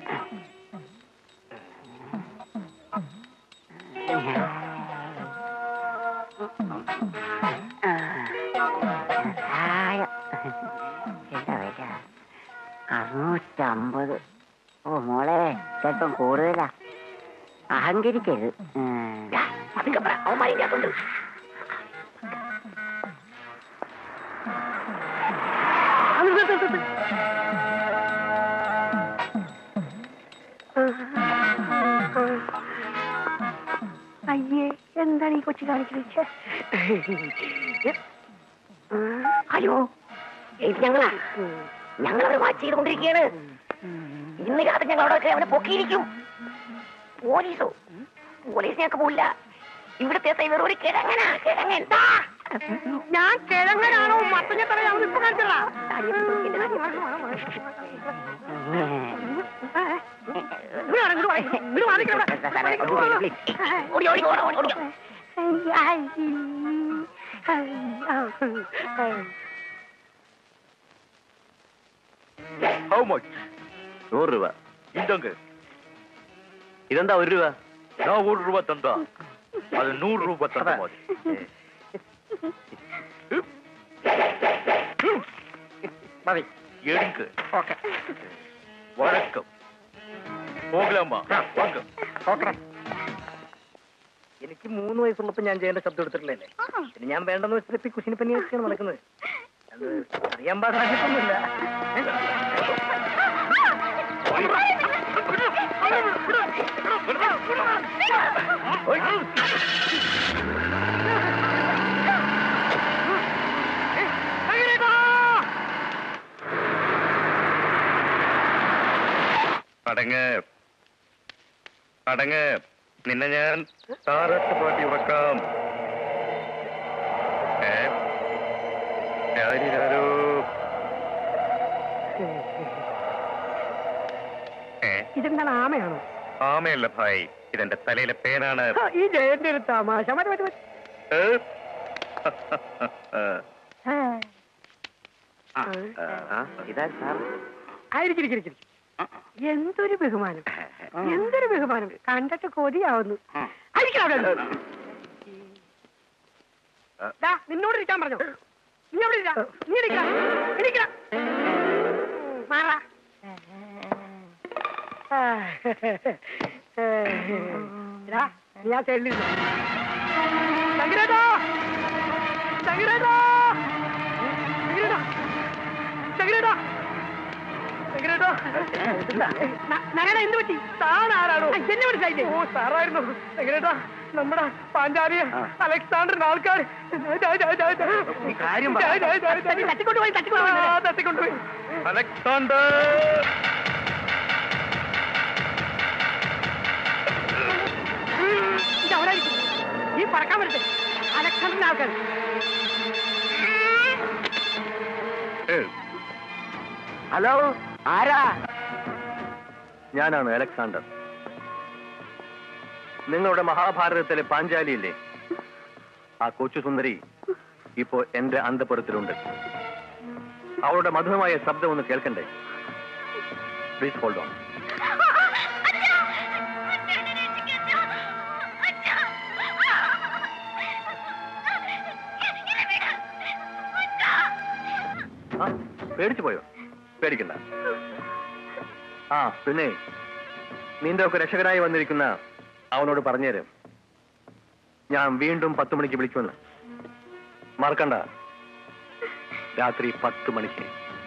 അറുന്നൂറ്റമ്പത് ഓ മോളെ ചിലപ്പം കൂടുതലാ അഹങ്കരിക്കരുത് അത് ഇത് ഇത് ഇത്. അയ്യേ എന്താണ് ഈ കൊച്ചു കാണിക്കുന്നത് അയ്യോ ഇത് ഞങ്ങളാ ഞങ്ങൾ അവിടെ വാച്ച് ചെയ്തുകൊണ്ടിരിക്കുകയാണ് ഇന്ന് രാത്രി ഞങ്ങൾ അവിടെ അവനെ പൊക്കിയിരിക്കും പോലീസോ പോലീസ് ഞങ്ങൾക്ക് പോയില്ല ഇവിടുത്തെ വെറും ഒരു കിഴങ്ങനാ കിഴങ്ങൻ ദാ. ഞാൻ കിഴങ്ങനാണോ മത്തഞ്ഞത്തറയാണോ ഇപ്പൊ കാണിച്ചല്ല ഓടി ഓടി ഓടി ഓടി ഓടി ஹவு மச் നൂറ് രൂപ இந்தாங்க ഇതെന്താ ഒരു രൂപ நான் ஒரு ரூபா தந்தா அது நூறு ரூபாய் தந்த மாதிரி മതി எடுங்க ഓക്കെ வணக்கம் போகலாமா வாங்க ഓക്കെ എനിക്ക് മൂന്ന് വയസ്സുള്ളപ്പോ ഞാൻ ചെയ്യേണ്ട ശബ്ദം എടുത്തിട്ടില്ലേ പിന്നെ ഞാൻ വേണ്ടെന്ന് വെച്ചിട്ട് കുശിനി പനി വെച്ചാണ് നടക്കുന്നത് അത് അറിയാൻ പാടായിട്ടൊന്നുമില്ല അടങ്ങ് അടങ്ങ് നിന്നെ ഞാൻ താരട്ട് പാട്ടി വെക്കാം ഏ ആരിരാരോ ഏ ഇതെന്താണ് ആമയാണോ ആമയല്ല ഭായ് ഇതെന്റെ തലയിലെ പേനാണ് ആ, ഈ ജയന്റെ ഒരു തമാശ മതി മതി മതി ഏ? ഇതാ സാർ ആയിരിക്കും ഇരിക്കും, ഇരിക്കും. എന്തൊരു ബഹുമാനം എന്തൊരു ബഹുമാനം കണ്ടിട്ട് കൊതിയാവുന്നു ആയിരിക്കണം അവിടെ നിന്ന്. ദാ, നിന്നോട് ഇരിക്കാൻ പറഞ്ഞു നീ അവിടെ ഇരിക്ക. നീ ഇരിക്ക. ഇരിക്ക. മാറാ. എടാ, നീ ആ സൈഡിൽ ഇരുന്നോ. ശങ്കരേട്ടാ! ശങ്കരേട്ടാ! ശങ്കരേട്ടാ! ശങ്കരേട്ടാ! ശങ്കരേട്ടാ! ന- നരേടാ, എന്ത് പറ്റി താൻ ആരാണോ എന്നെ വിളിച്ചായില്ലേ ഓ സാറായിരുന്നു ശങ്കരേട്ടാ നമ്മുടെ പാഞ്ചാലിയ അലക്സാണ്ടറിന്റെ ആൾക്കാർ കാര്യം പറ. തട്ടിക്കൊണ്ടുപോയി തട്ടിക്കൊണ്ടുപോയി ആ, തട്ടിക്കൊണ്ടുപോയി അലക്സാണ്ടർ ഇത് അവരായിരിക്കും ഈ പറക്കാൻ വരട്ടെ അലക്സാണ്ടറിന്റെ ആൾക്കാർ ഏ, ഹലോ ആരാ ഞാനാണ് അലക്സാണ്ടർ നിങ്ങളുടെ മഹാഭാരതത്തിലെ പാഞ്ചാലിയില്ലേ ആ കൊച്ചു സുന്ദരി ഇപ്പോ എന്റെ അന്തപുരത്തിലുണ്ട് അവളുടെ മധുരമായ ശബ്ദം ഒന്ന് കേൾക്കണ്ടേ പ്ലീസ് ഹോൾഡ് ഓൺ ആ പേടിച്ചു പോയോ പേടിക്കണ്ട ആ പിന്നെ നിന്റെ ഒക്കെ രക്ഷകനായി വന്നിരിക്കുന്ന അവനോട് പറഞ്ഞുതരും ഞാൻ വീണ്ടും പത്ത് മണിക്ക് വിളിക്കുമെന്ന് മറക്കണ്ട രാത്രി പത്ത് മണിക്ക്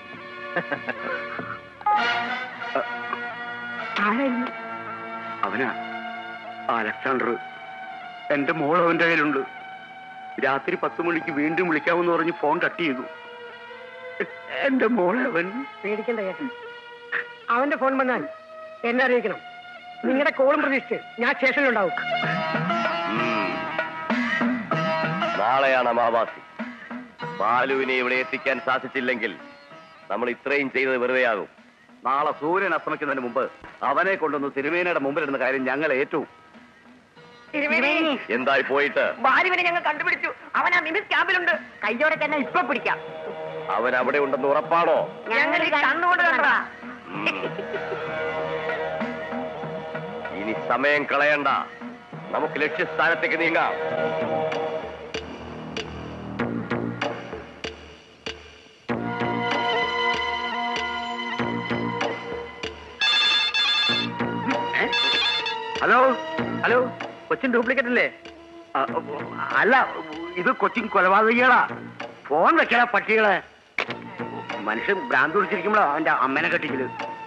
അവനാ ആ അലക്സാണ്ടർ എന്റെ മോൾ അവന്റെ കയ്യിലുണ്ട് രാത്രി പത്ത് മണിക്ക് വീണ്ടും വിളിക്കാമെന്ന് പറഞ്ഞ് ഫോൺ കട്ട് ചെയ്തു എന്റെ മോളെ അവൻ പേടിക്കണ്ട ചേട്ടൻ അവന്റെ ഫോൺ വന്നാൽ എന്നെ അറിയിക്കണം നിങ്ങളുടെ കോളും പ്രതീക്ഷിച്ച് ഞാൻ സ്റ്റേഷനിലുണ്ടാവും നാളെയാണ് അമാവാസി ബാലുവിനെ ഇവിടെ എത്തിക്കാൻ സാധിച്ചില്ലെങ്കിൽ നമ്മൾ ഇത്രയും ചെയ്തത് വെറുതെയാകും നാളെ സൂര്യൻ അസ്തമിക്കുന്നതിന് മുമ്പ് അവനെ കൊണ്ടൊന്ന് തിരുമേനയുടെ മുമ്പിലിടുന്ന കാര്യം ഞങ്ങൾ ഏറ്റു എന്തായി പോയിട്ട് ഭാര്യവിനെ ഞങ്ങൾ കണ്ടുപിടിച്ചു അവൻ ആ നിമിസ് ക്യാമ്പിലുണ്ട് കയ്യോടെ തന്നെ ഇപ്പൊ പിടിക്കാം അവൻ അവിടെ ഉണ്ടെന്ന് ഉറപ്പാണോ ഞങ്ങൾ ഈ കണ്ണുകൊണ്ട് കണ്ടതാ ഇനി സമയം കളയണ്ട നമുക്ക് ലക്ഷ്യസ്ഥാനത്തേക്ക് നീങ്ങാം ഹലോ ഹലോ കൊച്ചിൻ ഡ്യൂപ്ലിക്കേറ്റ് അല്ലേ ആ, അല്ല ഇത് കൊച്ചിൻ കൊലപാതകികളാ ഫോൺ വെക്കണ പട്ടികളെ മനുഷ്യൻ ഭ്രാന്ത് പിടിച്ചിരിക്കുമ്പോഴാ അവന്റെ അമ്മേനെ കെട്ടിക്കല്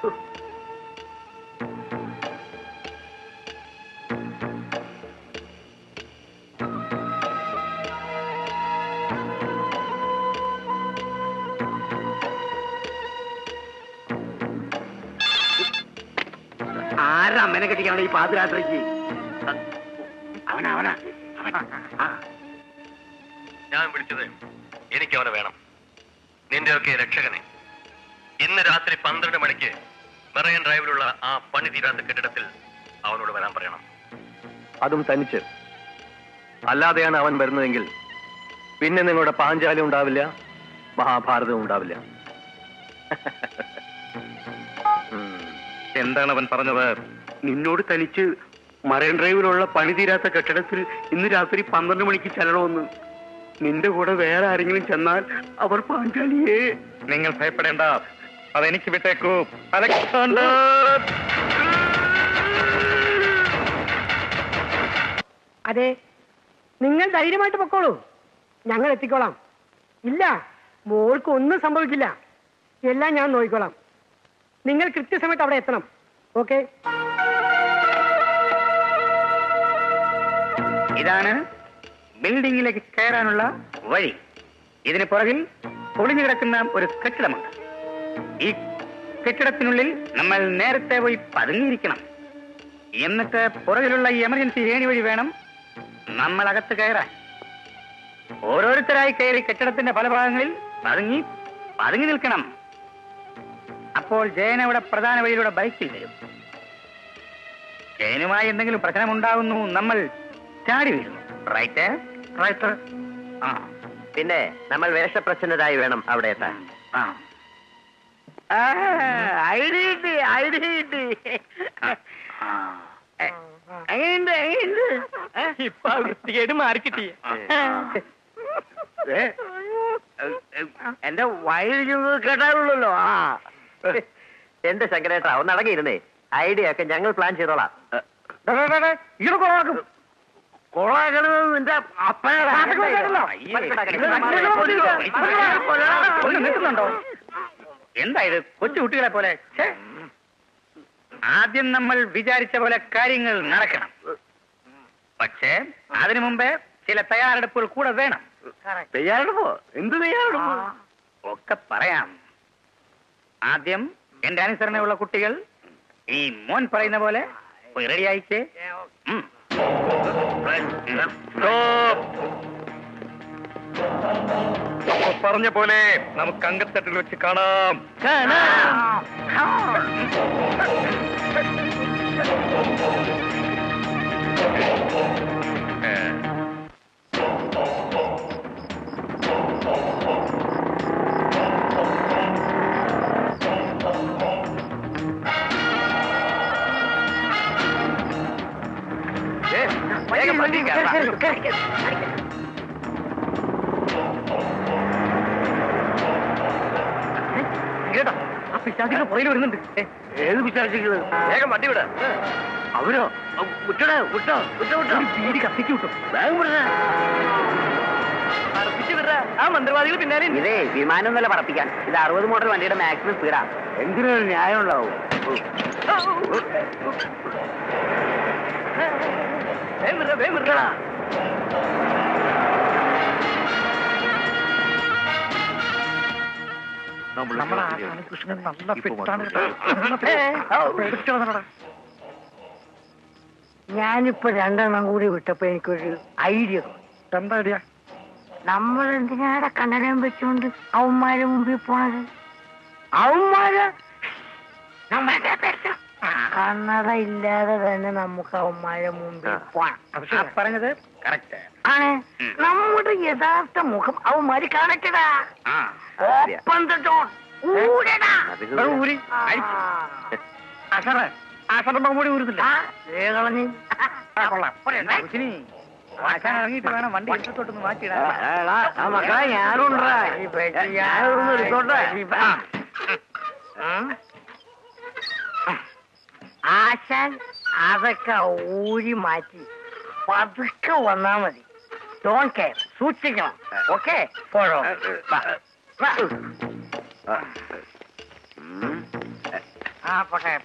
ആരാ അമ്മേനെ കെട്ടിക്കാണ് ഈ പാതിരാത്രിക്ക് അവനാ അവനാ അവൻ ആ ഞാൻ വിളിച്ചത് എനിക്ക് അവനെ വേണം നിന്റെയൊക്കെ രക്ഷകനെ ഇന്ന് രാത്രി പന്ത്രണ്ട് മണിക്ക് മെറൈൻ ഡ്രൈവിലുള്ള ആ പണി തീരാത്ത കെട്ടിടത്തിൽ അവനോട് വരാൻ പറയണം അതും തനിച്ച് അല്ലാതെയാണ് അവൻ വരുന്നതെങ്കിൽ പിന്നെ നിങ്ങളുടെ പാഞ്ചാലി ഉണ്ടാവില്ല മഹാഭാരതവും ഉണ്ടാവില്ല ഉം. എന്താണ് അവൻ പറഞ്ഞത് നിന്നോട് തനിച്ച് മറൈൻ ഡ്രൈവിലുള്ള പണി തീരാത്ത കെട്ടിടത്തിൽ ഇന്ന് രാത്രി പന്ത്രണ്ട് മണിക്ക് ചെല്ലണമെന്ന് നിന്റെ കൂടെ വേറെ ആരെങ്കിലും ചെന്നാൽ അവർ പാഞ്ചാലിയെ നിങ്ങൾ ഭയപ്പെടേണ്ട അതെനിക്ക് വിട്ടേക്കൂ അലക്സാണ്ടർ അതെ നിങ്ങൾ ധൈര്യമായിട്ട് പൊക്കോളൂ ഞങ്ങൾ എത്തിക്കോളാം ഇല്ല മോൾക്ക് ഒന്നും സംഭവിക്കില്ല എല്ലാം ഞാൻ നോക്കിക്കോളാം നിങ്ങൾ കൃത്യസമയത്ത് അവിടെ എത്തണം ഓക്കെ ഇതാണ് ബിൽഡിംഗിലേക്ക് കയറാനുള്ള വഴി ഇതിന് പുറകിൽ പൊളിഞ്ഞു കിടക്കുന്ന ഒരു കെട്ടിടമുണ്ട് ഈ കെട്ടിടത്തിനുള്ളിൽ നമ്മൾ നേരത്തെ പോയി പതുങ്ങിയിരിക്കണം എന്നിട്ട് പുറകിലുള്ള ഈ എമർജൻസി ഏണി വഴി വേണം നമ്മൾ അകത്ത് കയറാൻ ഓരോരുത്തരായി കയറി കെട്ടിടത്തിന്റെ പല ഭാഗങ്ങളിൽ പതുങ്ങി പതുങ്ങി നിൽക്കണം അപ്പോൾ ജയൻ അവിടെ പ്രധാന വഴിയിലൂടെ ബൈക്കിൽ വരും ജയനുമായി എന്തെങ്കിലും പ്രശ്നമുണ്ടാകുന്നു നമ്മൾ ചാടി വീഴുന്നു റൈറ്റ് റൈറ്റ് ആ പിന്നെ നമ്മൾ വേഷപ്രച്ഛന്നരായി വേണം അവിടെ എത്താൻ ആ ഐഡിയ കിട്ടി ഐഡിയ കിട്ടി എങ്ങനെയുണ്ട് എങ്ങനെയുണ്ട് ഇപ്പൊ ആ വൃത്തികേട് മാറിക്കിട്ടി ഏ, എന്റെ വയറിക്കുന്നത് കേട്ടാവുള്ളല്ലോ ആ എന്റെ ശങ്കരേട്ടാ ഒന്ന് അടങ്ങിയിരുന്നേ ഐഡിയ ഒക്കെ ഞങ്ങൾ പ്ലാൻ ചെയ്തോളാം ഇത് കൊളാക്കും കൊളാക്കണത് നിന്റെ അപ്പനടാ ഒന്ന് നിൽക്കുന്നുണ്ടോ എന്താ ഇത് കൊച്ചു കുട്ടികളെ പോലെ ഛേ. ആദ്യം നമ്മൾ വിചാരിച്ച പോലെ കാര്യങ്ങൾ നടക്കണം പക്ഷേ അതിനു മുമ്പേ ചില തയ്യാറെടുപ്പുകൾ കൂടെ വേണം തയ്യാറെടുപ്പോ എന്ത് തയ്യാറെടുപ്പ് ഒക്കെ പറയാം ആദ്യം എന്റെ അനുസരണയുള്ള കുട്ടികൾ ഈ മോൻ പറയുന്ന പോലെ പോയി റെഡി ആയിക്കേ ഉം. അപ്പൊ പറഞ്ഞ പോലെ നമുക്ക് അങ്കത്തട്ടിൽ വെച്ച് കാണാം കാണാം വേഗം വണ്ടി കയറാം. കേട്ടോ ആ പിശാചിന്റെ പുറകിൽ വരുന്നുണ്ട് ഏത് പിശാചിക്കുന്നത് വേഗം വണ്ടി വിട അവരോ വിട്ടടേ വിട്ടോ വിട്ടോ വിട്ടോ വീതി കത്തിച്ചു വിട്ടു വേഗം വിടണേ പറപ്പിച്ച് വിടറാ ആ മന്ത്രവാദികൾ പിന്നാലെ ഉണ്ട്. ഇതേ വിമാനം ഒന്നല്ല പറപ്പിക്കാൻ ഇത് അറുപത് മോഡൽ വണ്ടിയുടെ മാക്സിമം സ്പീഡാ എന്തിനൊരു ന്യായം ഉണ്ടാവും വേഗം വിടറാ, വേഗം വിടറാ. നമ്മൾ നമ്മുടെ ആശാന കൃഷ്ണൻ നല്ല ഇപ്പൊ ഫിറ്റാണ് വന്നു. ഞാനിപ്പോ രണ്ടെണ്ണം കൂടി വിട്ടപ്പോ എനിക്കൊരു ഐഡിയ എന്താ ഐഡിയ നമ്മൾ എന്തിനാടെ കണ്ണടം വെച്ചോണ്ട് അവന്മാരെ മുമ്പിൽ പോണത് അവന്മാര് നമ്മളെ പറ്റും. കണ്ണട ഇല്ലാതെ തന്നെ നമുക്ക് അവന്മാരെ മുമ്പിൽ പോണം ആ പറഞ്ഞത് കറക്റ്റ് ആണ് നമ്മുടെ യഥാർത്ഥ മുഖം അവന്മാര് കാണിച്ചതാ ആ ഓപ്പൺ ദ ഡോർ ഊരടാ ഊരി ആ. ആശാനെ ആശാന്റെ കൂടി ഊരുന്നില്ല ആ, ദേ കളഞ്ഞ്. കൊള്ളാം കൊച്ചിനി, ആശാൻ ഇറങ്ങിയിട്ട് വേണം വണ്ടി എടുത്തോട്ടൊന്ന് മാറ്റിയിടാൻ ആ മക്കളെ ഞാനുണ്ടാ ഞാനൊന്ന് എടുത്തോട്ടെ ഉം. ആശാൻ അതൊക്കെ ഊരി മാറ്റി പതുക്കെ വന്നാ മതി ഡോൺ കെയർ സൂക്ഷിക്കണം ഓക്കെ പോഴോ ആ പോട്ടെ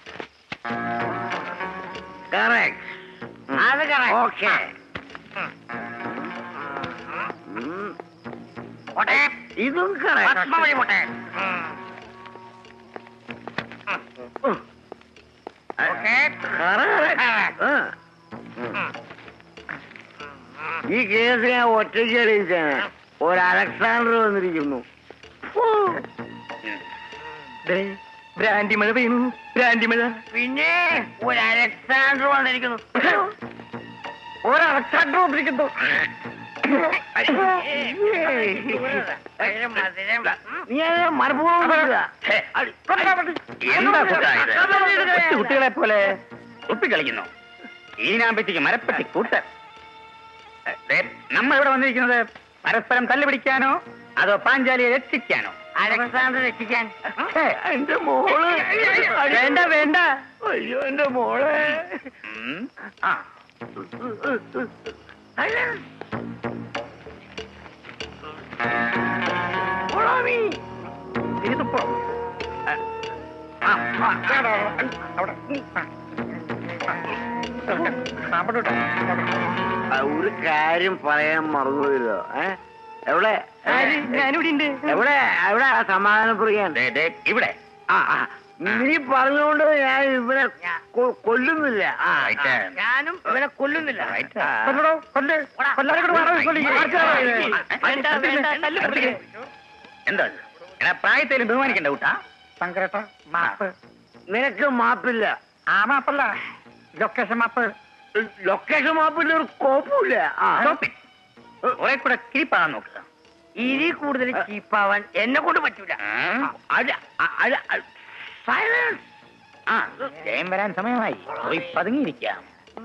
അത് ഓക്കെ പോട്ടെ ഇതും പത്മവഴി പോട്ടെ ഓക്കെ ഈ കേസ് ഞാൻ ഒറ്റയ്ക്ക് അറിയിച്ചാണ് ഒരു അലക്സാണ്ടർ വന്നിരിക്കുന്നു ദേ, ബ്രാൻഡി മഴ പെയ്യുന്നു ബ്രാൻഡി മഴ പിന്നെ ഒരു അലക്സാണ്ടർ വന്നിരിക്കുന്നു ഒരു അലക്സാണ്ടർ വന്നിരിക്കുന്നു നീ മനഃപൂർവ്വം എന്താ കൂട്ടാ ഇത്? കൊച്ചു കുട്ടികളെ പോലെ ഒപ്പിക്കളിക്കുന്നു ഈനാമ്പറ്റിക്ക് മരപ്പറ്റി കൂട്ട് ദേ, നമ്മൾ ഇവിടെ വന്നിരിക്കുന്നത് പരസ്പരം തല്ലുപിടിക്കാനോ അതോ പാഞ്ചാലിയെ രക്ഷിക്കാനോ അലക്സാണ്ടർ രക്ഷിക്കാൻ എന്റെ മോള് വേണ്ട വേണ്ട അയ്യോ എന്റെ മോളെ ഉം. ആ ഇതിപ്പോ ആ, ആ, അവിടെ, അവിടെ. അവിടെ ഇട്ടോ. ആ, ഒരു കാര്യം പറയാൻ മറന്നുപോയല്ലോ ഏ എവിടെ ആര്? ഞാനിവിടെ ഉണ്ട് എവിടെ എവിടെ ആ സമാധാനപ്രിയൻ ദേ, ദേ, ഇവിടെ ആ ആ. നീ പറഞ്ഞുകൊണ്ട് ഞാൻ ഇവിടെ കൊ- കൊല്ലുന്നില്ല ആ റൈറ്റ്. ഞാനും ഇവനെ കൊല്ലുന്നില്ല റൈറ്റ്. ആ. കൊല്ലടോ, കൊല്ല്. കൊല്ലാതെ കൂടെ മാറാൻ കൊല്ല്. ആർക്കാ ഇത്? വേണ്ട വേണ്ട തല്ലു പിടിക്കേ. എന്താ ഇത്? എടാ പ്രായത്തേലും ബഹുമാനിക്കണ്ട കൂട്ടാ ശങ്കരേട്ട മാപ്പ് നിനക്ക് മാപ്പില്ല ആ മാപ്പല്ല ലൊക്കേഷൻ മാപ്പ് ലൊക്കേഷൻ മാപ്പില്ല ഒരു കോപ്പുമില്ല ആ Stop it. കുറെ കൂടെ കിരിപ്പാകാൻ നോക്കുക ഇരി കൂടുതൽ ചീപ്പാവാൻ എന്നെ കൊണ്ട് പറ്റൂല ഉം. അല്ല അ- അല്ല അ- silence. ആ ജയം വരാൻ സമയമായി പോയി പതുങ്ങിയിരിക്കാം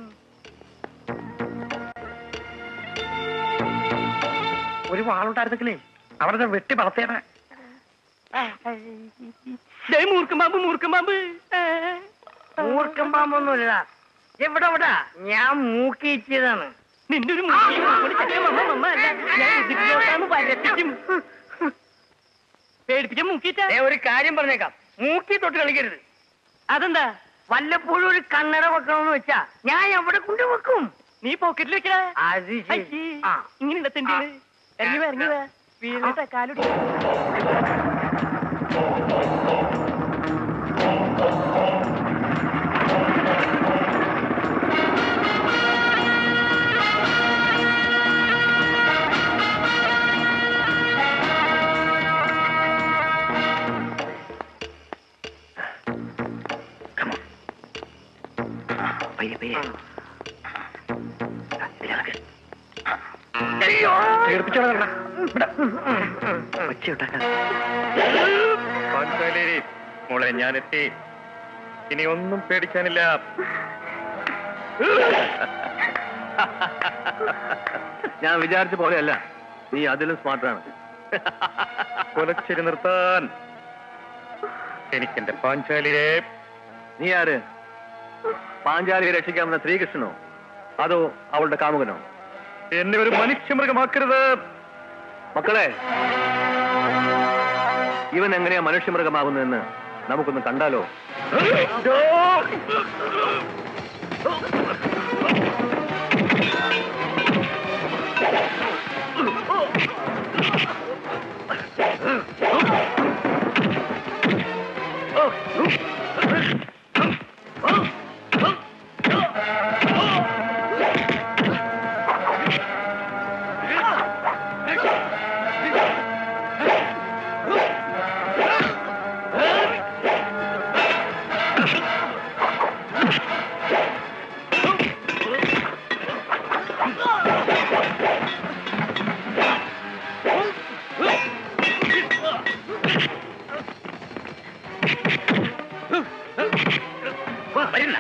ഒരു വാളുണ്ടായിരുന്നെങ്കിലേ അവിടെ വെട്ടി വളർത്തേനെ ദേ മൂർഖം പാമ്പ് മൂർഖം പാമ്പ് ആ. മൂർഖം പാമ്പൊന്നുമില്ല ഇവിടെ ഇവിടെ ഞാൻ മൂക്കിച്ചതാണ് നിന്റെ ഒരു മൂർഖം കൊണ്ട് ചെറിയ മമ്മ മമ്മ അല്ല ഞാൻ ഇതിലോട്ടാണ് വരപ്പിക്കും പേടിപ്പിക്കാൻ മൂക്കിട്ടാ ദേ, ഒരു കാര്യം പറഞ്ഞേക്കാം മൂക്കി തൊട്ട് കളിക്കരുത് അതെന്താ വല്ലപ്പോഴും ഒരു കണ്ണട വെക്കണമെന്ന് വെച്ചാ ഞാൻ എവിടെ കൊണ്ട് വെക്കും നീ പോക്കറ്റിൽ വെക്കടാ അത് ശരി അയ്യേ. ആ ഇങ്ങനെ ഇടത്തണ്ടിയാണ് ഇറങ്ങി വാ, ഇറങ്ങി വാ വീണിട്ട് കാലൊടി പയ്യെ പയ്യെ പാഞ്ചാലി മോളെ ഞാനെത്തി ഇനി ഒന്നും പേടിക്കാനില്ല ഞാൻ വിചാരിച്ച പോലെയല്ല നീ അതിലും സ്മാർട്ടാണ് കൊലച്ചിരി നിർത്താൻ എനിക്കെന്റെ പാഞ്ചാലിയെ നീ ആര് പാഞ്ചാലിയെ രക്ഷിക്കാമെന്ന ശ്രീകൃഷ്ണനോ അതോ അവളുടെ കാമുകനോ എന്നെ ഒരു മനുഷ്യമൃഗമാക്കരുത് മക്കളെ ഇവൻ എങ്ങനെയാ മനുഷ്യമൃഗമാകുന്നതെന്ന് നമുക്കൊന്ന് കണ്ടാലോ വരുന്ന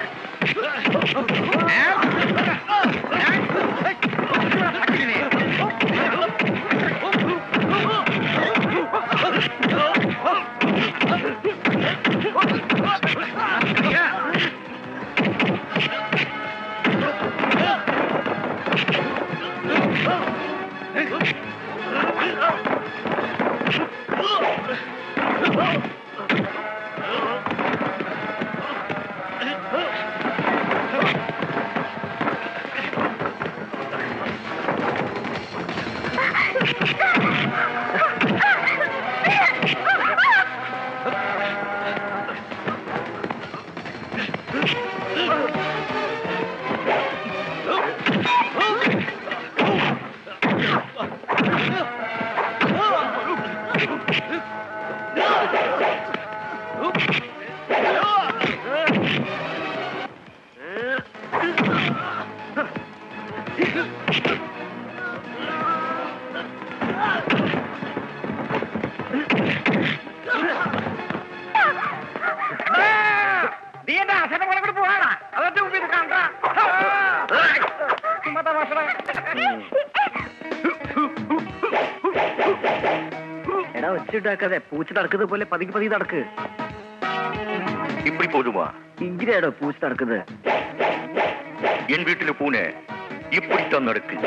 നീ എന്റെ അച്ഛനെ പോലെ കൂടെ പോവാടാ അതൊക്കെ മുമ്പിൽ കണ്ട എടാ ഒച്ചിട്ടാക്കാതെ പൂച്ച തടക്കുന്നത് പോലെ പതുക്കി പതുക്കി നടക്ക് இப்படி போதுமா ഇങ്ങനെയാണോ പൂച്ച തടക്കുന്നത് என் வீட்டுல பூனை இப்படித்தான் நடக்கு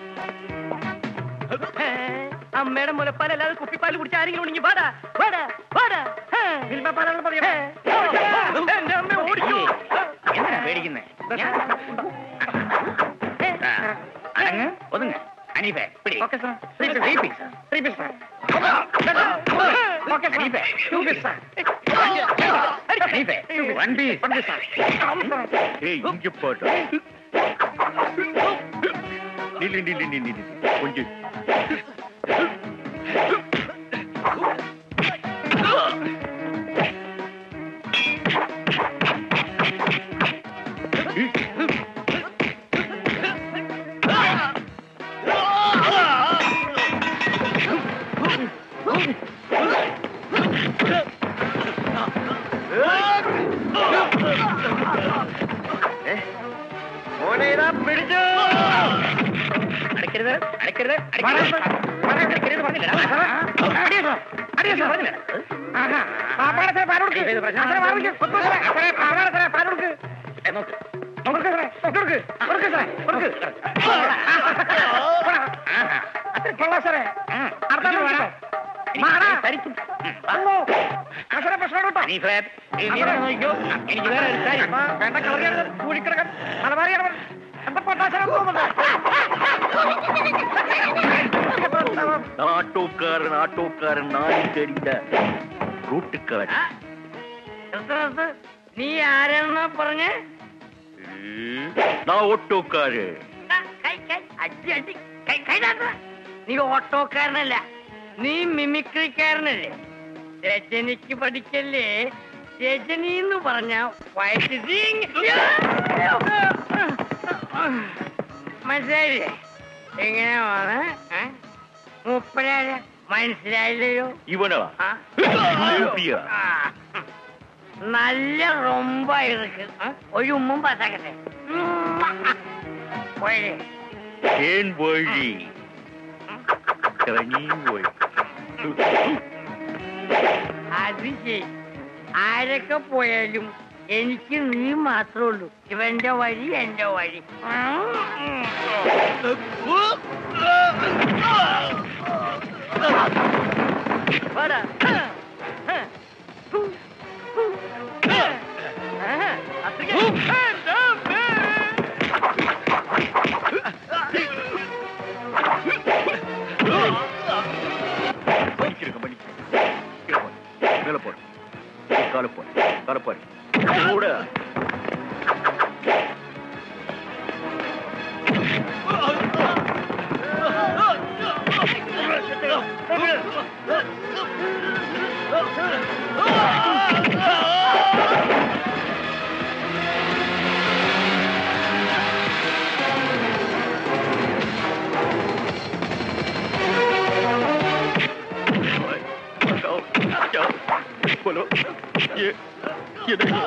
അമ്മയുടെ മുലപ്പാൽ അല്ലാതെ കുപ്പിപ്പാൽ കുടിച്ച ആരെങ്കിലും ഉണ്ടെങ്കിൽ വാടാ വാടാ വാടാ ഹേ. ഹേ. എന്റെ അമ്മ ഓടിച്ചു എന്തിനാ പേടിക്കുന്നേ അടങ്ങ് ഒതുങ്ങ അനീഫെ പിടി Three piece, three piece, three piece, sir. അനീഫെ, two piece, sir. അനീഫെ, one piece, one piece, sir. ஏய் இங்க பாரு நில்லு நில்லு நில்லு நில்லு கொஞ்சம் അടയ്ക്കരുത് അടയ്ക്കരുത് അടയ്ക്കരുത് അടയ്ക്കരുത് പറഞ്ഞില്ലടാ. അടിയോ, sir. അടിയോ, sir. പറഞ്ഞില്ലടാ. ആഹാ. പാപ്പാടെ സാറേ, പാല് കൊടുക്ക്. സാറേ, പാല് കൊടുക്ക്. കൊടുക്ക് സാറേ. സാറേ, പാപ്പാടെ സാറേ, പാല് കൊടുക്ക്. ഏ, നോക്ക്. നോക്ക് സാറേ. ഇട്ട് കൊടുക്ക്. കൊടുക്ക് സാറേ. കൊടുക്ക്. ആഹാ. അത്ര കൊള്ളാം സാറേ. അടുത്ത ആള് വേണം. മാടാ. വന്നോ. ആ സാറേ, പ്രശ്നം കേട്ടോ. നീ നീ തന്നെ നോക്കിക്കോ. എനിക്ക് വേറെ ഒരു കാര്യം. വേണ്ട കളറിയാണ് കൂടിക്കിടക്കാൻ മലബാറിയാണ് എന്താ പൊട്ടാശം ஆட்டோக்காரன் ஆட்டோக்காரன் நாய் தெரிந்த ரூட்டுக்காரன் നീ ആരാണെന്നാ പറഞ്ഞേ நான் ഓട്ടോക്കാരൻ കൈ കൈ അടി അടി കൈ കൈ താത്ത. നീ ഓട്ടോക്കാരനല്ല നീ മിമിക്രിക്കാരനല്ലേ രജനിക്ക് പഠിക്കല്ലേ രജനി എന്ന് പറഞ്ഞ വയറ്റ് മനസ്സിലായില്ലേ എങ്ങനെ വന്ന് മുപ്പതായ മനസ്സിലായില്ലയോ இவனா ആ? லேபியா? ആ. നല്ല ரொம்ப இருக்கு ஆ? ஒரு உம்மும் பார்த்தாக்கட்டே വഴി തേൻ വഴി ഇറങ്ങി വഴി അത് ശരി ആരൊക്കെ പോയാലും എനിക്ക് നീ മാത്രമേ ഉള്ളൂ ഇവന്റെ വഴി എന്റെ വഴി വാടാ. ആഹാ, അത്രയ്ക്ക്. പണിക്കിരുക്ക പണി மேல போடு கால போடு கால போடு கூட जाओ जाओ बोलो ये ये नहीं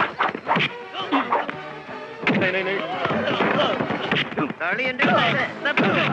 नहीं नहीं नहीं കളി എന്റെ കയ്യില്.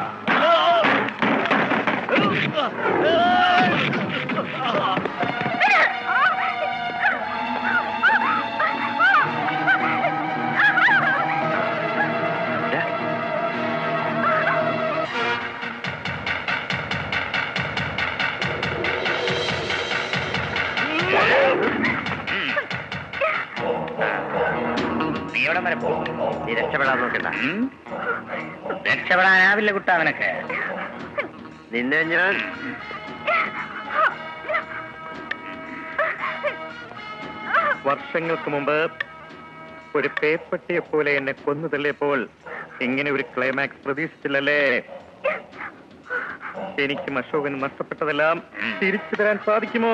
നീ എവിടം വരെ പോകും നീ രക്ഷപ്പെടാൻ നോക്കണ്ട രക്ഷപ്പെടാനാവില്ല കുട്ടാ നിനക്ക് നിന്നെ ഞാൻ വർഷങ്ങൾക്ക് മുമ്പ് ഒരു പേപ്പട്ടിയെ പോലെ എന്നെ കൊന്നു തള്ളിയപ്പോൾ ഇങ്ങനെ ഒരു ക്ലൈമാക്സ് പ്രതീക്ഷിച്ചില്ലല്ലേ എനിക്കും അശോകന് നഷ്ടപ്പെട്ടതെല്ലാം തിരിച്ചു തരാൻ സാധിക്കുമോ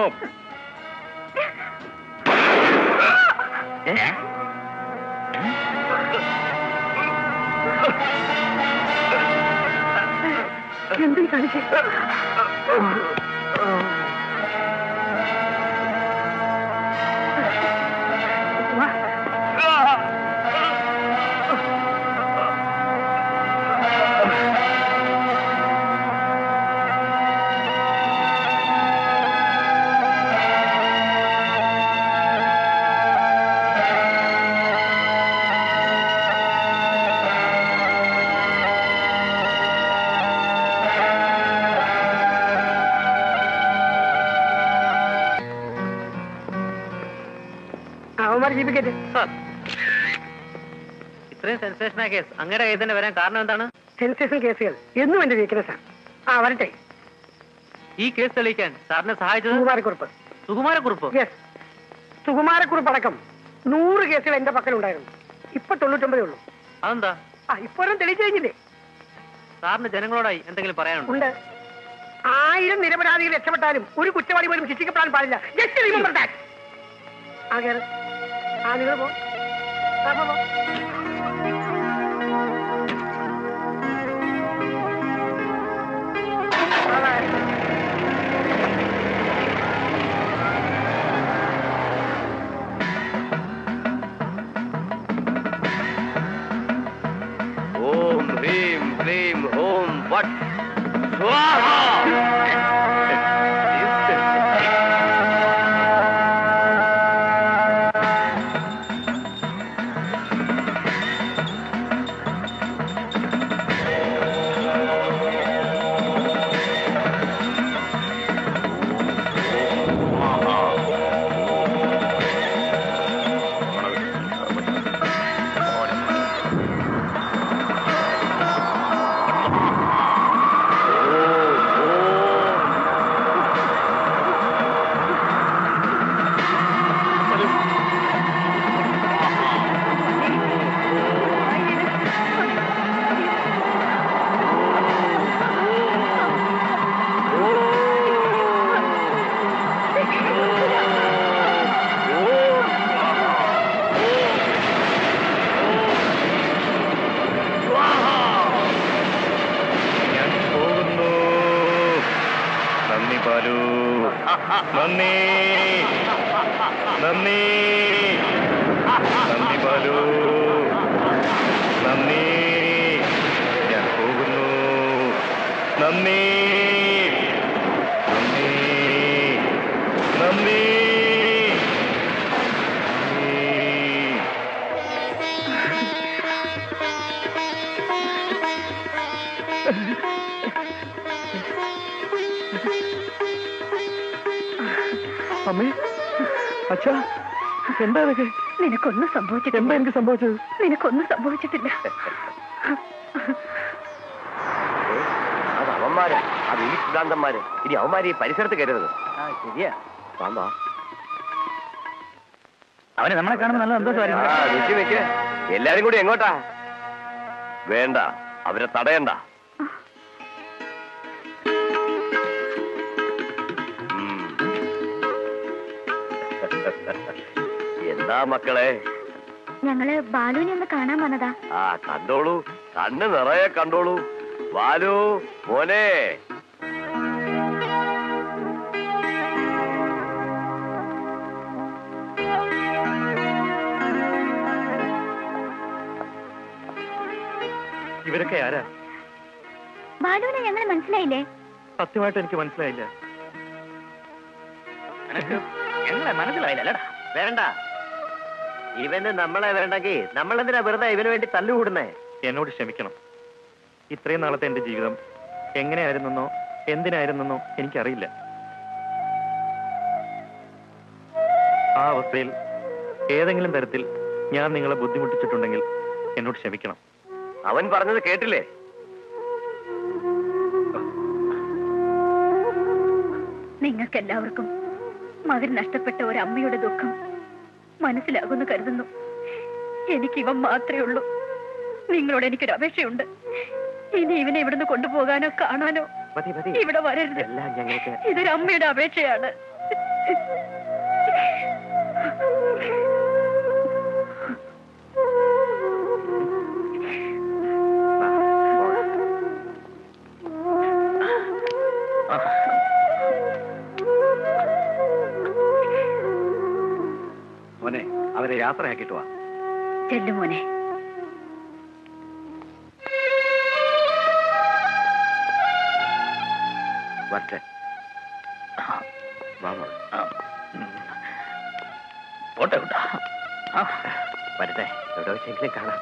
ഏ? അവന്മാർ ജീവിക്കട്ടെ ഇത്രയും സെൻസേഷനായ കേസ് അങ്ങനെ കയ്യിൽ തന്നെ വരാൻ കാരണം എന്താണ് സെൻസേഷൻ കേസുകൾ എന്നും എന്റെ വീക്ക്നെസ് ആണ് ആ വരട്ടെ ഈ കേസ് തെളിയിക്കാൻ സാറിനെ സഹായിച്ചത് സുകുമാരക്കുറിപ്പ് സുകുമാരക്കുറിപ്പ് യെസ് സുകുമാരക്കുറിപ്പ് അടക്കം നൂറ് കേസുകൾ എന്റെ പക്കലുണ്ടായിരുന്നു ഇപ്പൊ തൊണ്ണൂറ്റൊമ്പതേ ഉള്ളൂ അതെന്താ ആ ഇപ്പൊ ഒരെണ്ണം തെളിയിച്ചു കഴിഞ്ഞില്ലേ സാറിന് ജനങ്ങളോടായി എന്തെങ്കിലും പറയാനുണ്ടോ ഉണ്ട് ആയിരം നിരപരാധികൾ രക്ഷപ്പെട്ടാലും ഒരു കുറ്റവാളി പോലും ശിക്ഷിക്കപ്പെടാൻ പാടില്ല ജസ്റ്റ് റിമെമ്പർ ദാറ്റ് ആ കേറ് ആ നിങ്ങൾ പോ ആ, പോ, പോ. ഓം ഹ്രീം ക്ലീം ഓം വട്ട് സ്വാഹ ഞാൻ പോകുന്നു നന്ദി ബാലു നന്ദി നന്ദി നന്ദി ബാലു നന്ദി നന്ദി നന്ദി നന്ദി അമ്മേ അച്ഛാ എന്താ ഇതൊക്കെ നിനക്കൊന്നും സംഭവിച്ചിട്ടില്ല എന്താ എനിക്ക് സംഭവിച്ചത് നിനക്കൊന്നും സംഭവിച്ചിട്ടില്ല അത് അവന്മാര് അത് ഈ സിദ്ധാന്തന്മാര് ഇനി അവന്മാര് ഈ പരിസരത്ത് കയറരുത് ശരിയാ വാ അവന് നമ്മളെ കാണുമ്പോൾ നല്ല ആ, സന്തോഷമായിരിക്കും നിക്ക് നിക്ക് എല്ലാരും കൂടി എങ്ങോട്ടാ വേണ്ട അവരെ തടയണ്ട ഉം. എന്താ മക്കളെ ഞങ്ങള് ബാലുവിനെ ഒന്ന് കാണാൻ വന്നതാ ആ കണ്ടോളൂ കണ്ണ് നിറയെ കണ്ടോളൂ ബാലു മോനെ ഇവരൊക്കെ ആരാ ബാലുവിനെ ഞങ്ങൾ മനസ്സിലായില്ലേ സത്യമായിട്ട് എനിക്ക് മനസ്സിലായില്ല ഞങ്ങളെ മനസ്സിലായില്ലടാ വേണ്ട ഇവന് നമ്മളെ വേണ്ടെങ്കിൽ നമ്മളെന്തിനാ വെറുതെ ഇവന് വേണ്ടി തല്ലുകൂടുന്നേ എന്നോട് ക്ഷമിക്കണം ഇത്രയും നാളത്തെ എന്റെ ജീവിതം എങ്ങനെയായിരുന്നെന്നോ എന്തിനായിരുന്നെന്നോ എനിക്കറിയില്ല ആ അവസ്ഥയിൽ ഏതെങ്കിലും തരത്തിൽ ഞാൻ നിങ്ങളെ ബുദ്ധിമുട്ടിച്ചിട്ടുണ്ടെങ്കിൽ എന്നോട് ക്ഷമിക്കണം അവൻ പറഞ്ഞത് കേട്ടില്ലേ നിങ്ങൾക്ക് എല്ലാവർക്കും മകൻ നഷ്ടപ്പെട്ട ഒരു അമ്മയുടെ ദുഃഖം മനസ്സിലാകുമെന്ന് കരുതുന്നു എനിക്ക് ഇവൻ മാത്രമേ ഉള്ളൂ നിങ്ങളോട് എനിക്കൊരു അപേക്ഷയുണ്ട് ഇനി ഇവനെ ഇവിടുന്ന് കൊണ്ടുപോകാനോ കാണാനോ മതി മതി ഇവിടെ വരരുത് എല്ലാം ഞങ്ങൾക്ക് ഇതൊരു അമ്മയുടെ അപേക്ഷയാണ് മോനെ അവരെ യാത്രയാക്കിട്ട് വാ ചെല്ലു മോനെ വരട്ടെ വാ മോളെ. പോട്ടെ കുട്ടാ വരട്ടെ എവിടെ വെച്ചെങ്കിലും കാണാം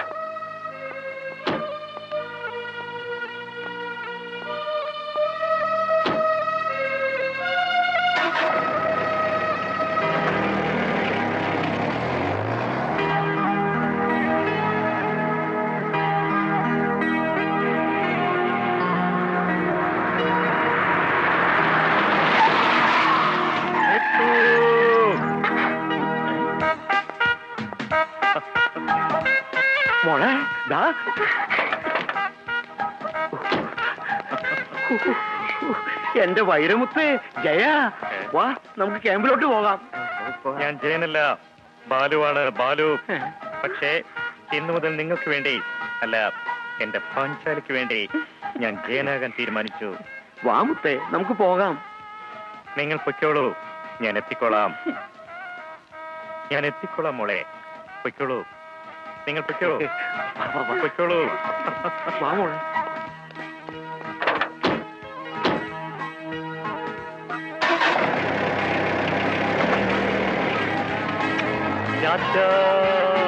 മോളെ ദാ എന്റെ വൈരമുത്ത് ജയ വാ നമുക്ക് ക്യാമ്പിലോട്ട് പോകാം ഞാൻ ജയനല്ല ബാലുവാണ് ബാലു പക്ഷേ ഇന്നു മുതൽ നിങ്ങൾക്ക് വേണ്ടി അല്ല എന്റെ പാഞ്ചാലിക്ക് വേണ്ടി ഞാൻ ജയനാകാൻ തീരുമാനിച്ചു വാ മുത്തേ നമുക്ക് പോകാം നിങ്ങൾ പൊയ്ക്കോളൂ ഞാൻ എത്തിക്കോളാം ഞാൻ എത്തിക്കോളാം മോളെ പൊയ്ക്കോളൂ നിങ്ങൾ പൊയ്ക്കോ വാ, വാ, വാ. പൊയ്ക്കോളൂ വാ മോളെ ടാറ്റാ